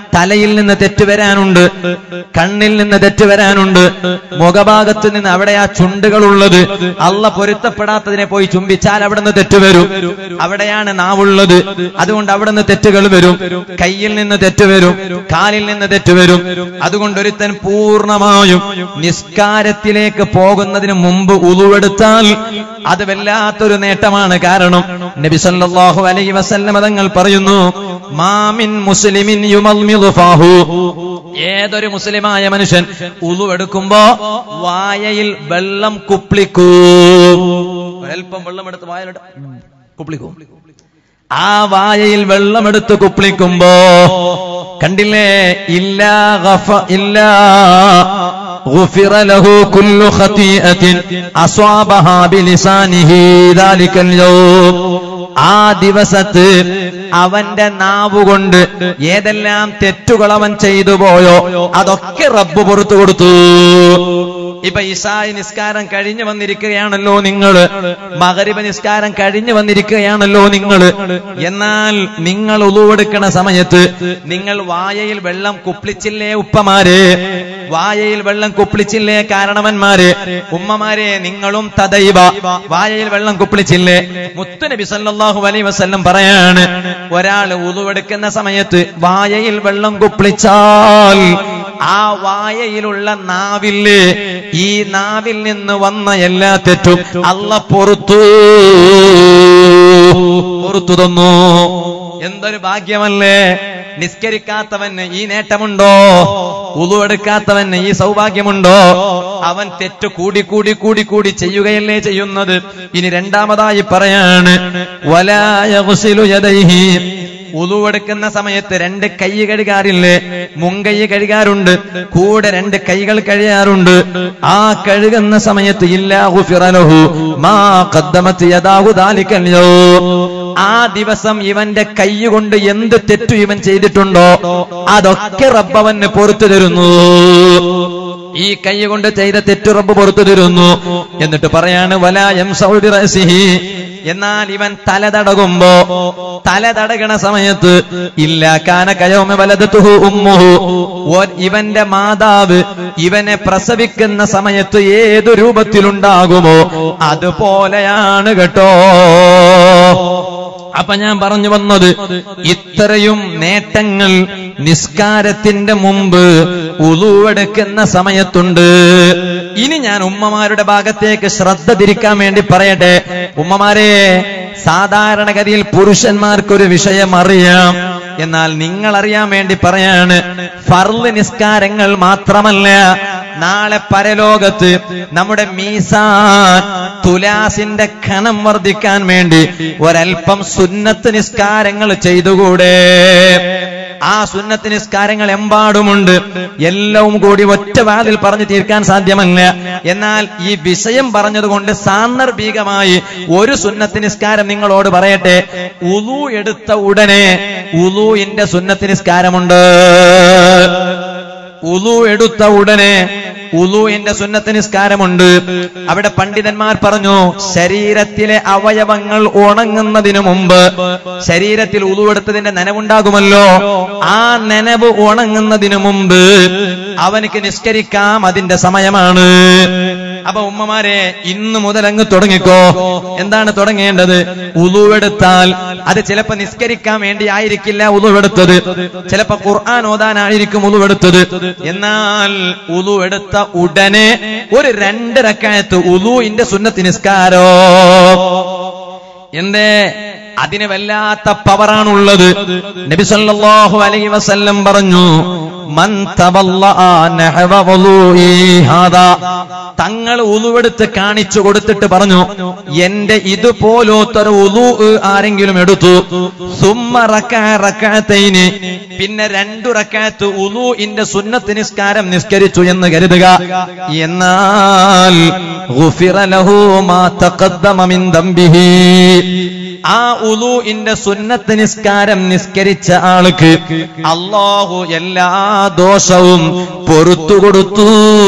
തലയിൽ നിന്ന് തെറ്റ് വരാനുണ്ട് കണ്ണിൽ നിന്ന് തെറ്റ് വരാനുണ്ട് മുഖഭാഗത്ത് നിന്ന് അവിടെ ആ ചുണ്ടുകളുള്ളത് അല്ല പൊരുത്തപ്പെടാത്തതിനെ പോയി ചുംബിച്ചാൽ അവിടെ നിന്ന് തെറ്റ് വരും അവിടെയാണ് നാവുള്ളത് അതുകൊണ്ട് അവിടെ നിന്ന് തെറ്റുകൾ വരും കയ്യിൽ നിന്ന് തെറ്റ് വരും കാലിൽ നിന്ന് തെറ്റ് വരും അതുകൊണ്ട് ഒരുത്തൻ പൂർണ്ണമായും നിസ്കാരത്തിലേക്ക് പോകുന്നതിന് മുമ്പ് ഉളുവെടുത്താൽ അത് വല്ലാത്തൊരു നേട്ടമാണ് കാരണം നബി സല്ലല്ലാഹു അലൈഹി വസല്ലമ തങ്ങൾ പറയുന്നു മാമിൻ മുസ്ലിമിൻ യുമൽമിദു ഫാഹു ഏതൊരു മുസ്ലിമായ മനുഷ്യൻ ഉളുവെടുക്കുമ്പോ വായയിൽ വെള്ളം കുപ്ലിക്കൂ ഒരൽപ്പം വെള്ളം എടുത്ത് വായലിട്ട് കുപ്ലിക്കും ആ വായയിൽ വെള്ളമെടുത്ത് കുപ്ലിക്കുമ്പോ കണ്ടില്ലേ ഇല്ലാ ഗഫ ഇല്ലാ غفر له كل خطيئة أصابها بلسانه ذلك اليوم ആ ദിവസത്ത് അവന്റെ നാവുകൊണ്ട് ഏതെല്ലാം തെറ്റുകൾ അവൻ ചെയ്തു പോയോ അതൊക്കെ റബ്ബ് പുറത്തു കൊടുത്തു ഇപ്പൊ ഇസായി നിസ്കാരം കഴിഞ്ഞു വന്നിരിക്കുകയാണല്ലോ നിങ്ങള് മകരിബ നിസ്കാരം കഴിഞ്ഞു വന്നിരിക്കുകയാണല്ലോ നിങ്ങള് എന്നാൽ നിങ്ങൾ ഉളുവെടുക്കണ സമയത്ത് നിങ്ങൾ വായയിൽ വെള്ളം കുപ്പിച്ചില്ലേ ഉപ്പമാരെ വായയിൽ വെള്ളം കുപ്പിച്ചില്ലേ കാരണവന്മാരെ ഉമ്മമാരെ നിങ്ങളും തദൈവ വായയിൽ വെള്ളം കുപ്പിച്ചില്ലേ മുത്തുനബി സല്ലല്ലാഹു അലൈഹി വസല്ലം പറയാണ് ഒരാൾ ഉളുവെടുക്കുന്ന സമയത്ത് വായയിൽ വെള്ളം കുപ്പിച്ചാൽ ആ വായയിലുള്ള നാവില് ഈ നാവിൽ നിന്ന് വന്ന എല്ലാ തെറ്റും അല്ല പൊറത്തു പൊറത്തു തന്നു എന്തൊരു ഭാഗ്യമല്ലേ നിസ്കരിക്കാത്തവന് ഈ നേട്ടമുണ്ടോ ഉളുവെടുക്കാത്തവന് ഈ സൗഭാഗ്യമുണ്ടോ അവൻ തെറ്റ് കൂടി കൂടി കൂടി കൂടി ചെയ്യുകയല്ലേ ചെയ്യുന്നത് ഇനി രണ്ടാമതായി പറയാണ് വലായ യദൈഹി ഉളുവെടുക്കുന്ന സമയത്ത് രണ്ട് കൈ കഴുകാറില്ലേ മുൻകൈ കഴുകാറുണ്ട് കൂടെ രണ്ട് കൈകൾ കഴിയാറുണ്ട് ആ കഴുകുന്ന സമയത്ത് ഇല്ലാ ഗുഫിറലഹു മാ ഖദ്ദമത് യദാഹു ദാലിക്കൽ യൗം ആ ദിവസം ഇവന്റെ കൈ കൊണ്ട് എന്ത് തെറ്റു ഇവൻ ചെയ്തിട്ടുണ്ടോ അതൊക്കെ റബ്ബവന് പുറത്തു തരുന്നു ഈ കൈ കൊണ്ട് ചെയ്ത തെറ്റു റബ്ബ് പുറത്തു തരുന്നു എന്നിട്ട് പറയാണ് വലായം സൗദിറസിഹി എന്നാൽ ഇവൻ തല തടകുമ്പോ തല തടകണ സമയത്ത് ഇല്ല കാന കയോമ വലതുഹു ഉമ്മുഹു ഓ- ഇവന്റെ മാതാവ് ഇവനെ പ്രസവിക്കുന്ന സമയത്ത് ഏതു രൂപത്തിലുണ്ടാകുമോ അതുപോലെയാണ് കേട്ടോ അപ്പൊ ഞാൻ പറഞ്ഞു വന്നത് ഇത്രയും നേട്ടങ്ങൾ നിസ്കാരത്തിന്റെ മുമ്പ് ഉളുവെടുക്കുന്ന സമയത്തുണ്ട് ഇനി ഞാൻ ഉമ്മമാരുടെ ഭാഗത്തേക്ക് ശ്രദ്ധ തിരിക്കാൻ വേണ്ടി പറയട്ടെ ഉമ്മമാരെ സാധാരണഗതിയിൽ പുരുഷന്മാർക്കൊരു വിഷയം അറിയാം എന്നാൽ നിങ്ങൾ അറിയാൻ വേണ്ടി പറയാണ് ഫർള് നിസ്കാരങ്ങൾ മാത്രമല്ല നാളെ പരലോകത്ത് നമ്മുടെ മീസാൻ തുലാസിന്റെ ഖനം വർദ്ധിക്കാൻ വേണ്ടി ഒരൽപ്പം സുന്നത്ത് നിസ്കാരങ്ങൾ ചെയ്തുകൂടെ ആ സുന്നത്ത് നിസ്കാരങ്ങൾ എമ്പാടുമുണ്ട് എല്ലാം കൂടി ഒറ്റ വാതിൽ പറഞ്ഞു തീർക്കാൻ സാധ്യമല്ല എന്നാൽ ഈ വിഷയം പറഞ്ഞതുകൊണ്ട് സാന്ദർഭികമായി ഒരു സുന്നത്ത് നിസ്കാരം നിങ്ങളോട് പറയട്ടെ ഉലു എടുത്ത ഉടനെ ഉലുവിന്റെ സുന്നത്ത് നിസ്കാരമുണ്ട് ഉലു എടുത്ത ഉടനെ ഉലുവിന്റെ സുന്നത്ത് നിസ്കാരമുണ്ട് അവിടെ പണ്ഡിതന്മാർ പറഞ്ഞു ശരീരത്തിലെ അവയവങ്ങൾ ഉണങ്ങുന്നതിനു മുമ്പ് ശരീരത്തിൽ ഉലുവെടുത്തതിന്റെ നനവുണ്ടാകുമല്ലോ ആ നനവ് ഉണങ്ങുന്നതിനു മുമ്പ് അവനിക്ക് നിസ്കരിക്കാം അതിന്റെ സമയമാണ് അപ്പൊ ഉമ്മമാരെ ഇന്ന് മുതൽ അങ്ങ് തുടങ്ങിക്കോ എന്താണ് തുടങ്ങേണ്ടത് ഉലുവെടുത്താൽ അത് ചിലപ്പോ നിസ്കരിക്കാൻ വേണ്ടി ആയിരിക്കില്ല ഉലുവെടുത്തത് ചിലപ്പോ ഖുർആൻ ഓതാനായിരിക്കും ഉലുവെടുത്തത് എന്നാൽ ഉലുവെടുത്ത ഉടനെ ഒരു രണ്ട് റക്കായത്ത് ഉലുവിന്റെ സുന്നത്ത് നിസ്കാരോ എന്തേ അതിന് വല്ലാത്ത പവറാണുള്ളത് നബി സല്ലല്ലാഹു അലൈഹി വസല്ലം പറഞ്ഞു മൻ തവല്ലഅ നഹവ വുളൂഇ ഹാദാ തങ്ങൾ ഉളുവെടുത്ത് കാണിച്ചു കൊടുത്തിട്ട് പറഞ്ഞു എന്റെ ഇതുപോലത്തൊരു ഉലു ആരെങ്കിലും എടുത്തു സുമ്മ റക്അ റക്അത്തൈനി പിന്നെ രണ്ടു റക്അത്ത് ഉലു ഇന്റെ സുന്നത്ത് നിസ്കാരം നിസ്കരിച്ചു എന്ന് കരുതുക എന്നാൽ ഗുഫിറ ലഹു മാ തഖദ്ദമ മിൻ ദംബിഹി ആ ഉലൂഇന്റെ സുന്നത്ത് നിസ്കാരം നിസ്കരിച്ച ആൾക്ക് അള്ളാഹു എല്ലാ ദോഷവും പൊറത്തു കൊടുത്തു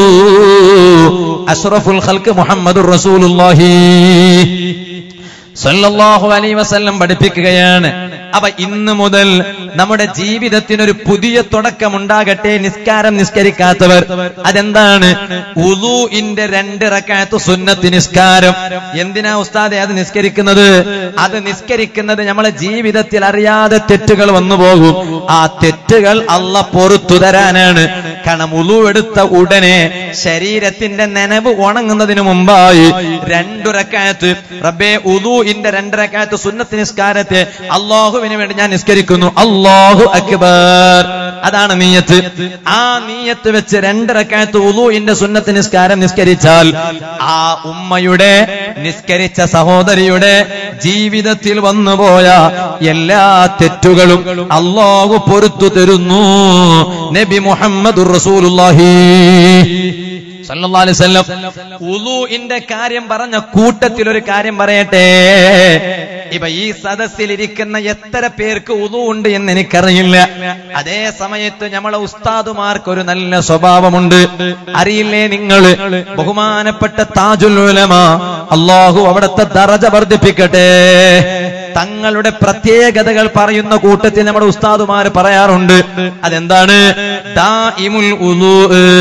അഷ്റഫുൽ ഖൽക്ക് മുഹമ്മദ് റസൂലുള്ളാഹി സല്ലല്ലാഹു അലൈഹി വസല്ലം പഠിപ്പിക്കുകയാണ് അപ്പൊ ഇന്ന് മുതൽ നമ്മുടെ ജീവിതത്തിനൊരു പുതിയ തുടക്കമുണ്ടാകട്ടെ നിസ്കാരം നിസ്കരിക്കാത്തവർ അതെന്താണ് ഉലൂഇന്റെ രണ്ട് റക്കാത്ത് സുന്നത്ത് നിസ്കാരം എന്തിനാ ഉസ്താദെ അത് നിസ്കരിക്കുന്നത് അത് നിസ്കരിക്കുന്നത് നമ്മളെ ജീവിതത്തിൽ അറിയാതെ തെറ്റുകൾ വന്നു പോകും ആ തെറ്റുകൾ അല്ല പൊറത്തു തരാനാണ് കാരണം ഉലു എടുത്ത ഉടനെ ശരീരത്തിന്റെ നനവ് ഉണങ്ങുന്നതിന് മുമ്പായി രണ്ടു റക്കാത്ത് റബ്ബേ ഉലൂഇന്റെ രണ്ട് റക്കാത്ത് സുന്നത്ത് നിസ്കാരത്തെ അള്ളാഹുവിന് വേണ്ടി ഞാൻ നിസ്കരിക്കുന്നു അള്ളാഹു അക്ബർ അതാണ് നീയത്ത് ആ നീയത്ത് വെച്ച് രണ്ട് റക്കാത്ത് ഉലൂഇന്റെ സുന്നത്ത് നിസ്കാരം നിസ്കരിച്ചാൽ ആ ഉമ്മയുടെ നിസ്കരിച്ച സഹോദരിയുടെ ജീവിതത്തിൽ വന്നുപോയ എല്ലാ തെറ്റുകളും അള്ളാഹു പൊറത്തു തരുന്നു നബി മുഹമ്മദ് റസൂലുള്ളാഹി സല്ലല്ലാഹു അലൈഹി വസല്ലം ഉലൂഇന്റെ കാര്യം പറഞ്ഞ കൂട്ടത്തിൽ ഒരു കാര്യം പറയട്ടെ ഇപ്പൊ ഈ സദസ്സിലിരിക്കുന്ന എത്ര പേർക്ക് ഉലു ഉണ്ട് എന്ന് എനിക്കറിയില്ല അതേ സമയത്ത് നമ്മളെ ഉസ്താദുമാർക്ക് ഒരു നല്ല സ്വഭാവമുണ്ട് അറിയില്ലേ നിങ്ങൾ ബഹുമാനപ്പെട്ട താജുൽ ഉലമ അള്ളാഹു അവിടുത്തെ ദറജ വർദ്ധിപ്പിക്കട്ടെ തങ്ങളുടെ പ്രത്യേകതകൾ പറയുന്ന കൂട്ടത്തിൽ നമ്മുടെ ഉസ്താദുമാർ പറയാറുണ്ട് അതെന്താണ് ദാഇമുൽ ഉലൂ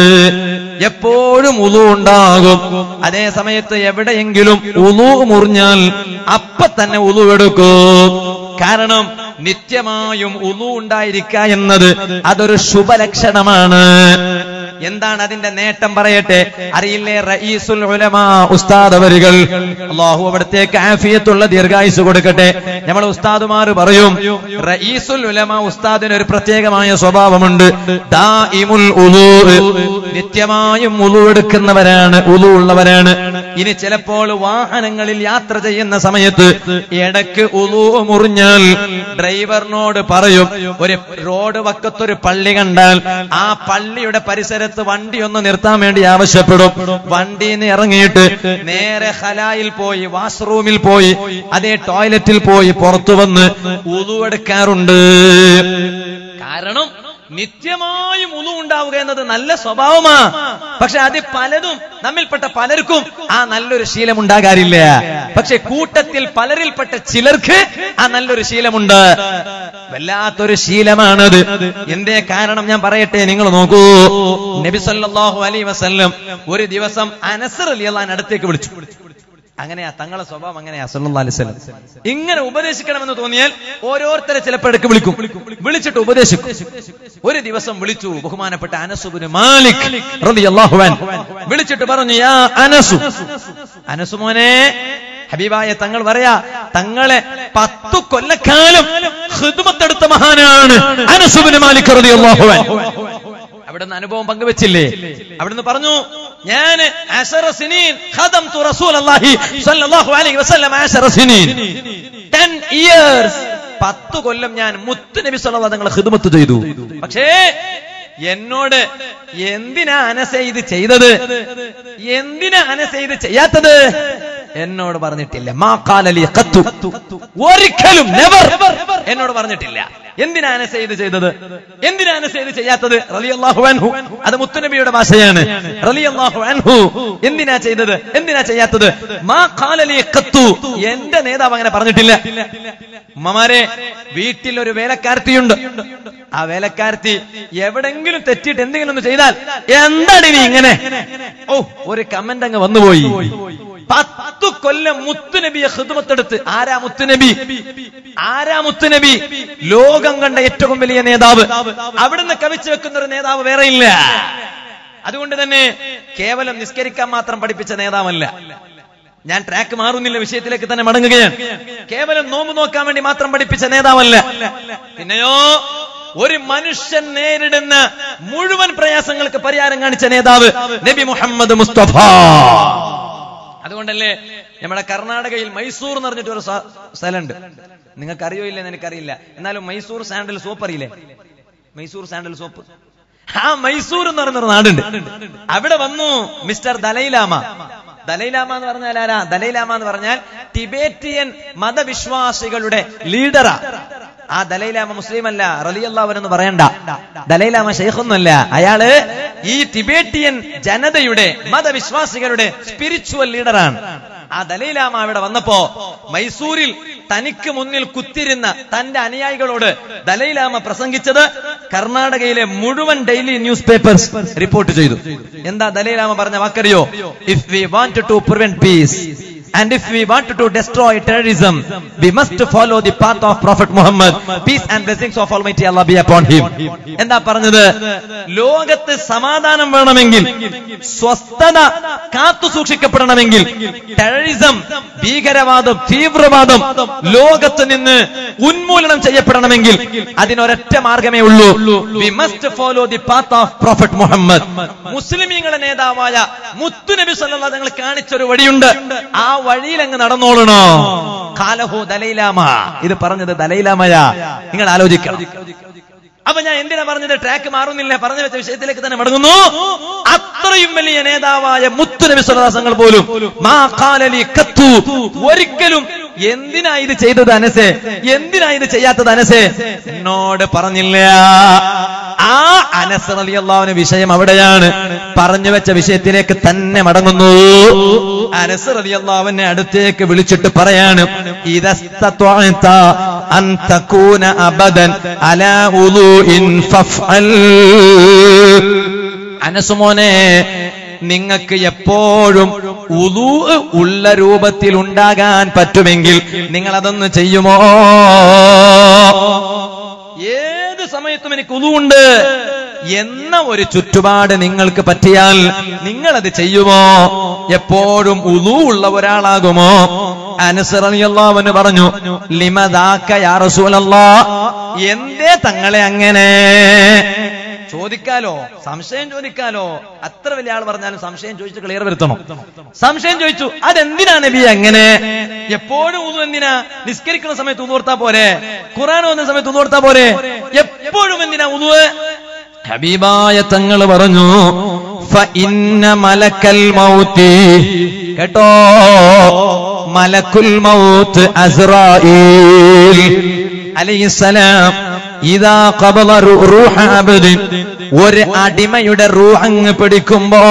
എപ്പോഴും ഉലു ഉണ്ടാകും അതേ സമയത്ത് എവിടെയെങ്കിലും ഉലു മുറിഞ്ഞാൽ അപ്പ തന്നെ ഉലു എടുക്കും കാരണം നിത്യമായും ഉലു ഉണ്ടായിരിക്കുക എന്നത് അതൊരു ശുഭലക്ഷണമാണ് എന്താണ് അതിന്റെ നേട്ടം പറയട്ടെ അറിയില്ലേ റഈസുൽ ഉലമാ ഉസ്താദ് അവരുകൾ അള്ളാഹു അവിടത്തേക്ക് ആഫിയത്തുള്ള ദീർഘായുസ് കൊടുക്കട്ടെ നമ്മൾ ഉസ്താദുമാർ പറയും റഈസുൽ ഉലമ ഉസ്താദിന് ഒരു പ്രത്യേകമായ സ്വഭാവമുണ്ട് ദാഇമുൽ ഉലൂ നിത്യമായും ഉലു എടുക്കുന്നവരാണ് ഉലു ഉള്ളവരാണ് ഇനി ചിലപ്പോൾ വാഹനങ്ങളിൽ യാത്ര ചെയ്യുന്ന സമയത്ത് ഇടക്ക് ഉലു മുറിഞ്ഞാൽ ഡ്രൈവറിനോട് പറയും ഒരു റോഡ് വക്കത്തൊരു പള്ളി കണ്ടാൽ ആ പള്ളിയുടെ പരിസരത്ത് വണ്ടി ഒന്ന് നിർത്താൻ വേണ്ടി ആവശ്യപ്പെടും വണ്ടിയിൽ നിന്ന് ഇറങ്ങിയിട്ട് നേരെ ഹലായിൽ പോയി വാഷ്റൂമിൽ പോയി അതേ ടോയ്ലറ്റിൽ പോയി പുറത്തു വന്ന് ഉലു എടുക്കാറുണ്ട് കാരണം നിത്യമായും ഉളു ഉണ്ടാവുക എന്നത് നല്ല സ്വഭാവമാ പക്ഷെ അത് പലതും നമ്മിൽപ്പെട്ട പലർക്കും ആ നല്ലൊരു ശീലം ഉണ്ടാകാറില്ല പക്ഷെ കൂട്ടത്തിൽ പലരിൽപ്പെട്ട ചിലർക്ക് ആ നല്ലൊരു ശീലമുണ്ട് വല്ലാത്തൊരു ശീലമാണത് എന്തേ കാരണം ഞാൻ പറയട്ടെ നിങ്ങൾ നോക്കൂ നബി സല്ലല്ലാഹു അലൈഹി വസല്ലം ഒരു ദിവസം അനസർ അലിയല്ലാൻ അടുത്തേക്ക് വിളിച്ചു അങ്ങനെയാ തങ്ങളെ സ്വഭാവം അങ്ങനെയാ സല്ലല്ലാഹു അലൈഹി വസല്ലം ഇങ്ങനെ ഉപദേശിക്കണമെന്ന് തോന്നിയാൽ ഓരോരുത്തരെ ചിലപ്പോൾ ഇടയ്ക്ക് വിളിക്കും വിളിച്ചിട്ട് ഉപദേശിക്കും ഒരു ദിവസം വിളിച്ചു ബഹുമാനപ്പെട്ട അനസുബിന് മാലിക് റളിയല്ലാഹു അൻഹു വിളിച്ചിട്ട് പറഞ്ഞു യാ അനസു അനസു മോനെ ഹബീബായ തങ്ങൾ പറയാ തങ്ങളെ പത്തു കൊല്ലക്കാലം ഹിദ്മത്തെടുത്ത മഹാനാണ് അനസുബിന് മാലിക് റളിയല്ലാഹു അൻഹു അവിടുന്ന് അനുഭവം പങ്കുവെച്ചില്ലേ അവിടുന്ന് പറഞ്ഞു ഞാൻ ടെൻ ഇയേഴ്സ് പത്ത് കൊല്ലം ഞാൻ മുത്ത് നബി സല്ലാ തങ്ങളെ ഹിദ്മത്ത് ചെയ്തു പക്ഷേ എന്നോട് എന്തിനാ അനസ ഇത് ചെയ്തത് എന്തിനാ അനസ ഇത് ചെയ്യാത്തത് എന്നോട് പറഞ്ഞിട്ടില്ല മാ കാലലി കത്തു ഒരിക്കലും നെവർ എന്നോട് പറഞ്ഞിട്ടില്ല എന്തിനാ അനസ ഇത് ചെയ്തത് എന്തിനാ അനസ ഇത് ചെയ്യാത്തത് റളിയല്ലാഹു അൻഹു അത് മുത്തുനബിയുടെ ഭാഷയാണ് റളിയല്ലാഹു അൻഹു എന്തിനാ ചെയ്തത് എന്തിനാ ചെയ്യാത്തത് മാ കാലലി കത്തു എന്റെ നേതാവ് അങ്ങനെ പറഞ്ഞിട്ടില്ല ഉമ്മമാരെ വീട്ടിൽ ഒരു വേലക്കാരത്തിയുണ്ട് ആ വേലക്കാരത്തി എവിടെങ്കിലും തെറ്റിയിട്ട് എന്തെങ്കിലും ഒന്ന് ചെയ്താൽ എന്താണ് നീ ഇങ്ങനെ ഓ ഒരു കമന്റ് അങ്ങ് വന്നുപോയി പത്തു കൊല്ലം മുത്തുനബിയെ ഹിദ്മത്തെടുത്ത് ആരാ മുത്തുനബി ആരാ മുത്തുനബി ലോകം കണ്ട ഏറ്റവും വലിയ നേതാവ് അവിടുന്ന് കവിച്ചു വെക്കുന്ന ഒരു നേതാവ് വേറെ ഇല്ല അതുകൊണ്ട് തന്നെ കേവലം നിസ്കരിക്കാൻ മാത്രം പഠിപ്പിച്ച നേതാവല്ല ഞാൻ ട്രാക്ക് മാറുന്നില്ല വിഷയത്തിലേക്ക് തന്നെ മടങ്ങുകയാണ് കേവലം നോമ്പ് നോക്കാൻ വേണ്ടി മാത്രം പഠിപ്പിച്ച നേതാവല്ല പിന്നെയോ ഒരു മനുഷ്യൻ നേരിടുന്ന മുഴുവൻ പ്രയാസങ്ങൾക്ക് പരിഹാരം കാണിച്ച നേതാവ് നബി മുഹമ്മദ് മുസ്തഫ അതുകൊണ്ടല്ലേ നമ്മുടെ കർണാടകയിൽ മൈസൂർ എന്ന് പറഞ്ഞിട്ട് ഒരു സ്ഥ- സ്ഥലമുണ്ട് നിങ്ങൾക്ക് അറിയോ ഇല്ലെന്ന് എനിക്കറിയില്ല എന്നാലും മൈസൂർ സാൻഡൽ സോപ്പ് അറിയില്ലേ മൈസൂർ സാൻഡൽ സോപ്പ് ആ മൈസൂർ എന്ന് പറയുന്ന ഒരു നാടുണ്ട് അവിടെ വന്നു മിസ്റ്റർ ദലൈലാമ ദലൈലാമ എന്ന് പറഞ്ഞാൽ ആരാ ദലൈലാമ എന്ന് പറഞ്ഞാൽ ടിബേറ്റിയൻ മതവിശ്വാസികളുടെ ലീഡറാ ആ ദലൈലാമ മുസ്ലിം അല്ല റലിയല്ലാവൻ എന്ന് പറയണ്ട ദലൈലാമ ഷെയ്ഖൊന്നുമല്ല അയാള് ഈ ടിബേറ്റിയൻ ജനതയുടെ മതവിശ്വാസികളുടെ സ്പിരിച്വൽ ലീഡറാണ് ആ ദലൈലാമ അവിടെ വന്നപ്പോ മൈസൂരിൽ തനിക്ക് മുന്നിൽ കുത്തിരുന്ന തന്റെ അനുയായികളോട് ദലൈലാമ പ്രസംഗിച്ചത് കർണാടകയിലെ മുഴുവൻ ഡെയിലി ന്യൂസ് പേപ്പേഴ്സ് റിപ്പോർട്ട് ചെയ്തു എന്താ ദലൈലാമ പറഞ്ഞ വാക്കറിയോ if we want to prevent peace And if we want to destroy terrorism, we must follow the path of Prophet Muhammad. Peace and blessings of Almighty Allah be upon him. എന്താ പറഞ്ഞത് ലോകത്ത് സമാധാനം വേണമെങ്കിൽ സ്വസ്ഥത കാത്തു സൂക്ഷിക്കപ്പെടണമെങ്കിൽ ടെററിസം ഭീകരവാദം തീവ്രവാദം ലോകത്ത് നിന്ന് ഉന്മൂലനം ചെയ്യപ്പെടണമെങ്കിൽ അതിനൊരൊറ്റ മാർഗമേ ഉള്ളൂ we must follow the path of prophet Muhammad മുസ്ലിമീങ്ങളുടെ നേതാവായ മുത്തുനബി സല്ലല്ലാഹു തങ്ങൾ കാണിച്ചൊരു വഴിയുണ്ട് ആ വഴിയിൽ അങ്ങ് നടന്നോളണോ കാലഹോ ദലൈലാമ ഇത് പറഞ്ഞത് ദലൈലാമയാ നിങ്ങൾ ആലോചിക്കണം അപ്പൊ ഞാൻ എന്തിനാ പറഞ്ഞത് ട്രാക്ക് മാറുന്നില്ല പറഞ്ഞു വെച്ച വിഷയത്തിലേക്ക് തന്നെ മടങ്ങുന്നു അത്രയും വലിയ നേതാവായ മുത്തുനബി സ്വലാസങ്ങൾ പോലും മാ ഖാലലി കത്തു ഒരിക്കലും എന്തിനാ ഇത് ചെയ്തത് അനസേ എന്തിനാ ഇത് ചെയ്യാത്തത് അനസേ എന്നോട് പറഞ്ഞില്ല ആ അനസ് റളിയല്ലാഹുവിന്റെ വിഷയം അവിടെയാണ് പറഞ്ഞു വെച്ച വിഷയത്തിലേക്ക് തന്നെ മടങ്ങുന്നു അനസ് റളിയല്ലാഹുവിനെ അടുത്തേക്ക് വിളിച്ചിട്ട് പറയാണ് ഇദസ്തത്വഅത അൻ തകൂന അബദൻ അലാ ഉദൂഇൻ ഫഫ്അൽ അനസുമോനെ നിങ്ങൾക്ക് എപ്പോഴും ഉദൂ ഉള്ള രൂപത്തിൽ ഉണ്ടാകാൻ പറ്റുമെങ്കിൽ നിങ്ങൾ അതൊന്ന് ചെയ്യുമോ ഏത് സമയത്തും എനിക്ക് ഉതുണ്ട് എന്ന ഒരു ചുറ്റുപാട് നിങ്ങൾക്ക് പറ്റിയാൽ നിങ്ങൾ അത് ചെയ്യുമോ എപ്പോഴും ഉതു ഉള്ള ഒരാളാകുമോ അനുസറിയല്ലാവന് പറഞ്ഞു ലിമദാക്ക യാ റസൂലല്ലാ എന്തേ തങ്ങളെ അങ്ങനെ ചോദിക്കാലോ സംശയം ചോദിക്കാലോ അത്ര വലിയ ആൾ പറഞ്ഞാലും സംശയം ചോദിച്ച് ക്ലിയർ വരുത്തണം സംശയം ചോദിച്ചു അതെന്തിനാണ് നബി അങ്ങനെ എപ്പോഴും ഉതു എന്തിനാ നിസ്കരിക്കുന്ന സമയത്ത് ഉതുവർത്താ പോരെ ഖുറാൻ വന്ന സമയത്ത് ഉതുവർത്താ പോരെ എപ്പോഴും എന്തിനാ ഉതു ഹബീബായ തങ്ങൾ പറഞ്ഞു ഫഇന്ന മലക്കൽ മൗത്തി കേട്ടോ മലക്കുൽ മൗത്ത് അസ്രായീൽ അലൈഹിസ്സലാം ഇതാ ഖബള റൂഹ അബ്ദ് ഒരു അടിമയുടെ റൂഹ് അങ്ങ് പിടിക്കുമ്പോ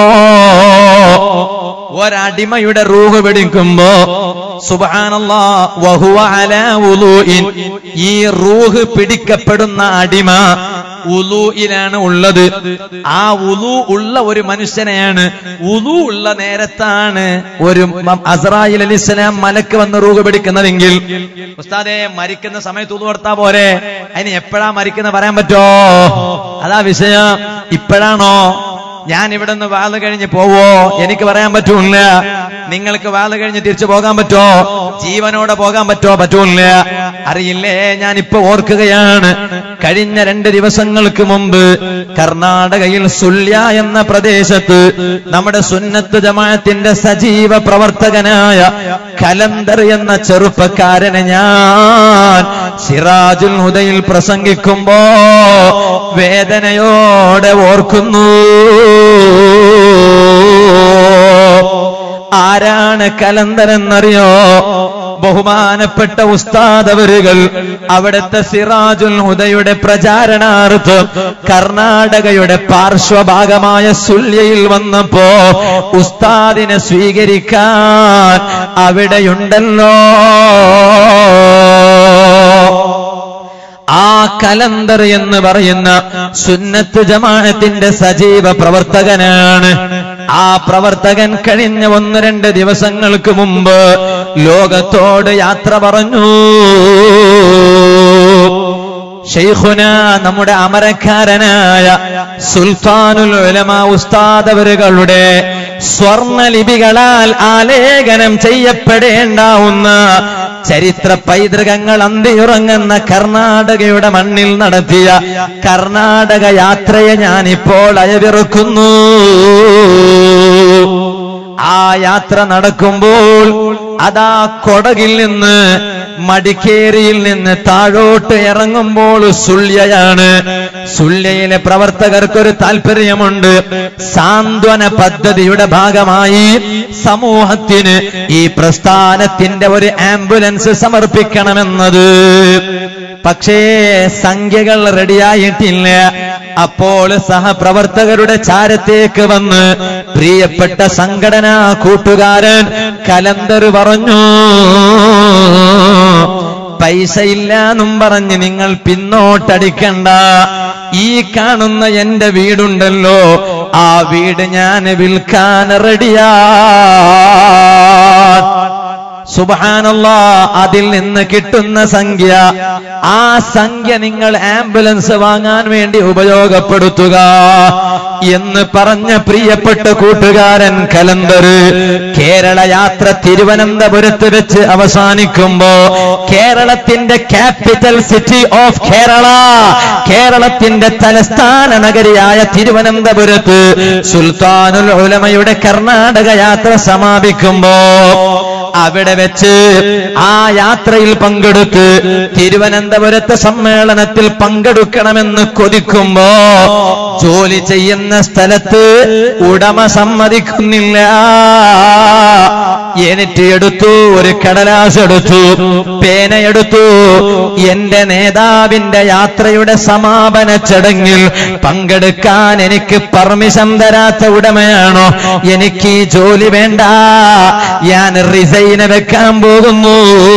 ഒരടിമയുടെ റൂഹ് പിടിക്കുമ്പോ സുബ്ഹാനല്ലാ വഹുവ അലാ വുളൂഇൻ ഈ റൂഹ് പിടിക്കപ്പെടുന്ന അടിമ ഉലൂയിലാണ് ഉള്ളത് ആ ഉലു ഉള്ള ഒരു മനുഷ്യനെയാണ് ഉലു ഉള്ള നേരത്താണ് ഒരു അസറായിൽ അലി ഇസ്ലാം മലക്ക് വന്ന് റൂഹ് പിടിക്കുന്നതെങ്കിൽ ഉസ്താദെ മരിക്കുന്ന സമയത്ത് ഉലു കൊടുത്താ പോരെ അതിന് എപ്പോഴാ മരിക്കുന്ന പറയാൻ പറ്റോ അതാ വിഷയം ഇപ്പോഴാണോ ഞാൻ ഇവിടെ നിന്ന് വാള് കഴിഞ്ഞ് പോവോ എനിക്ക് പറയാൻ പറ്റൂല നിങ്ങൾക്ക് വാള് കഴിഞ്ഞ് തിരിച്ചു പോകാൻ പറ്റോ ജീവനോടെ പോകാൻ പറ്റോ പറ്റൂല അറിയില്ലേ ഞാൻ ഇപ്പൊ ഓർക്കുകയാണ് കഴിഞ്ഞ രണ്ട് ദിവസങ്ങൾക്ക് മുമ്പ് കർണാടകയിൽ സുല്യ എന്ന പ്രദേശത്ത് നമ്മുടെ സുന്നത്ത് ജമാഅത്തിന്റെ സജീവ പ്രവർത്തകനായ കലന്തർ എന്ന ചെറുപ്പക്കാരനെ ഞാൻ സിറാജുൽ ഹുദയിൽ പ്രസംഗിക്കുമ്പോ വേദനയോടെ ഓർക്കുന്നു ആരാണ് കലന്തരെന്നറിയോ ബഹുമാനപ്പെട്ട ഉസ്താദവരുകൾ അവിടുത്തെ സിറാജുൽ ഹുദയുടെ പ്രചാരണാർത്ഥം കർണാടകയുടെ പാർശ്വഭാഗമായ സുല്യയിൽ വന്നപ്പോ ഉസ്താദിനെ സ്വീകരിക്കാൻ അവിടെയുണ്ടല്ലോ ആ കലണ്ടർ എന്ന് പറയുന്ന സുന്നത്ത് ജമാഅത്തിന്റെ സജീവ പ്രവർത്തകനാണ് ആ പ്രവർത്തകൻ കഴിഞ്ഞ ഒന്ന് രണ്ട് ദിവസങ്ങൾക്ക് മുമ്പ് ലോകത്തോട് യാത്ര പറഞ്ഞു ഷെയ്ഖുന നമ്മുടെ അമരക്കാരനായ സുൽത്താനുൽ ഉലമ ഉസ്താദവരുകളുടെ സ്വർണലിപികളാൽ ആലേഖനം ചെയ്യപ്പെടേണ്ടാവുന്ന ചരിത്ര പൈതൃകങ്ങൾ അന്തിയുറങ്ങുന്ന കർണാടകയുടെ മണ്ണിൽ നടത്തിയ കർണാടക യാത്രയെ ഞാനിപ്പോൾ അയവിറക്കുന്നു ആ യാത്ര നടക്കുമ്പോൾ അതാ കൊടകിൽ നിന്ന് മടിക്കേരിയിൽ നിന്ന് താഴോട്ട് ഇറങ്ങുമ്പോൾ സുല്യയാണ് സുല്യയിലെ പ്രവർത്തകർക്കൊരു താല്പര്യമുണ്ട് സാന്ത്വന പദ്ധതിയുടെ ഭാഗമായി സമൂഹത്തിന് ഈ പ്രസ്ഥാനത്തിന്റെ ഒരു ആംബുലൻസ് സമർപ്പിക്കണമെന്നത് പക്ഷേ സംഖ്യകൾ റെഡിയായിട്ടില്ല അപ്പോൾ സഹപ്രവർത്തകരുടെ ചാരത്തേക്ക് വന്ന് പ്രിയപ്പെട്ട സംഘടനാ കൂട്ടുകാരൻ കലന്തർ പറഞ്ഞു പൈസ ഇല്ല എന്നും പറഞ്ഞ് നിങ്ങൾ പിന്നോട്ടടിക്കണ്ട ഈ കാണുന്ന എന്റെ വീടുണ്ടല്ലോ ആ വീട് ഞാൻ വിൽക്കാൻ റെഡിയാ സുബാനല്ല അതിൽ നിന്ന് കിട്ടുന്ന സംഖ്യ ആ സംഖ്യ നിങ്ങൾ ആംബുലൻസ് വാങ്ങാൻ വേണ്ടി ഉപയോഗപ്പെടുത്തുക എന്ന് പറഞ്ഞ പ്രിയപ്പെട്ട കൂട്ടുകാരൻ കലന്തർ കേരള യാത്ര തിരുവനന്തപുരത്ത് വെച്ച് അവസാനിക്കുമ്പോ കേരളത്തിന്റെ ക്യാപിറ്റൽ സിറ്റി ഓഫ് കേരള കേരളത്തിന്റെ തലസ്ഥാന നഗരിയായ തിരുവനന്തപുരത്ത് സുൽത്താനുൽ ഉലമയുടെ കർണാടക യാത്ര സമാപിക്കുമ്പോ അവിടെ വെച്ച് ആ യാത്രയിൽ പങ്കെടുത്ത് തിരുവനന്തപുരത്തെ സമ്മേളനത്തിൽ പങ്കെടുക്കണമെന്ന് കൊതിക്കുമ്പോ ജോലി ചെയ്യുന്ന സ്ഥലത്ത് ഉടമ സമ്മതിക്കുന്നില്ല എന്നിട്ട് എടുത്തു ഒരു കടലാസ് എടുത്തു പേനയെടുത്തു എന്റെ നേതാവിന്റെ യാത്രയുടെ സമാപന ചടങ്ങിൽ പങ്കെടുക്കാൻ എനിക്ക് പെർമിഷൻ തരാത്ത ഉടമയാണോ എനിക്ക് ഈ ജോലി വേണ്ട ഞാൻ റിസൈന് വെക്കാൻ പോകുന്നു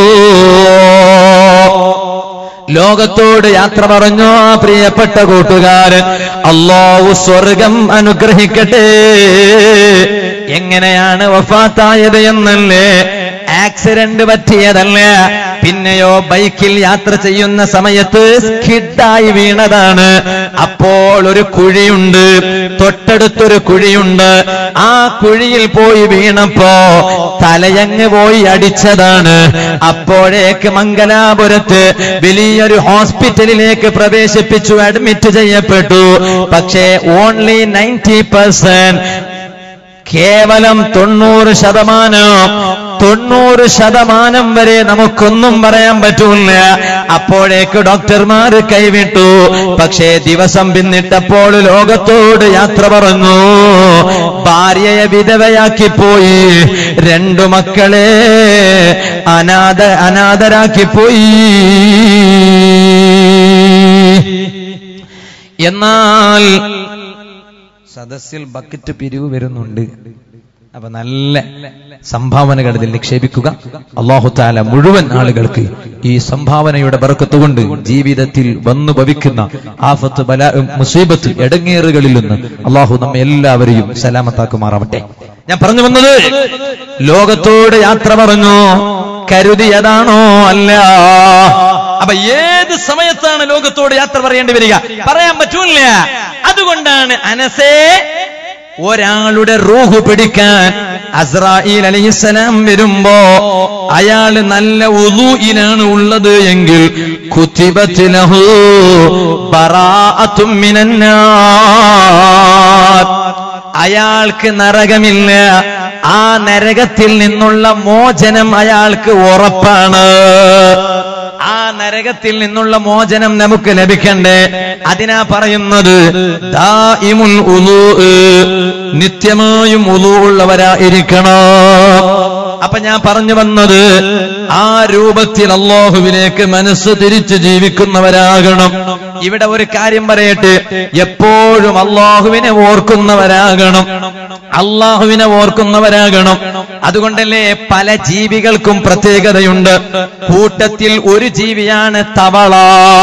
ലോകത്തോട് യാത്ര പറഞ്ഞു ആ പ്രിയപ്പെട്ട കൂട്ടുകാരൻ അള്ളാഹു സ്വർഗം അനുഗ്രഹിക്കട്ടെ എങ്ങനെയാണ് വഫാത്തായത് എന്നല്ലേ ആക്സിഡന്റ് പറ്റിയതല്ല പിന്നെയോ ബൈക്കിൽ യാത്ര ചെയ്യുന്ന സമയത്ത് സ്കിഡായി വീണതാണ് അപ്പോൾ ഒരു കുഴിയുണ്ട് തൊട്ടടുത്തൊരു കുഴിയുണ്ട് ആ കുഴിയിൽ പോയി വീണപ്പോ തലയങ്ങ് പോയി അടിച്ചതാണ് അപ്പോഴേക്ക് മംഗലാപുരത്ത് വലിയൊരു ഹോസ്പിറ്റലിലേക്ക് പ്രവേശിപ്പിച്ചു അഡ്മിറ്റ് ചെയ്യപ്പെട്ടു പക്ഷേ ഓൺലി നയൻറ്റി പെർസെന്റ് കേവലം തൊണ്ണൂറ് ശതമാനം തൊണ്ണൂറ് ശതമാനം വരെ നമുക്കൊന്നും പറയാൻ പറ്റൂല അപ്പോഴേക്ക് ഡോക്ടർമാര് കൈവിട്ടു പക്ഷേ ദിവസം പിന്നിട്ടപ്പോൾ ലോകത്തോട് യാത്ര പറഞ്ഞു ഭാര്യയെ വിധവയാക്കി പോയി രണ്ടു മക്കളെ അനാഥ അനാഥരാക്കി പോയി എന്നാൽ സദസ്സിൽ ബക്കറ്റ് പിരിവ് വരുന്നുണ്ട് അപ്പൊ നല്ല സംഭാവനകൾ ഇതിൽ നിക്ഷേപിക്കുക അള്ളാഹു താല മുഴുവൻ ആളുകൾക്ക് ഈ സംഭാവനയുടെ ബർക്കത്ത് കൊണ്ട് ജീവിതത്തിൽ വന്നു ഭവിക്കുന്ന ആഫത്ത് ബല മുസീബത്ത് എടങ്ങേറുകളിൽ നിന്ന് അള്ളാഹു നമ്മെ എല്ലാവരെയും സലാമത്താക്കുമാറാവട്ടെ ഞാൻ പറഞ്ഞു വന്നത് ലോകത്തോട് യാത്ര പറഞ്ഞു കരുതിയതാണോ അല്ല അപ്പൊ ഏത് സമയത്താണ് ലോകത്തോട് യാത്ര പറയേണ്ടി വരിക പറയാൻ പറ്റൂല അതുകൊണ്ടാണ് അനസേ ഒരാളുടെ റൂഹ് പിടിക്കാൻ അസ്രായിൽ അലൈഹിസ്സലാം വരുമ്പോ അയാള് നല്ല ഉദൂയിലാണ് ഉള്ളത് എങ്കിൽ കുത്തിബത്ത് ലഹു ബറാഅത്തും മിനന്നാർ അയാൾക്ക് നരകമില്ല ആ നരകത്തിൽ നിന്നുള്ള മോചനം അയാൾക്ക് ഉറപ്പാണ് ആ നരകത്തിൽ നിന്നുള്ള മോചനം നമുക്ക് ലഭിക്കണ്ടേ അതിനാ പറയുന്നത് ദായിമുൽ ഉലൂ നിത്യമായും ഉലൂ ഉള്ളവരായിരിക്കണം അപ്പൊ ഞാൻ പറഞ്ഞു വന്നത് ആ രൂപത്തിൽ അള്ളാഹുവിലേക്ക് മനസ്സ് തിരിച്ച് ജീവിക്കുന്നവരാകണം ഇവിടെ ഒരു കാര്യം പറയട്ടെ എപ്പോഴും അള്ളാഹുവിനെ ഓർക്കുന്നവരാകണം അള്ളാഹുവിനെ ഓർക്കുന്നവരാകണം അതുകൊണ്ടല്ലേ പല ജീവികൾക്കും പ്രത്യേകതയുണ്ട് കൂട്ടത്തിൽ ഒരു ജീവിയാണ് തവള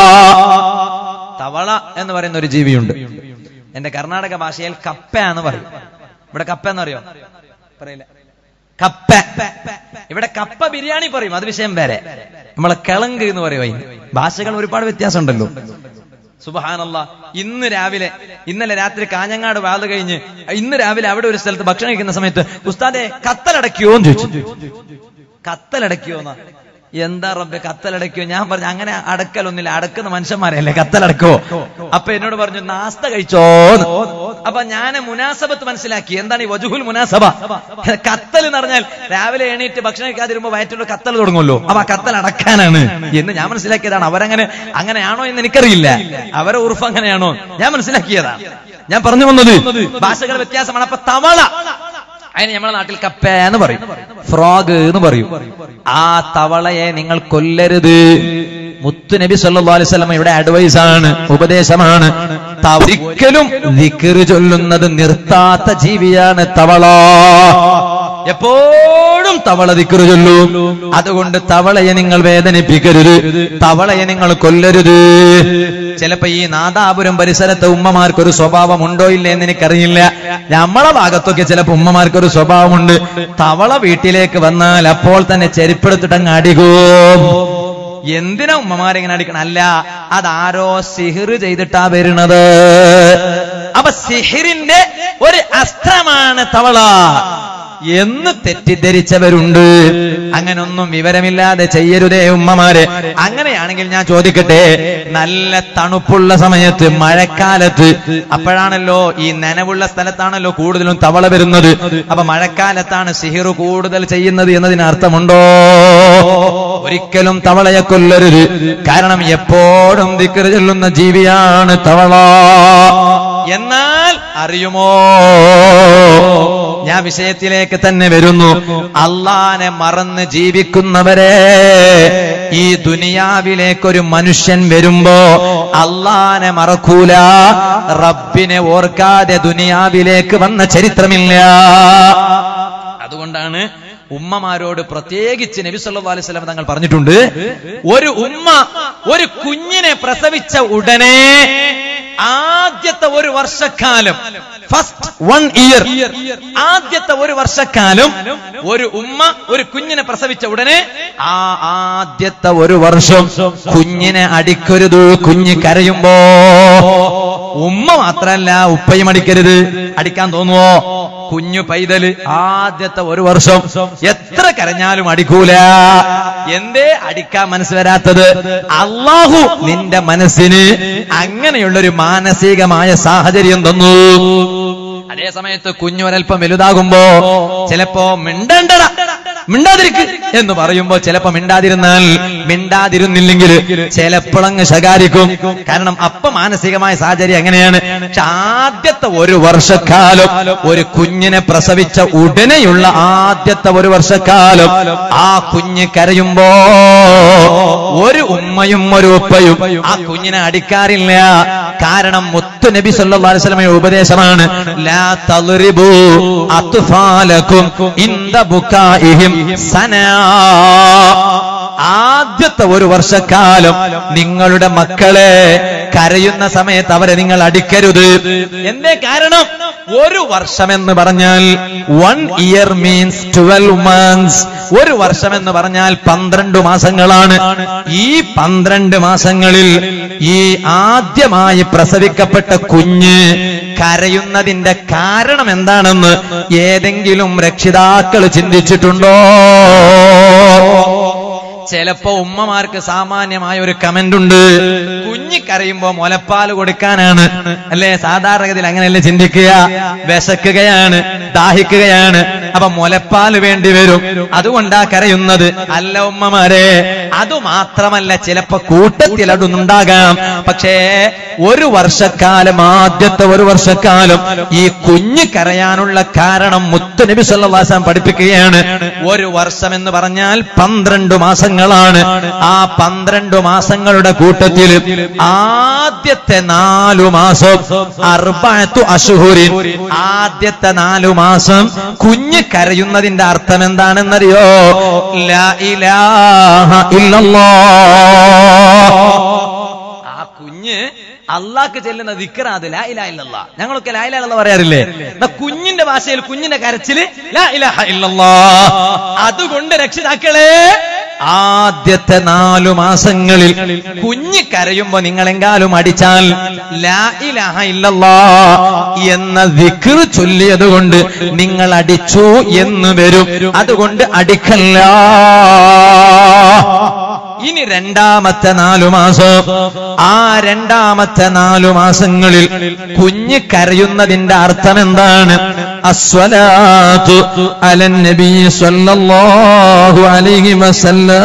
തവള എന്ന് പറയുന്ന ഒരു ജീവിയുണ്ട് എന്റെ കർണാടക ഭാഷയിൽ കപ്പ എന്ന് പറയും ഇവിടെ കപ്പ എന്നറിയോ പറയില്ല കപ്പ ഇവിടെ കപ്പ ബിരിയാണി പറയും അത് വിഷയം വേറെ നമ്മളെ കിളങ്ക് എന്ന് പറയുക ഭാഷകൾ ഒരുപാട് വ്യത്യാസമുണ്ടല്ലോ സുബഹാനല്ല ഇന്ന് രാവിലെ ഇന്നലെ രാത്രി കാഞ്ഞങ്ങാട് വാത് കഴിഞ്ഞ് ഇന്ന് രാവിലെ അവിടെ ഒരു സ്ഥലത്ത് ഭക്ഷണം കഴിക്കുന്ന സമയത്ത് ഉസ്താദെ കത്തലടക്കിയോ എന്ന് ചോദിച്ചു കത്തലടക്കിയോന്നാ എന്താ റബ്ബെ കത്തലടക്കിയോ ഞാൻ പറഞ്ഞു അങ്ങനെ അടക്കലൊന്നുമില്ല അടക്കുന്ന മനുഷ്യന്മാരല്ലേ കത്തലടക്കോ അപ്പൊ എന്നോട് പറഞ്ഞു നാസ്ത കഴിച്ചോ അപ്പൊ ഞാൻ മുനാസബത്ത് മനസ്സിലാക്കി എന്താണ് ഈ വജുഹുൽ മുനാസബ കത്തൽ എന്ന് പറഞ്ഞാൽ രാവിലെ എണീറ്റ് ഭക്ഷണം കഴിക്കാതിരുമ്പോ വയറ്റിലുള്ള കത്തൽ തുടങ്ങുമല്ലോ അപ്പൊ ആ കത്തൽ അടക്കാനാണ് എന്ന് ഞാൻ മനസ്സിലാക്കിയതാണ് അവരങ്ങനെ അങ്ങനെയാണോ എന്ന് എനിക്കറിയില്ല അവരെ ഉറുഫ് അങ്ങനെയാണോ ഞാൻ മനസ്സിലാക്കിയതാണ് ഞാൻ പറഞ്ഞു വന്നത് ഭാഷകൾ വ്യത്യാസമാണ് അപ്പൊ തവള അതിന് നമ്മുടെ നാട്ടിൽ കപ്പ എന്ന് പറയും ഫ്രോഗ് എന്ന് പറയും ആ തവളയെ നിങ്ങൾ കൊല്ലരുത് മുത്തു നബി സല്ലല്ലാഹു അലൈഹി വസല്ലം ഇവിടെ അഡ്വൈസ് ആണ് ഉപദേശമാണ് ഒരിക്കലും ദിക്റ് ചൊല്ലുന്നത് നിർത്താത്ത ജീവിയാണ് തവള എപ്പോഴും തവള ദിക്കറ് ചൊല്ലൂ അതുകൊണ്ട് തവളയെ നിങ്ങൾ വേദനിപ്പിക്കരുത് തവളയെ നിങ്ങൾ കൊല്ലരുത് ചിലപ്പോ ഈ നാദാപുരം പരിസരത്തെ ഉമ്മമാർക്കൊരു സ്വഭാവം ഉണ്ടോ ഇല്ലേ എന്ന് എനിക്കറിയില്ല നമ്മളെ ഭാഗത്തൊക്കെ ചിലപ്പോ ഉമ്മമാർക്കൊരു സ്വഭാവമുണ്ട് തവള വീട്ടിലേക്ക് വന്നാൽ അപ്പോൾ തന്നെ ചെരുപ്പെടുത്തിട്ടങ്ങ് അടിക്കും എന്തിനാ ഉമ്മമാരെങ്ങനെ അടിക്കണം അല്ല അതാരോ സിഹിർ ചെയ്തിട്ടാ വരുന്നത് അപ്പൊ സിഹിറിന്റെ ഒരു അസ്ത്രമാണ് തവള എന്ന് തെറ്റിദ്ധരിച്ചവരുണ്ട് അങ്ങനൊന്നും വിവരമില്ലാതെ ചെയ്യരുതേ ഉമ്മമാരെ അങ്ങനെയാണെങ്കിൽ ഞാൻ ചോദിക്കട്ടെ നല്ല തണുപ്പുള്ള സമയത്ത് മഴക്കാലത്ത് അപ്പോഴാണല്ലോ ഈ നനവുള്ള സ്ഥലത്താണല്ലോ കൂടുതലും തവള വരുന്നത് അപ്പൊ മഴക്കാലത്താണ് സിഹിർ കൂടുതൽ ചെയ്യുന്നത് എന്നതിന് അർത്ഥമുണ്ടോ ഒരിക്കലും തവളയെ കൊല്ലരുത് കാരണം എപ്പോഴും ദിക്കറ് ചെല്ലുന്ന ജീവിയാണ് തവള എന്നാൽ അറിയുമോ ഞാൻ വിഷയത്തിലേക്ക് തന്നെ വരുന്നു അള്ളാനെ മറന്ന് ജീവിക്കുന്നവരെ ഈ ദുനിയാവിലേക്കൊരു മനുഷ്യൻ വരുമ്പോ അള്ളാനെ മറക്കൂല റബ്ബിനെ ഓർക്കാതെ ദുനിയാവിലേക്ക് വന്ന ചരിത്രമില്ല അതുകൊണ്ടാണ് ഉമ്മമാരോട് പ്രത്യേകിച്ച് നബി സല്ലല്ലാഹു അലൈഹി വസല്ലം തങ്ങൾ പറഞ്ഞിട്ടുണ്ട് ഒരു ഉമ്മ ഒരു കുഞ്ഞിനെ പ്രസവിച്ച ഉടനെ ആദ്യത്തെ ഒരു വർഷക്കാലം ഫസ്റ്റ് വൺ ഇയർ ആദ്യത്തെ ഒരു വർഷക്കാലം ഒരു ഉമ്മ ഒരു കുഞ്ഞിനെ പ്രസവിച്ച ഉടനെ ആ ആദ്യത്തെ ഒരു വർഷം കുഞ്ഞിനെ അടിക്കരുത് കുഞ്ഞ് കരയുമ്പോ ഉമ്മ മാത്രല്ല ഉപ്പയും അടിക്കരുത് അടിക്കാൻ തോന്നുവോ കുഞ്ഞു പൈതല് ആദ്യത്തെ ഒരു വർഷം എത്ര കരഞ്ഞാലും അടിക്കൂല എന്തേ അടിക്കാൻ മനസ്സ് വരാത്തത് അള്ളാഹു നിന്റെ മനസ്സിന് അങ്ങനെയുള്ളൊരു മാനസികമായ സാഹചര്യം തന്നു അതേ സമയത്ത് കുഞ്ഞു ഒരൽപ്പം വലുതാകുമ്പോ ചിലപ്പോ മിണ്ടണ്ടട മിണ്ടാതിരിക്ക് എന്ന് പറയുമ്പോ ചിലപ്പോ മിണ്ടാതിരുന്നാൽ മിണ്ടാതിരുന്നില്ലെങ്കിൽ ചിലപ്പോഴങ്ങ് ശകാരിക്കും കാരണം അപ്പൊ മാനസികമായ സാഹചര്യം എങ്ങനെയാണ് പക്ഷെ ആദ്യത്തെ ഒരു വർഷക്കാലം ഒരു കുഞ്ഞിനെ പ്രസവിച്ച ഉടനെയുള്ള ആദ്യത്തെ ഒരു വർഷക്കാലം ആ കുഞ്ഞ് കരയുമ്പോ ഒരു ഉമ്മയും ഒരു ഉപ്പയും ആ കുഞ്ഞിനെ അടിക്കാറില്ല കാരണം മുത്തു നബി സല്ലല്ലാഹു അലൈഹി വസല്ലമയുടെ ഉപദേശമാണ് ലാ തദ്രിബു അത്ഫാലക്കും ഇന്ദ ബുകാഇഹിം സനാ ആദ്യത്തെ ഒരു വർഷക്കാലം നിങ്ങളുടെ മക്കളെ കരയുന്ന സമയത്ത് അവരെ നിങ്ങൾ അടിക്കരുത് എന്തേ കാരണം ഒരു വർഷം എന്ന് പറഞ്ഞാൽ one year means twelve months ഒരു വർഷം എന്ന് പറഞ്ഞാൽ പന്ത്രണ്ട് മാസങ്ങളാണ് ഈ പന്ത്രണ്ട് മാസങ്ങളിൽ ഈ ആദ്യമായി പ്രസവിക്കപ്പെട്ട കുഞ്ഞ് കരയുന്നതിന്റെ കാരണം എന്താണെന്ന് ഏതെങ്കിലും രക്ഷിതാക്കൾ ചിന്തിച്ചിട്ടുണ്ടോ ചിലപ്പോ ഉമ്മമാർക്ക് സാമാന്യമായ ഒരു കമന്റ് ഉണ്ട് കുഞ്ഞി കരയുമ്പോ മുലപ്പാൽ കൊടുക്കാനാണ് അല്ലേ സാധാരണഗതിയിൽ അങ്ങനെയല്ലേ ചിന്തിക്കുക വിശക്കുകയാണ് ദാഹിക്കുകയാണ് അപ്പൊ മുലപ്പാൽ വേണ്ടി വരും അതുകൊണ്ടാ കരയുന്നത് അല്ല ഉമ്മമാരെ അത് മാത്രമല്ല ചിലപ്പോ കൂട്ടത്തിൽ അതൊന്നുണ്ടാകാം പക്ഷേ ഒരു വർഷക്കാലം ആദ്യത്തെ ഒരു വർഷക്കാലം ഈ കുഞ്ഞ് കരയാനുള്ള കാരണം മുത്തു നബി സല്ലാസം പഠിപ്പിക്കുകയാണ് ഒരു വർഷം എന്ന് പറഞ്ഞാൽ പന്ത്രണ്ട് മാസങ്ങളാണ് ആ പന്ത്രണ്ട് മാസങ്ങളുടെ കൂട്ടത്തിൽ ആദ്യത്തെ നാലു മാസം അർബത്തു അഷുഹുരിൻ ആദ്യത്തെ നാലു മാസം കുഞ്ഞ് കരയുന്നതിന്റെ അർത്ഥം എന്താണെന്നറിയോ ലാ ഇലാഹ ഇല്ലല്ലാഹ് ആ കുഞ്ഞ് അള്ളാക്ക് ചെല്ലുന്ന വിക്രാത് ലാ ഇലാ ഇല്ലല്ലാ ഞങ്ങളൊക്കെ ലാ ഇലാ ഇല്ലല്ലാ പറയാറില്ലേ എന്നാ കുഞ്ഞിന്റെ ഭാഷയിൽ കുഞ്ഞിന്റെ കരച്ചില് ലാ ഇലാഹ ഇല്ലല്ലാ അതുകൊണ്ട് രക്ഷിതാക്കളെ ആദ്യത്തെ നാലു മാസങ്ങളിൽ കുഞ്ഞ് കരയുമ്പോ നിങ്ങളെങ്കാലും അടിച്ചാൽ ലാ ഇലാഹ ഇല്ലല്ലാ എന്ന വിക്ർ ചൊല്ലിയത് കൊണ്ട് നിങ്ങൾ അടിച്ചു എന്ന് വരും അതുകൊണ്ട് അടിക്കല്ല ഇനി രണ്ടാമത്തെ നാലു മാസം ആ രണ്ടാമത്തെ നാലു മാസങ്ങളിൽ കുഞ്ഞ് കരയുന്നതിന്റെ അർത്ഥം എന്താണ് അസ്വലാത്തു അലൻ നബി സല്ലല്ലാഹു അലൈഹി വസല്ലം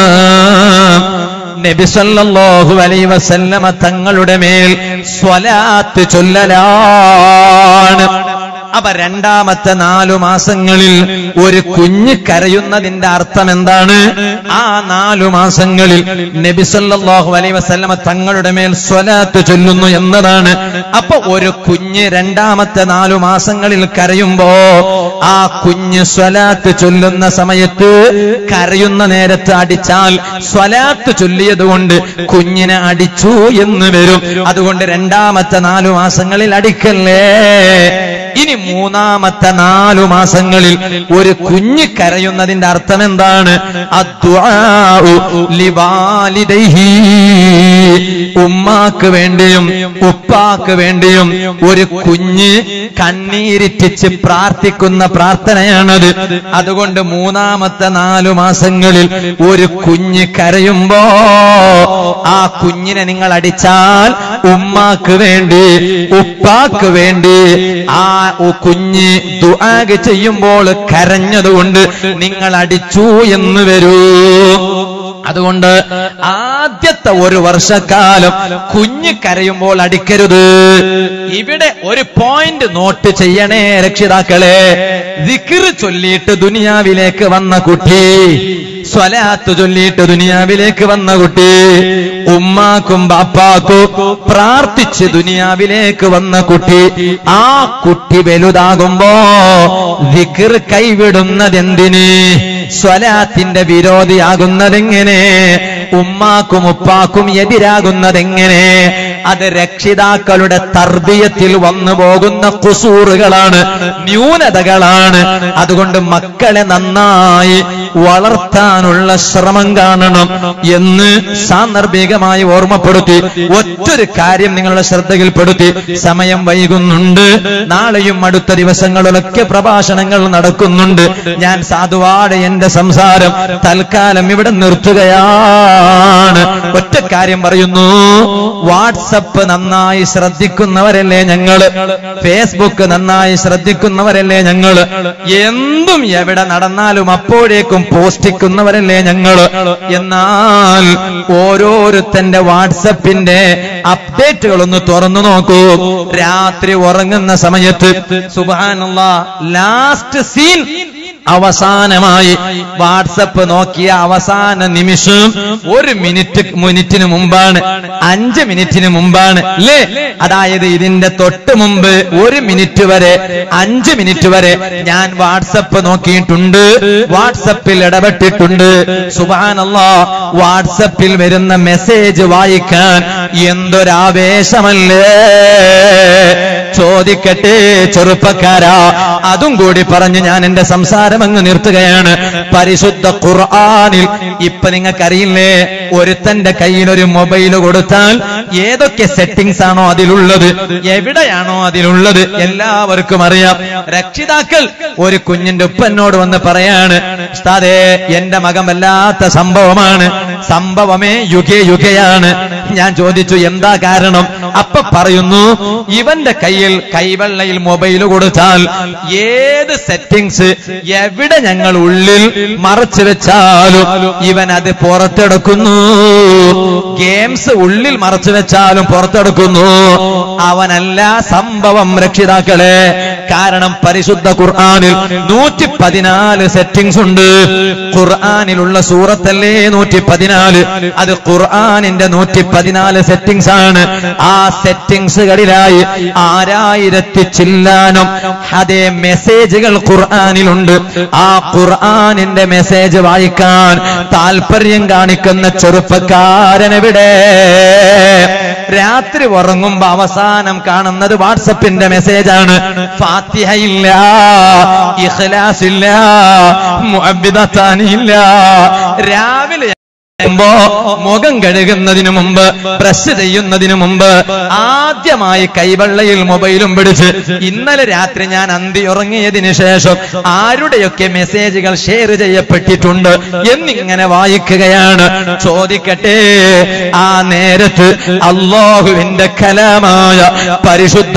നബി സല്ലല്ലാഹു അലൈഹി വസല്ലമ തങ്ങളുടെ മേൽ സ്വലാത്ത് ചൊല്ലലാണ് അപ്പൊ രണ്ടാമത്തെ നാലു മാസങ്ങളിൽ ഒരു കുഞ്ഞ് കരയുന്നതിന്റെ അർത്ഥം എന്താണ് ആ നാലു മാസങ്ങളിൽ നബി സല്ലല്ലാഹു അലൈഹി വസല്ലമ തങ്ങളുടെ മേൽ സ്വലാത്ത് ചൊല്ലുന്നു എന്നതാണ് അപ്പൊ ഒരു കുഞ്ഞ് രണ്ടാമത്തെ നാലു മാസങ്ങളിൽ കരയുമ്പോ ആ കുഞ്ഞ് സ്വലാത്ത് ചൊല്ലുന്ന സമയത്ത് കരയുന്ന നേരത്ത് അടിച്ചാൽ സ്വലാത്ത് ചൊല്ലിയത് കൊണ്ട് കുഞ്ഞിനെ അടിച്ചു എന്ന് വരും അതുകൊണ്ട് രണ്ടാമത്തെ നാലു മാസങ്ങളിൽ അടിക്കല്ലേ ഇനി മൂന്നാമത്തെ നാലു മാസങ്ങളിൽ ഒരു കുഞ്ഞ് കരയുന്നതിന്റെ അർത്ഥം എന്താണ് അദ്ദുആഉ ലിവാലിദൈഹി. ഉമ്മാക്ക് വേണ്ടിയും ഉപ്പാക്ക് വേണ്ടിയും ഒരു കുഞ്ഞ് കണ്ണീരിറ്റിച്ച് പ്രാർത്ഥിക്കുന്ന പ്രാർത്ഥനയാണത് അതുകൊണ്ട് മൂന്നാമത്തെ നാലു മാസങ്ങളിൽ ഒരു കുഞ്ഞ് കരയുമ്പോ ആ കുഞ്ഞിനെ നിങ്ങൾ അടിച്ചാൽ ഉമ്മാക്ക് വേണ്ടി ഉപ്പാക്ക് വേണ്ടി ആ ഉ- കുഞ്ഞ് ദുആഗ് ചെയ്യുമ്പോൾ കരഞ്ഞതുകൊണ്ട് നിങ്ങൾ അടിച്ചു എന്ന് വരൂ അതുകൊണ്ട് ആദ്യത്തെ ഒരു വർഷക്കാലം കുഞ്ഞ് കരയുമ്പോൾ അടിക്കരുത് ഇവിടെ ഒരു പോയിന്റ് നോട്ട് ചെയ്യണേ രക്ഷിതാക്കളെ ദിക്ർ ചൊല്ലിയിട്ട് ദുനിയാവിലേക്ക് വന്ന കുട്ടി സ്വലാത്ത് ചൊല്ലിയിട്ട് ദുനിയാവിലേക്ക് വന്ന കുട്ടി ഉമ്മാക്കും ബാപ്പാക്കും പ്രാർത്ഥിച്ച് ദുനിയാവിലേക്ക് വന്ന കുട്ടി ആ കുട്ടി വലുതാകുമ്പോ ദിക്ർ കൈവിടുന്നതെന്തിന് സ്വലാത്തിന്റെ വിരോധിയാകുന്നതെങ്ങനെ ഉമ്മാക്കും ഉപ്പാക്കും എതിരാകുന്നതെങ്ങനെ അത് രക്ഷിതാക്കളുടെ തർബീയത്തിൽ വന്നു പോകുന്ന കുസൂറുകളാണ് ന്യൂനതകളാണ് അതുകൊണ്ട് മക്കളെ നന്നായി വളർത്താനുള്ള ശ്രമം കാണണം എന്ന് സാന്ദർഭികമായി ഓർമ്മപ്പെടുത്തി ഒറ്റൊരു കാര്യം നിങ്ങളുടെ ശ്രദ്ധയിൽപ്പെടുത്തി സമയം വൈകുന്നുണ്ട് നാളെയും അടുത്ത ദിവസങ്ങളിലൊക്കെ പ്രഭാഷണങ്ങൾ നടക്കുന്നുണ്ട് ഞാൻ സാധുവാടെ എന്റെ സംസാരം തൽക്കാലം ഇവിടെ നിർത്തുകയാണ് ഒറ്റ കാര്യം പറയുന്നു വാട്സപ്പ് നന്നായി ശ്രദ്ധിക്കുന്നവരല്ലേ ഞങ്ങള് ഫേസ്ബുക്ക് നന്നായി ശ്രദ്ധിക്കുന്നവരല്ലേ ഞങ്ങള് എന്തും എവിടെ നടന്നാലും അപ്പോഴേക്കും പോസ്റ്റിക്കുന്നവരല്ലേ ഞങ്ങള് എന്നാൽ ഓരോരുത്തന്റെ വാട്സപ്പിന്റെ അപ്ഡേറ്റുകളൊന്ന് തുറന്നു നോക്കൂ രാത്രി ഉറങ്ങുന്ന സമയത്ത് സുബാനുള്ള ലാസ്റ്റ് സീൻ അവസാനമായി വാട്സപ്പ് നോക്കിയ അവസാന നിമിഷം ഒരു മിനിറ്റ് മിനിറ്റിന് മുമ്പാണ് അഞ്ച് മിനിറ്റിന് മുമ്പാണ് അല്ലേ അതായത് ഇതിന്റെ തൊട്ട് മുമ്പ് ഒരു മിനിറ്റ് വരെ അഞ്ച് മിനിറ്റ് വരെ ഞാൻ വാട്സപ്പ് നോക്കിയിട്ടുണ്ട് വാട്സപ്പിൽ ഇടപെട്ടിട്ടുണ്ട് സുബാനല്ലോ വാട്സപ്പിൽ വരുന്ന മെസ്സേജ് വായിക്കാൻ എന്തൊരാവേശമല്ലേ ചോദിക്കട്ടെ ചെറുപ്പക്കാരാ അതും കൂടി പറഞ്ഞ് ഞാൻ എന്റെ സംസാരം അങ്ങ് നിർത്തുകയാണ് പരിശുദ്ധ ഖുർആനിൽ ഇപ്പൊ നിങ്ങൾക്കറിയില്ലേ ഒരുത്തന്റെ കയ്യിൽ ഒരു മൊബൈൽ കൊടുത്താൽ ഏതൊക്കെ സെറ്റിംഗ്സ് ആണോ അതിലുള്ളത് എവിടെയാണോ അതിലുള്ളത് എല്ലാവർക്കും അറിയാം രക്ഷിതാക്കൾ ഒരു കുഞ്ഞിന്റെ ഉപ്പനോട് വന്ന് പറയാണ് ഉസ്താദേ എന്റെ മകൻ വല്ലാത്ത സംഭവമാണ് സംഭവമേ യുഗേ യുഗയാണ് ഞാൻ ചോദിച്ചു എന്താ കാരണം അപ്പൊ പറയുന്നു ഇവന്റെ കയ്യിൽ കൈവെള്ളയിൽ മൊബൈൽ കൊടുത്താൽ ഏത് സെറ്റിംഗ്സ് എവിടെ ഞങ്ങൾ ഉള്ളിൽ മറച്ചു വെച്ചാലും ഇവൻ അത് പുറത്തെടുക്കുന്നു ഗെയിംസ് ഉള്ളിൽ മറച്ചു വെച്ചാലും പുറത്തെടുക്കുന്നു അവനല്ല സംഭവം രക്ഷിതാക്കളെ കാരണം പരിശുദ്ധ ഖുർആനിൽ നൂറ്റി പതിനാല് സെറ്റിംഗ്സ് ഉണ്ട് ഖുർആനിലുള്ള സൂറത്തല്ലേ നൂറ്റി പതിനാല് അത് ഖുർആനിന്റെ നൂറ്റി പതിനാല് സെറ്റിംഗ്സ് ആണ് ആ സെറ്റിംഗ്സുകളിലായി ആരായിരത്തി ചില്ലാനം അതേ മെസ്സേജുകൾ ഖുർആനിലുണ്ട് ആ ഖുർആനിന്റെ മെസ്സേജ് വായിക്കാൻ താല്പര്യം കാണിക്കുന്ന ചെറുപ്പക്കാരനെവിടെ രാത്രി ഉറങ്ങുമ്പോ അവസാനം കാണുന്നത് വാട്സപ്പിന്റെ മെസ്സേജാണ് ഫാത്തിഹ ഇല്ല ഇഖ്ലാസ് ഇല്ല മുഅബ്ബിദത്താനി ഇല്ല രാവിലെ ുമ്പോ മുഖം കഴുകുന്നതിന് മുമ്പ് ബ്രഷ് ചെയ്യുന്നതിന് മുമ്പ് ആദ്യമായി കൈവെള്ളയിൽ മൊബൈലും പിടിച്ച് ഇന്നലെ രാത്രി ഞാൻ അന്തി ഉറങ്ങിയതിനു ശേഷം ആരുടെയൊക്കെ മെസ്സേജുകൾ ഷെയർ ചെയ്യപ്പെട്ടിട്ടുണ്ട് എന്നിങ്ങനെ വായിക്കുകയാണ് ചോദിക്കട്ടെ ആ നേരത്ത് അള്ളാഹുവിന്റെ കലാമായ പരിശുദ്ധ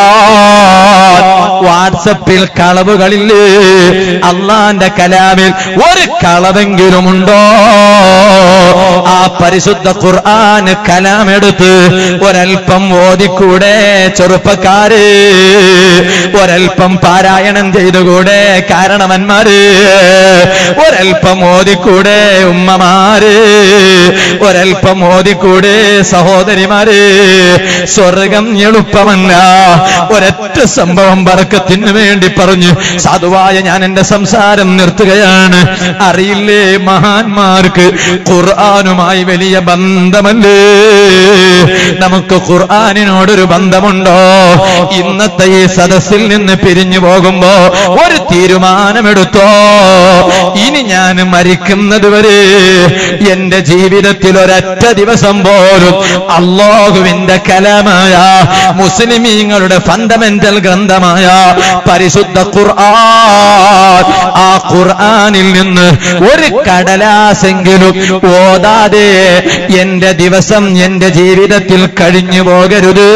ഖുർആൻ വാട്സപ്പിൽ കളവുകളില്ലേ അള്ളാന്റെ കലാമിൽ ഒരു കളവെങ്കിലുമുണ്ടോ ആ പരിശുദ്ധ ഖുർആൻ കലാമെടുത്ത് ഒരൽപ്പം ഓതിക്കൂടെ ചെറുപ്പക്കാര് ഒരൽപ്പം പാരായണം ചെയ്തുകൂടെ കാരണവന്മാര് ഒരൽപ്പം ഓതിക്കൂടെ ഉമ്മമാര് ഒരൽപ്പം ഓതിക്കൂടെ സഹോദരിമാര് സ്വർഗം എളുപ്പമല്ല ഒരൊറ്റ സംഭവം പറക്കത്തിന് വേണ്ടി പറഞ്ഞു സാധുവായ ഞാൻ എന്റെ സംസാരം നിർത്തുകയാണ് അറിയില്ലേ മഹാന്മാർക്ക് ഖുർആാനുമായി വലിയ ബന്ധമല്ലേ നമുക്ക് ഖുർആാനിനോടൊരു ബന്ധമുണ്ടോ ഇന്നത്തെ ഈ സദസ്സിൽ നിന്ന് പിരിഞ്ഞു പോകുമ്പോ ഒരു തീരുമാനമെടുത്തോ ഇനി ഞാൻ മരിക്കുന്നത് വരെ എന്റെ ജീവിതത്തിൽ ഒരൊറ്റ ദിവസം പോലും അള്ളാഹുവിന്റെ കലമായ മുസ്ലിമീങ്ങളുടെ ഫണ്ടമെന്റൽ ഗ്രന്ഥമായ പരിശുദ്ധ ഖുർആൻ ആ ഖുർആനിൽ നിന്ന് ഒരു കടലാസെങ്കിലും ഓതാതെ എന്റെ ദിവസം എന്റെ ജീവിതത്തിൽ കഴിഞ്ഞു പോകരുത്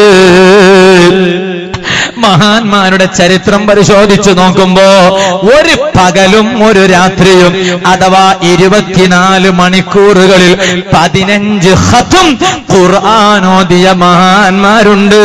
മഹാന്മാരുടെ ചരിത്രം പരിശോധിച്ചു നോക്കുമ്പോ ഒരു പകലും ഒരു രാത്രിയും അഥവാ ഇരുപത്തിനാല് മണിക്കൂറുകളിൽ പതിനഞ്ച് ഹത്തും ഖുർആാനോദിയ മഹാന്മാരുണ്ട്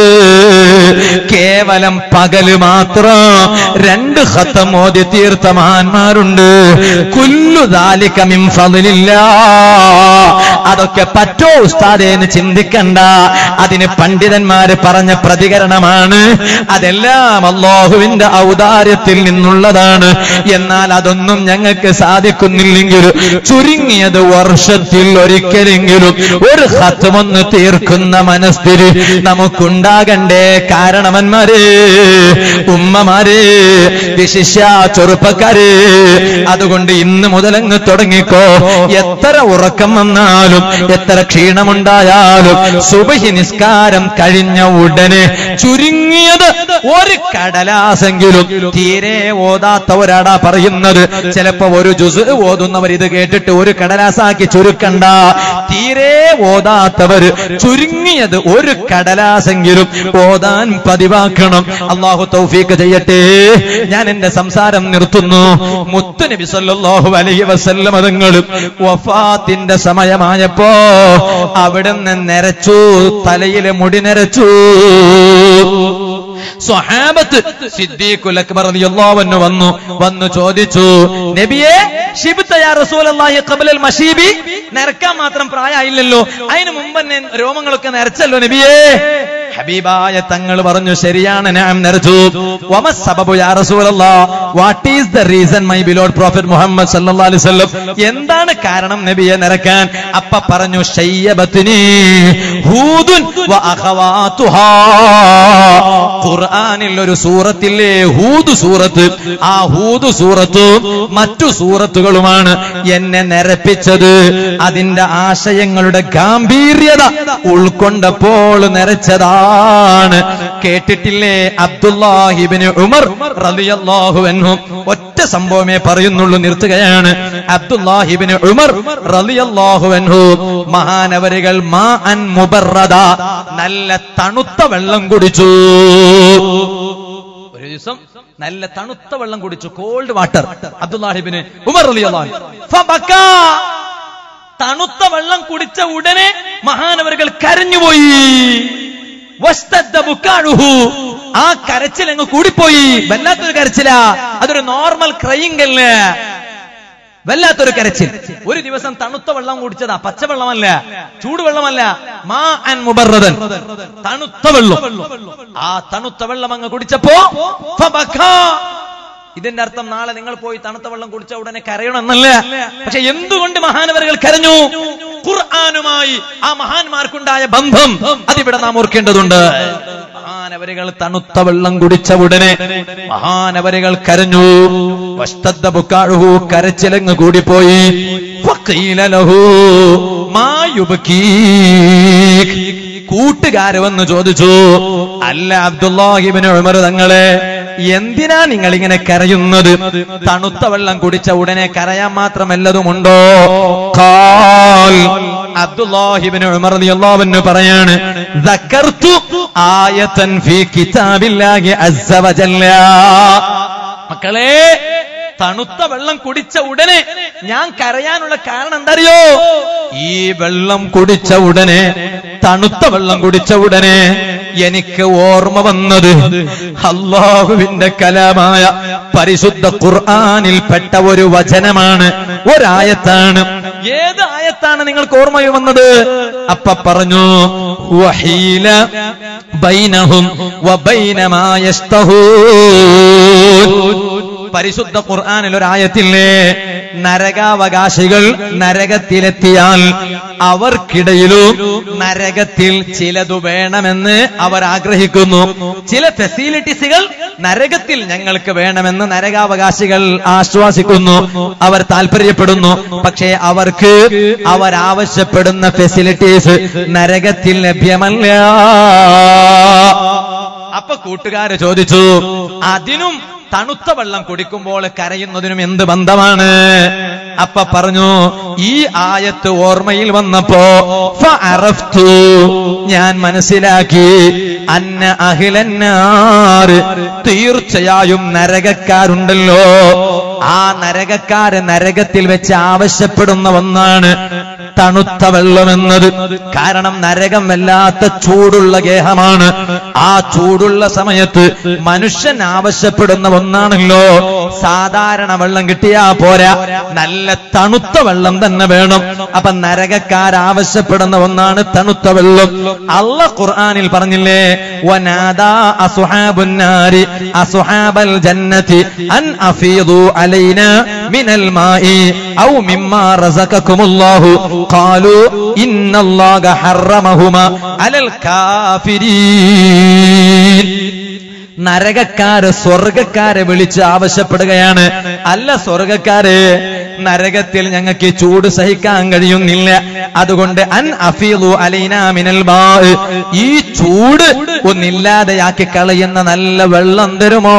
കേവലം പകല് മാത്രം രണ്ട് ഹത്തം ഓതി തീർത്ത മഹാന്മാരുണ്ട് കുല്ലുദാലിക്കമിം ഫലില്ല അതൊക്കെ പറ്റോ ഉസ്താദേ എന്ന് ചിന്തിക്കണ്ട അതിന് പണ്ഡിതന്മാര് പറഞ്ഞ പ്രതികരണമാണ് അതെല്ലാം അള്ളാഹുവിന്റെ ഔദാര്യത്തിൽ നിന്നുള്ളതാണ് എന്നാൽ അതൊന്നും ഞങ്ങൾക്ക് സാധിക്കുന്നില്ലെങ്കിൽ ചുരുങ്ങിയത് വർഷത്തിൽ ഒരിക്കലെങ്കിലും ഒരു ഹത്തുമൊന്ന് തീർക്കുന്ന മനസ്ഥിതി നമുക്കുണ്ടാകണ്ടേ കാരണവന്മാരെ ഉമ്മമാരെ വിശിഷ്യ ചെറുപ്പക്കാരെ അതുകൊണ്ട് ഇന്ന് മുതലങ്ങ് തുടങ്ങിക്കോ എത്ര ഉറക്കം വന്നാലും എത്ര ക്ഷീണമുണ്ടായാലും സുബഹി നിസ്കാരം കഴിഞ്ഞ ഉടനെ ചുരുങ്ങിയത് ഒരു കടലാസെങ്കിലും തീരെ ഓതാത്തവരാടാ പറയുന്നത് ചിലപ്പോ ഒരു ജുസ് ഓതുന്നവർ ഇത് കേട്ടിട്ട് ഒരു കടലാസാക്കി ചുരുക്കണ്ട തീരെ ഓതാത്തവർ ചുരുങ്ങിയത് ഒരു കടലാസെങ്കിലും ഓതാൻ പതിവാക്കണം അള്ളാഹു തൗഫീക്ക് ചെയ്യട്ടെ ഞാൻ എന്റെ സംസാരം നിർത്തുന്നു മുത്തുനബി സല്ലല്ലാഹു അലൈഹി വസല്ലം അതുങ്ങളും വഫാത്തിന്റെ സമയമായപ്പോ അവിടുന്ന് നരച്ചു തലയിലെ മുടി നരച്ചു സ്വഹാബത്ത് സിദ്ദീഖുൽ അക്ബർ റളിയല്ലാഹു അൻഹു വന്നു വന്നു ചോദിച്ചു നബിയെ ഷിബ്ത യാ റസൂലല്ലാഹി ഖബലൽ മശീബി നരക്കാൻ മാത്രം പ്രായമായില്ലല്ലോ അതിന് മുമ്പ് തന്നെ രോമങ്ങളൊക്കെ നരച്ചല്ലോ നബിയേ ഹബീബായ തങ്ങൾ പറഞ്ഞു ശരിയാണ് ഞാൻ നരച്ചു വമ സബബു യാ റസൂലല്ലാഹ് what is the reason my beloved prophet Muhammad സല്ലല്ലാഹു അലൈഹി വസല്ലം എന്താണ് കാരണം നബിയെ നരക്കാൻ അപ്പ പറഞ്ഞു ശയ്യബത്തിനി ഹൂദുൻ വ അഖവാതുഹാ ഖുർആനിൽ ഒരു സൂറത്തില്ലേ ഹൂദ് സൂറത്ത് ആ ഹൂദ് സൂറത്തും മറ്റു സൂറത്തുകളുമാണ് എന്നെ നിരപ്പിച്ചത് അതിന്റെ ആശയങ്ങളുടെ ഗാംഭീര്യത ഉൾക്കൊണ്ടപ്പോൾ നിരച്ചതാണ് കേട്ടിട്ടില്ലേ അബ്ദുല്ലാഹിബിന് ഉമർ റളിയല്ലാഹു അൻഹു ഒറ്റ സംഭവമേ പറയുന്നുള്ളൂ നിർത്തുകയാണ് അബ്ദുല്ലാഹിബിന് ഉമർ റളിയല്ലാഹു അൻഹു മഹാനവരികൾ മാ അൻ മുബറദ നല്ല തണുത്ത വെള്ളം കുടിച്ചു ഒരു ദിവസം നല്ല തണുത്ത വെള്ളം കുടിച്ചു കോൾഡ് വാട്ടർ അബ്ദുല്ലാഹിബിന് ഉമർ റളിയല്ലാഹു അൻഹു ഫബക്കാ തണുത്ത വെള്ളം കുടിച്ച ഉടനെ മഹാനവരുകൾ കരഞ്ഞുപോയി വസ്തദ്ദ ബുക്കാഴുഹു. ആ കരച്ചിൽ അങ്ങ് കൂടിപ്പോയി വല്ലാത്തൊരു കരച്ചിലാ അതൊരു നോർമൽ ക്രയിങ് അല്ലേ വല്ലാത്തൊരു കരച്ചിൽ ഒരു ദിവസം തണുത്ത വെള്ളം കുടിച്ചതാ പച്ചവെള്ളമല്ല ചൂടുവെള്ളമല്ല മാ അൻ മുബറദൻ തണുത്ത വെള്ളം ആ തണുത്ത വെള്ളം അങ്ങ് കുടിച്ചപ്പോ ഫബക്കാ. ഇതിന്റെ അർത്ഥം നാളെ നിങ്ങൾ പോയി തണുത്ത വെള്ളം കുടിച്ച ഉടനെ കരയണം എന്നല്ല പക്ഷെ എന്തുകൊണ്ട് മഹാനവരുകൾ കരഞ്ഞു ഖുർആാനുമായി ആ മഹാന്മാർക്കുണ്ടായ ബന്ധം അതിവിടെ നാം ഓർക്കേണ്ടതുണ്ട് മഹാനവരുകൾ തണുത്ത വെള്ളം കുടിച്ച ഉടനെ മഹാനവരുകൾ കരഞ്ഞു വസ്തദ്ദ ബുക്കാഴുഹു കരച്ചിലങ്ങ് കൂടിപ്പോയി ഫഖീല ലഹു മാ യുബ്കീക്. കൂട്ടുകാര് വന്ന് ചോദിച്ചു അല്ല അബ്ദുല്ലാഹിബിന് ഉമർ തങ്ങളെ എന്തിനാ നിങ്ങൾ ഇങ്ങനെ കരയുന്നത് തണുത്ത വെള്ളം കുടിച്ച ഉടനെ കരയാൻ മാത്രമല്ലതുമുണ്ടോ ഖാൽ അബ്ദുല്ലാഹിബിന് ഉമർ റളിയല്ലാഹു പറയാണ് ദക്കർതു ആയതൻ ഫീ കിതാബില്ലാഹി അസ്സ വജല്ല മക്കളെ തണുത്ത വെള്ളം കുടിച്ച ഉടനെ ഞാൻ കരയാനുള്ള കാരണം എന്തറിയോ ഈ വെള്ളം കുടിച്ച ഉടനെ തണുത്ത വെള്ളം കുടിച്ച ഉടനെ എനിക്ക് ഓർമ്മ വന്നത് അള്ളാഹുവിന്റെ കലാമായ പരിശുദ്ധ ഖുർആാനിൽപ്പെട്ട ഒരു വചനമാണ് ഒരായത്താണ് ഏത് ആയത്താണ് നിങ്ങൾക്ക് ഓർമ്മ വന്നത് അപ്പ പറഞ്ഞു വഹീല ബൈനഹും വബൈന മാ യസ്തഹൂൻ പരിശുദ്ധ ഖുർആാനിൽ ഒരായത്തില്ലേ നരകാവകാശികൾ നരകത്തിലെത്തിയാൽ അവർക്കിടയിലും നരകത്തിൽ ചിലതു വേണമെന്ന് അവർ ആഗ്രഹിക്കുന്നു ചില ഫെസിലിറ്റീസുകൾ നരകത്തിൽ ഞങ്ങൾക്ക് വേണമെന്ന് നരകാവകാശികൾ ആശ്വാസിക്കുന്നു അവർ താല്പര്യപ്പെടുന്നു പക്ഷേ അവർക്ക് അവരാവശ്യപ്പെടുന്ന ഫെസിലിറ്റീസ് നരകത്തിൽ ലഭ്യമല്ല അപ്പൊ കൂട്ടുകാര് ചോദിച്ചു അതിനും തണുത്ത വെള്ളം കുടിക്കുമ്പോൾ കരയുന്നതിനും എന്ത് ബന്ധമാണ് അപ്പ പറഞ്ഞു ഈ ആയത്ത് ഓർമ്മയിൽ വന്നപ്പോ ഫഅറഫ്തു ഞാൻ മനസ്സിലാക്കി അന്ന അഹിലന്നാർ തീർച്ചയായും നരകക്കാരുണ്ടല്ലോ ആ നരകക്കാര് നരകത്തിൽ വെച്ച് ആവശ്യപ്പെടുന്ന ഒന്നാണ് തണുത്ത വെള്ളമെന്നത് കാരണം നരകം വല്ലാത്ത ചൂടുള്ള ഗേഹമാണ് ആ ചൂടുള്ള സമയത്ത് മനുഷ്യൻ ആവശ്യപ്പെടുന്ന ഒന്നാണല്ലോ സാധാരണ വെള്ളം കിട്ടിയാ പോരാ നല്ല തണുത്ത വെള്ളം തന്നെ വേണം അപ്പൊ നരകക്കാരാവശ്യപ്പെടുന്ന ഒന്നാണ് തണുത്ത വെള്ളം അള്ള ഖുർആനിൽ പറഞ്ഞില്ലേ വനാദാ അസുഹാബുന്നാരി അസുഹാബൽ ജന്നതി അൻ അഫീദു അലൈന മിനൽ മായി ഔ മിമ്മാ റസഖക്കുമുല്ലാഹു ഖാലു ഇന്നല്ലാഹ ഹറമഹുമാ അലൽ കാഫിരീൻ നരകക്കാര് സ്വർഗക്കാരെ വിളിച്ച് ആവശ്യപ്പെടുകയാണ് അല്ല സ്വർഗക്കാര് നരകത്തിൽ ഞങ്ങൾക്ക് ഈ ചൂട് സഹിക്കാൻ കഴിയുന്നില്ല അതുകൊണ്ട് അൻ അഫീലു അലൈന മിനൽ മാ ഈ ചൂട് ഒന്നില്ലാതെയാക്കി കളയുന്ന നല്ല വെള്ളം തരുമോ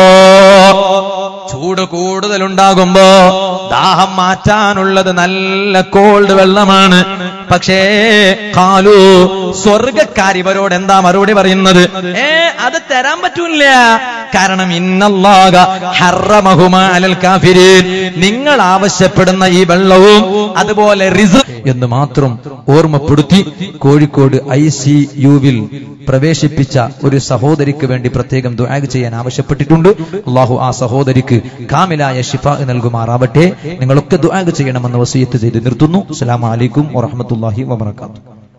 ചൂട് കൂടുതലുണ്ടാകുമ്പോ ദാഹം മാറ്റാനുള്ളത് നല്ല കോൾഡ് വെള്ളമാണ് പക്ഷേ കാലു സ്വർഗക്കാർ ഇവരോട് എന്താ മറുപടി പറയുന്നത് ഏ അത് തരാൻ പറ്റൂല കാരണം ഇന്നല്ലാക ഹറമഹുമ അലൽ കാഫിരീൻ നിങ്ങൾ ആവശ്യപ്പെടുന്ന ഈ വെള്ളവും അതുപോലെ റിസ് എന്ന് മാത്രം ഓർമ്മപ്പെടുത്തി കോഴിക്കോട് ഐ സി യുവിൽ പ്രവേശിപ്പിച്ച ഒരു സഹോദരിക്ക് വേണ്ടി പ്രത്യേകം ദുആഗ് ചെയ്യാൻ ആവശ്യപ്പെട്ടിട്ടുണ്ട് അള്ളാഹു ആ സഹോദരിക്ക് കാമിലായ ഷിഫ നൽകുമാറാവട്ടെ നിങ്ങളൊക്കെ ദുആഗ് ചെയ്യണമെന്ന് വസീയത്ത് ചെയ്ത് നിർത്തുന്നു അസ്സലാമു അലൈക്കും വറഹ്മത്തുള്ളാഹി വബറകാതുഹു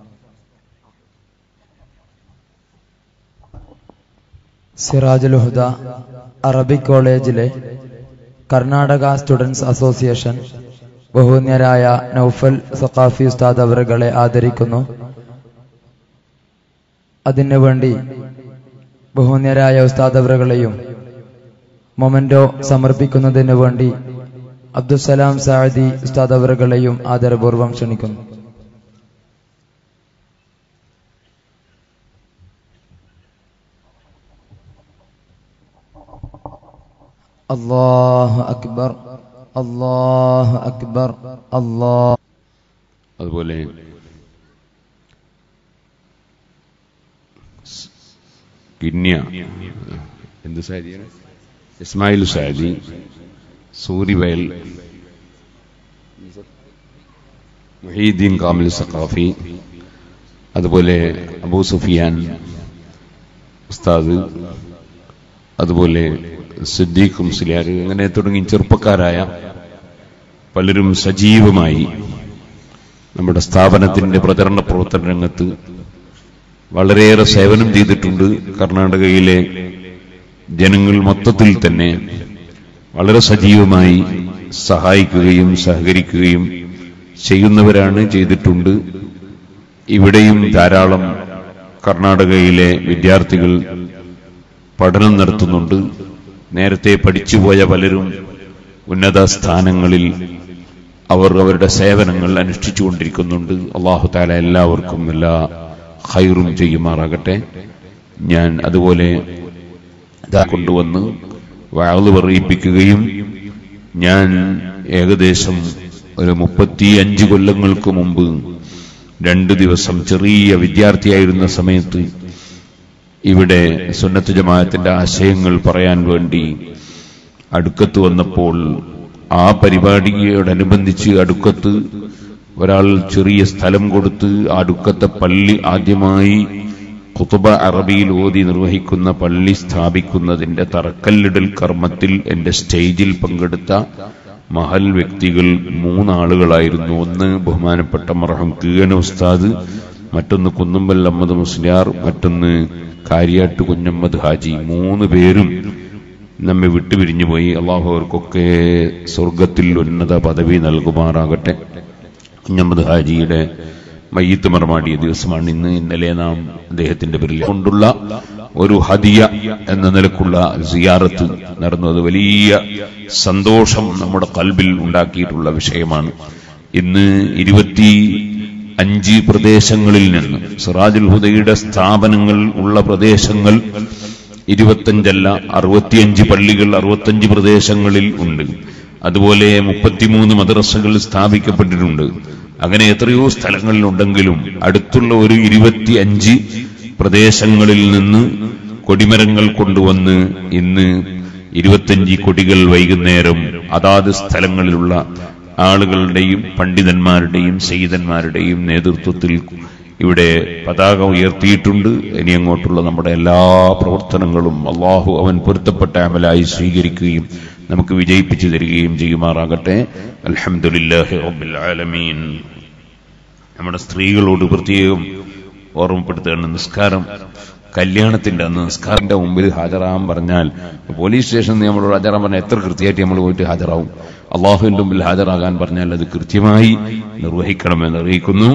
സിറാജുൽ ഹുദ അറബിക് കോളേജിലെ കർണാടക സ്റ്റുഡൻസ് അസോസിയേഷൻ ബഹുന്യരായ നൌഫൽ സഖാഫി ഉസ്താദ് അവറുകളെ ആദരിക്കുന്നു അതിനുവേണ്ടി ബഹുന്യരായ ഉസ്താദ് അവറുകളെയും മൊമന്റോ സമർപ്പിക്കുന്നതിന് വേണ്ടി അബ്ദുസലാം സാദി ഉസ്താദ് അവറുകളെയും ആദരപൂർവ്വം ക്ഷണിക്കുന്നു അല്ലാഹു അക്ബർ അല്ലാഹു അക്ബർ അല്ലാഹ് അതുപോലെ സ് കിന്യ എന്ത് സാരിയാണ് ഇസ്മായിൽ സാരി സൂരിവയൽ മുഹീദ്ദീൻ കാമിൽ സഖാഫി അതുപോലെ അബൂ സുഫിയാൻ ഉസ്താദ് അതുപോലെ സിദ്ദീഖ് മുസ്ലിയാർ അങ്ങനെ തുടങ്ങി ചെറുപ്പക്കാരായ പലരും സജീവമായി നമ്മുടെ സ്ഥാപനത്തിന്റെ പ്രചരണ പ്രവർത്തന രംഗത്ത് വളരെയേറെ സേവനം ചെയ്തിട്ടുണ്ട് കർണാടകയിലെ ജനങ്ങൾ മൊത്തത്തിൽ തന്നെ വളരെ സജീവമായി സഹായിക്കുകയും സഹകരിക്കുകയും ചെയ്യുന്നവരാണ് ചെയ്തിട്ടുണ്ട് ഇവിടെയും ധാരാളം കർണാടകയിലെ വിദ്യാർത്ഥികൾ പഠനം നടത്തുന്നുണ്ട് നേരത്തെ പഠിച്ചുപോയ പലരും ഉന്നത സ്ഥാനങ്ങളിൽ അവർ അവരുടെ സേവനങ്ങൾ അനുഷ്ഠിച്ചുകൊണ്ടിരിക്കുന്നുണ്ട് അള്ളാഹു താല എല്ലാവർക്കും എല്ലാ ഹൈറും ചെയ്യുമാറാകട്ടെ ഞാൻ അതുപോലെ ഇതാ കൊണ്ടുവന്ന് വാള് പറയിപ്പിക്കുകയും ഞാൻ ഏകദേശം ഒരു മുപ്പത്തിയഞ്ച് കൊല്ലങ്ങൾക്ക് മുമ്പ് രണ്ട് ദിവസം ചെറിയ വിദ്യാർത്ഥിയായിരുന്ന സമയത്ത് ഇവിടെ സുന്നത്ത് ജമാഅത്തിന്റെ ആശയങ്ങൾ പറയാൻ വേണ്ടി അടുക്കത്ത് വന്നപ്പോൾ ആ പരിപാടിയോടനുബന്ധിച്ച് അടുക്കത്ത് ഒരാൾ ചെറിയ സ്ഥലം കൊടുത്ത് ആ അടുക്കത്തെ പള്ളി ആദ്യമായി കുത്തുബ അറബിയിൽ ഓതി നിർവഹിക്കുന്ന പള്ളി സ്ഥാപിക്കുന്നതിന്റെ തറക്കല്ലിടൽ കർമ്മത്തിൽ എന്റെ സ്റ്റേജിൽ പങ്കെടുത്ത മഹൽ വ്യക്തികൾ മൂന്നാളുകളായിരുന്നു ഒന്ന് ബഹുമാനപ്പെട്ട മറഹം കീഴന ഉസ്താദ് മറ്റൊന്ന് കുന്നുമ്പൽ അഹമ്മദ് മുസ്ലിയാർ മറ്റൊന്ന് കാര്യാട്ട് കുഞ്ഞമ്മദ് ഹാജി മൂന്ന് പേരും നമ്മെ വിട്ടുപിരിഞ്ഞു പോയി അള്ളാഹു അവർക്കൊക്കെ സ്വർഗത്തിൽ ഉന്നത പദവി നൽകുമാറാകട്ടെ കുഞ്ഞമ്മദ് ഹാജിയുടെ മയ്യത്ത് മറമാടിയ ദിവസമാണ് ഇന്ന് ഇന്നലെ നാം അദ്ദേഹത്തിന്റെ പേരിൽ കൊണ്ടുള്ള ഒരു ഹദിയ എന്ന നിലക്കുള്ള സിയാറത്ത് നടന്നു അത് വലിയ സന്തോഷം നമ്മുടെ കൽബിൽ ഉണ്ടാക്കിയിട്ടുള്ള വിഷയമാണ് ഇന്ന് ഇരുപത്തി അഞ്ച് പ്രദേശങ്ങളിൽ നിന്ന് സിറാജുൽ ഹുദയുടെ സ്ഥാപനങ്ങൾ ഉള്ള പ്രദേശങ്ങൾ ഇരുപത്തഞ്ചല്ല അറുപത്തിയഞ്ച് പള്ളികൾ അറുപത്തഞ്ച് പ്രദേശങ്ങളിൽ ഉണ്ട് അതുപോലെ മുപ്പത്തിമൂന്ന് മദ്രസകൾ സ്ഥാപിക്കപ്പെട്ടിട്ടുണ്ട് അങ്ങനെ എത്രയോ സ്ഥലങ്ങളിലുണ്ടെങ്കിലും അടുത്തുള്ള ഒരു ഇരുപത്തിയഞ്ച് പ്രദേശങ്ങളിൽ നിന്ന് കൊടിമരങ്ങൾ കൊണ്ടുവന്ന് ഇന്ന് ഇരുപത്തഞ്ച് കൊടികൾ വൈകുന്നേരം അതാത് സ്ഥലങ്ങളിലുള്ള ആളുകളുടെയും പണ്ഡിതന്മാരുടെയും സയ്യിദന്മാരുടെയും നേതൃത്വത്തിൽ ഇവിടെ പതാക ഉയർത്തിയിട്ടുണ്ട് ഇനി അങ്ങോട്ടുള്ള നമ്മുടെ എല്ലാ പ്രവർത്തനങ്ങളും അള്ളാഹു അവൻ പൊരുത്തപ്പെട്ട അമലായി സ്വീകരിക്കുകയും നമുക്ക് വിജയിപ്പിച്ചു തരികയും ചെയ്യുമാറാകട്ടെ അൽഹംദുലില്ലാഹി റബ്ബിൽ ആലമീൻ നമ്മുടെ സ്ത്രീകളോട് പ്രത്യേകം ഓർമ്മപ്പെടുത്തുകയാണ് നിസ്കാരം കല്യാണത്തിന്റെ അന്ന് നിസ്കാരന്റെ മുമ്പിൽ ഹാജരാകാൻ പറഞ്ഞാൽ പോലീസ് സ്റ്റേഷനിൽ നമ്മളോട് ഹാജരാൻ പറഞ്ഞാൽ എത്ര കൃത്യമായിട്ട് നമ്മൾ പോയിട്ട് ഹാജരാവും അള്ളാഹുവിന്റെ മുമ്പിൽ ഹാജരാകാൻ പറഞ്ഞാൽ അത് കൃത്യമായി നിർവഹിക്കണമെന്ന് അറിയിക്കുന്നു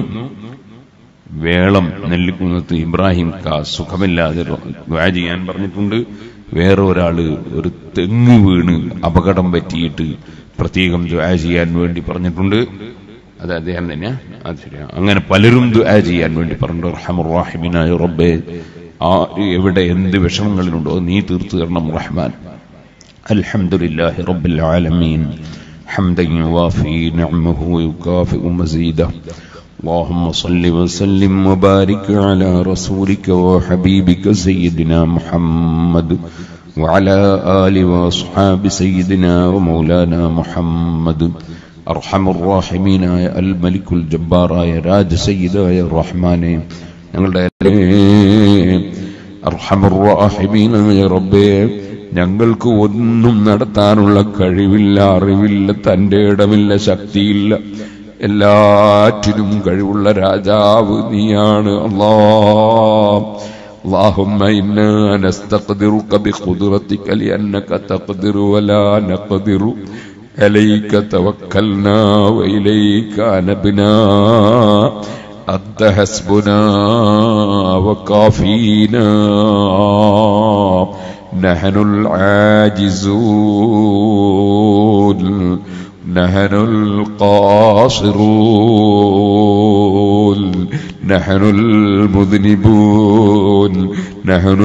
വേളം നെല്ലിക്കുന്നത്ത് ഇബ്രാഹിം കാ സുഖമില്ലാതെ ദ്വാ ചെയ്യാൻ പറഞ്ഞിട്ടുണ്ട് വേറെ ഒരാള് ഒരു തെങ്ങ് വീണ് അപകടം പറ്റിയിട്ട് പ്രത്യേകം ദ്വാ ചെയ്യാൻ വേണ്ടി പറഞ്ഞിട്ടുണ്ട് അത് അദ്ദേഹം തന്നെയാ അത് ശരിയാ അങ്ങനെ പലരും ദ്വാ ചെയ്യാൻ വേണ്ടി പറഞ്ഞിട്ടുണ്ട് റഹമുറാഹിമിനായ റബ്ബെ ആ എവിടെ എന്ത് വിഷമങ്ങളിലുണ്ടോ നീ തീർത്തു തരണം റഹ്മാൻ അൽഹംദുലില്ലാഹി റബ്ബിൽ ആലമീൻ حمدا يوافي نعمه ويكافئ مزيده اللهم صل وسلم وبارك على رسولك وحبيبك سيدنا محمد وعلى آل وأصحاب سيدنا ومولانا محمد أرحم الراحمين يا الملك الجبار يا راج سيد يا الرحمن ഞങ്ങളുടെ അർഹമറാഹിമീനായ റബ്ബേ ഞങ്ങൾക്ക് ഒന്നും നടത്താനുള്ള കഴിവില്ല അറിവില്ല തന്റെ ഇടമില്ല ശക്തിയില്ല എല്ലാറ്റിനും കഴിവുള്ള രാജാവ് നീയാണ് അല്ലാ اللهم إنا نستقدرك بقدرتك لأنك تقدر ولا نقدر عليك توكلنا وإليك أنبنا أنت حسبنا وكافينا نحن العاجزون نحن القاصرون نحن المذنبون نحن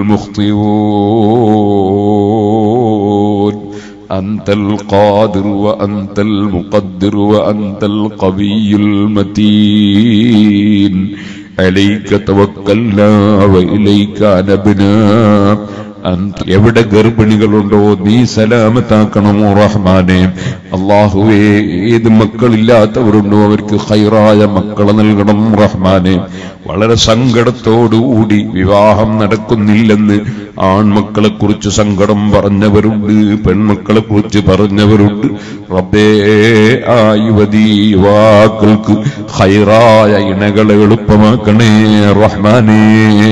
المخطئون أنت القادر وأنت المقدر وأنت القوي المتين عليك توكلنا وإليك أنبنا അന്ത എവിടെ ഗർഭിണികളുണ്ടോ നീ സലാമത്താക്കണമോ റഹ്മാനെ അള്ളാഹുവേ ഏത് മക്കളില്ലാത്തവരുണ്ടോ അവർക്ക് ഹൈറായ മക്കളെ നൽകണം റഹ്മാനെ വളരെ സങ്കടത്തോടുകൂടി വിവാഹം നടക്കുന്നില്ലെന്ന് ആൺമക്കളെ കുറിച്ച് സങ്കടം പറഞ്ഞവരുണ്ട് പെൺമക്കളെ കുറിച്ച് പറഞ്ഞവരുണ്ട് റബ്ബേ ആ യുവതി യുവാക്കൾക്ക് ഹൈറായ ഇണകളെ എളുപ്പമാക്കണേ റഹ്മാനേ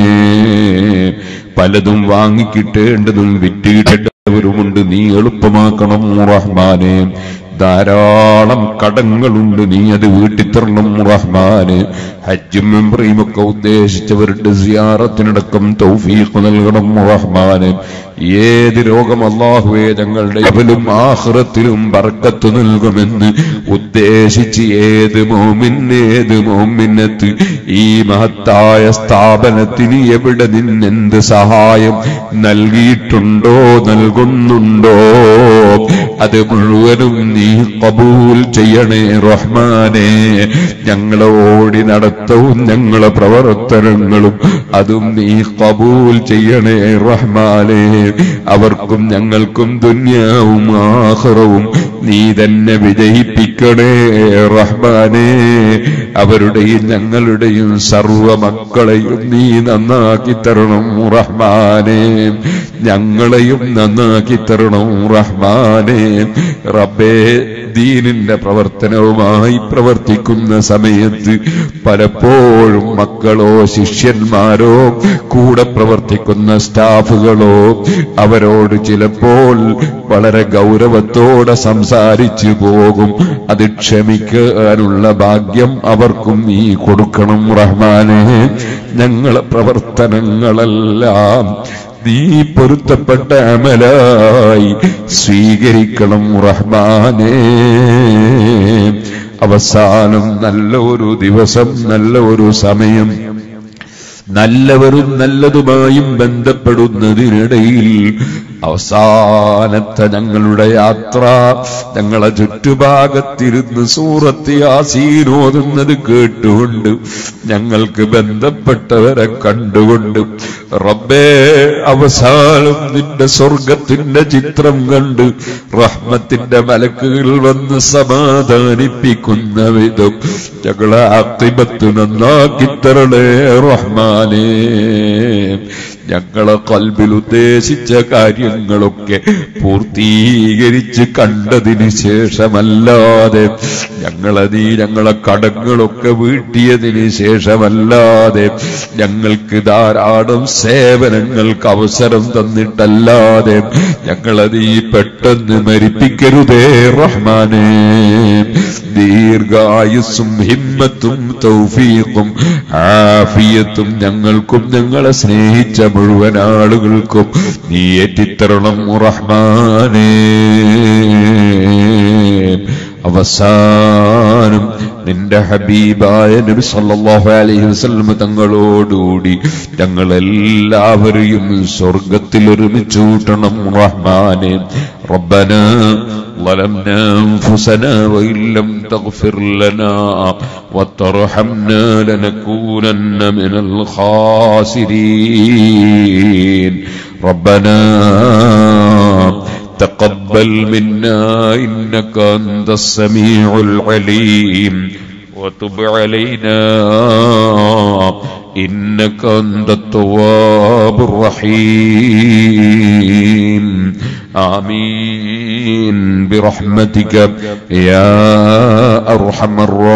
പലതും വാങ്ങിക്കിട്ടേണ്ടതും വിറ്റുകിട്ടേണ്ടവരുമുണ്ട് നീ എളുപ്പമാക്കണം റഹ്മാനെ ധാരാളം കടങ്ങളുണ്ട് നീ അത് വീട്ടിത്തരണം റഹ്മാന് ഹജ്ജും മെമ്പറിയും ഒക്കെ ഉദ്ദേശിച്ചവരുടെ സിയാറത്തിനടക്കം തൗഫീഖ് നൽകണം റഹ്മാന് ഏത് രോഗം അള്ളാഹുവേ ഞങ്ങളുടെ അവലും ആഹ്റത്തിലും ബർക്കത്ത് നൽകുമെന്ന് ഉദ്ദേശിച്ച് ഏത് മോമിൻ ഏത് മോമിനത്ത് ഈ മഹത്തായ സ്ഥാപനത്തിന് എവിടെ നിന്നെന്ത് സഹായം നൽകിയിട്ടുണ്ടോ നൽകുന്നുണ്ടോ അത് മുഴുവനും നീ കബൂൽ ചെയ്യണേ റഹ്മാനെ ഞങ്ങളെ ഓടി നടത്തവും ഞങ്ങളെ പ്രവർത്തനങ്ങളും അതും നീ കബൂൽ ചെയ്യണേ റഹ്മാനെ അവർക്കും ഞങ്ങൾക്കും ദുന്യാവും ആഹ്റവും നീ തന്നെ വിജയിപ്പിക്കണേ റഹ്മാനേ അവരുടെയും ഞങ്ങളുടെയും സർവ മക്കളെയും നീ നന്നാക്കി തരണം റഹ്മാനേ ഞങ്ങളെയും നന്നാക്കി തരണം റഹ്മാനേ റബ്ബേ ദീനിന്റെ പ്രവർത്തനവുമായി പ്രവർത്തിക്കുന്ന സമയത്ത് പലപ്പോഴും മക്കളോ ശിഷ്യന്മാരോ കൂടെ പ്രവർത്തിക്കുന്ന സ്റ്റാഫുകളോ അവരോട് ചിലപ്പോൾ വളരെ ഗൗരവത്തോടെ സംസാരിച്ചു പോകും അത് ക്ഷമിക്കാനുള്ള ഭാഗ്യം അവർക്കും നീ കൊടുക്കണം റഹ്മാനെ ഞങ്ങളെ പ്രവർത്തനങ്ങളെല്ലാം നീ പൊരുത്തപ്പെട്ട അമലായി സ്വീകരിക്കണം റഹ്മാനേ അവസാനം നല്ല ഒരു ദിവസം നല്ല ഒരു സമയം നല്ലവരും നല്ലതുമായും ബന്ധപ്പെടുന്നതിനിടയിൽ അവസാനത്തെ ഞങ്ങളുടെ യാത്ര ഞങ്ങളെ ചുറ്റുഭാഗത്തിരുന്ന് സൂറത്ത് യാസീനോതുന്നത് കേട്ടുകൊണ്ട് ഞങ്ങൾക്ക് ബന്ധപ്പെട്ടവരെ കണ്ടുകൊണ്ട് റബ്ബേ അവസാനം നിന്റെ സ്വർഗത്തിന്റെ ചിത്രം കണ്ട് റഹ്മത്തിന്റെ മലക്കുകൾ വന്ന് സമാധാനിപ്പിക്കുന്ന വിധം ഞങ്ങളെ അത്തിമത്ത് നന്നാക്കി തരണേ റഹ്മാനേ ഞങ്ങളെ കൽബിൽ ഉദ്ദേശിച്ച കാര്യങ്ങളൊക്കെ പൂർത്തീകരിച്ച് കണ്ടതിന് ശേഷമല്ലാതെ ഞങ്ങളെ നീ ഞങ്ങളെ കടങ്ങളൊക്കെ വീട്ടിയതിന് ശേഷമല്ലാതെ ഞങ്ങൾക്ക് ധാരാളം സേവനങ്ങൾക്ക് അവസരം തന്നിട്ടല്ലാതെ ഞങ്ങളെ നീ പെട്ടെന്ന് മരിപ്പിക്കരുതേ റഹ്മാനേ ദീർഘായുസ്സും ഹിമ്മത്തും തൗഫീഖും ആഫിയത്തും ഞങ്ങൾക്കും ഞങ്ങളെ സ്നേഹിച്ച മുഴുവൻ ആളുകൾക്കും നീ ഏറ്റിത്തരണം റഹ്മാനേ അവസാനം നിന്റെ ഹബീബായ നബി സല്ലല്ലാഹു അലൈഹി വസല്ലം തങ്ങളോടുകൂടി ഞങ്ങളെല്ലാവരെയും സ്വർഗത്തിൽ ഒരുമിച്ച് കൂട്ടണം റഹ്മാനെ റബ്ബന ظلمنا أنفسنا وإن لم تغفر لنا وترحمنا لنكونن من الخاسرين ربنا تقبل منا إنك أنت السميع العليم وتب علينا إنك أنت التواب الرحيم آمين برحمتك يا أرحم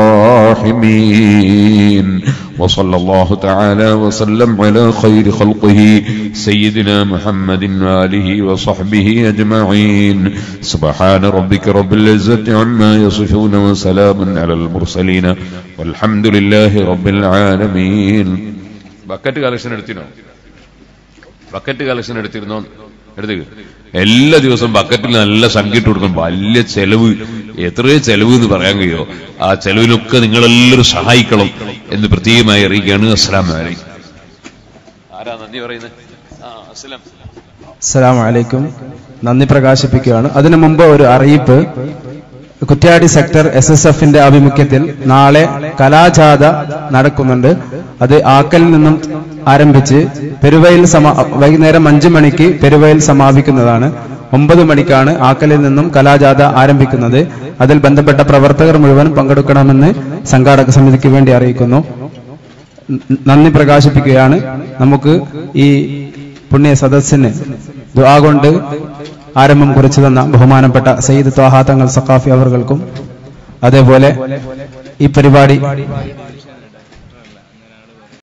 الراحمين وصلى الله تعالى وسلم على خير خلقه سيدنا محمد وآله وصحبه أجمعين سبحان ربك رب العزة عما يصفون وسلام على المرسلين والحمد لله رب العالمين ബക്കറ്റ് കളക്ഷൻ എടുത്തിനോ ബക്കറ്റ് കളക്ഷൻ എടുത്തിരുന്നോ എടുത്ത് എല്ലാ ദിവസവും ബക്കറ്റിൽ നല്ല സംഖ്യ ഇട്ട് കൊടുക്കണം വലിയ ചെലവ് എത്രയോ ചെലവ് എന്ന് പറയാൻ കഴിയോ ആ ചെലവിനൊക്കെ നിങ്ങളെല്ലാവരും സഹായിക്കണം എന്ന് പ്രത്യേകമായി അറിയിക്കുകയാണ് അസ്സലാം വലൈക്കും ആരാ നന്ദി പറയുന്നത് ആ അസ്സലാം അസ്സലാമു അലൈക്കും നന്ദി പ്രകാശിപ്പിക്കുകയാണ് അതിനു മുമ്പ് ഒരു അറിയിപ്പ് കുറ്റ്യാടി സെക്ടർ എസ് എസ് എഫിന്റെ ആഭിമുഖ്യത്തിൽ നാളെ കലാജാഥ നടക്കുന്നുണ്ട് അത് ആക്കലിൽ നിന്നും ആരംഭിച്ച് പെരുവയിൽ സമ വൈകുന്നേരം അഞ്ചു മണിക്ക് പെരുവയിൽ സമാപിക്കുന്നതാണ് ഒമ്പത് മണിക്കാണ് ആക്കലിൽ നിന്നും കലാജാഥ ആരംഭിക്കുന്നത് അതിൽ ബന്ധപ്പെട്ട പ്രവർത്തകർ മുഴുവൻ പങ്കെടുക്കണമെന്ന് സംഘാടക സമിതിക്ക് വേണ്ടി അറിയിക്കുന്നു ന- നന്ദി പ്രകാശിപ്പിക്കുകയാണ് നമുക്ക് ഈ പുണ്യ സദസ്സിന് ദുആ കൊണ്ട് ആരംഭം കുറിച്ചു തന്ന ബഹുമാനപ്പെട്ട സയ്യിദ് ത്വാഹാ തങ്ങൾ സഖാഫി അവർകൾക്കും അതേപോലെ ഈ പരിപാടി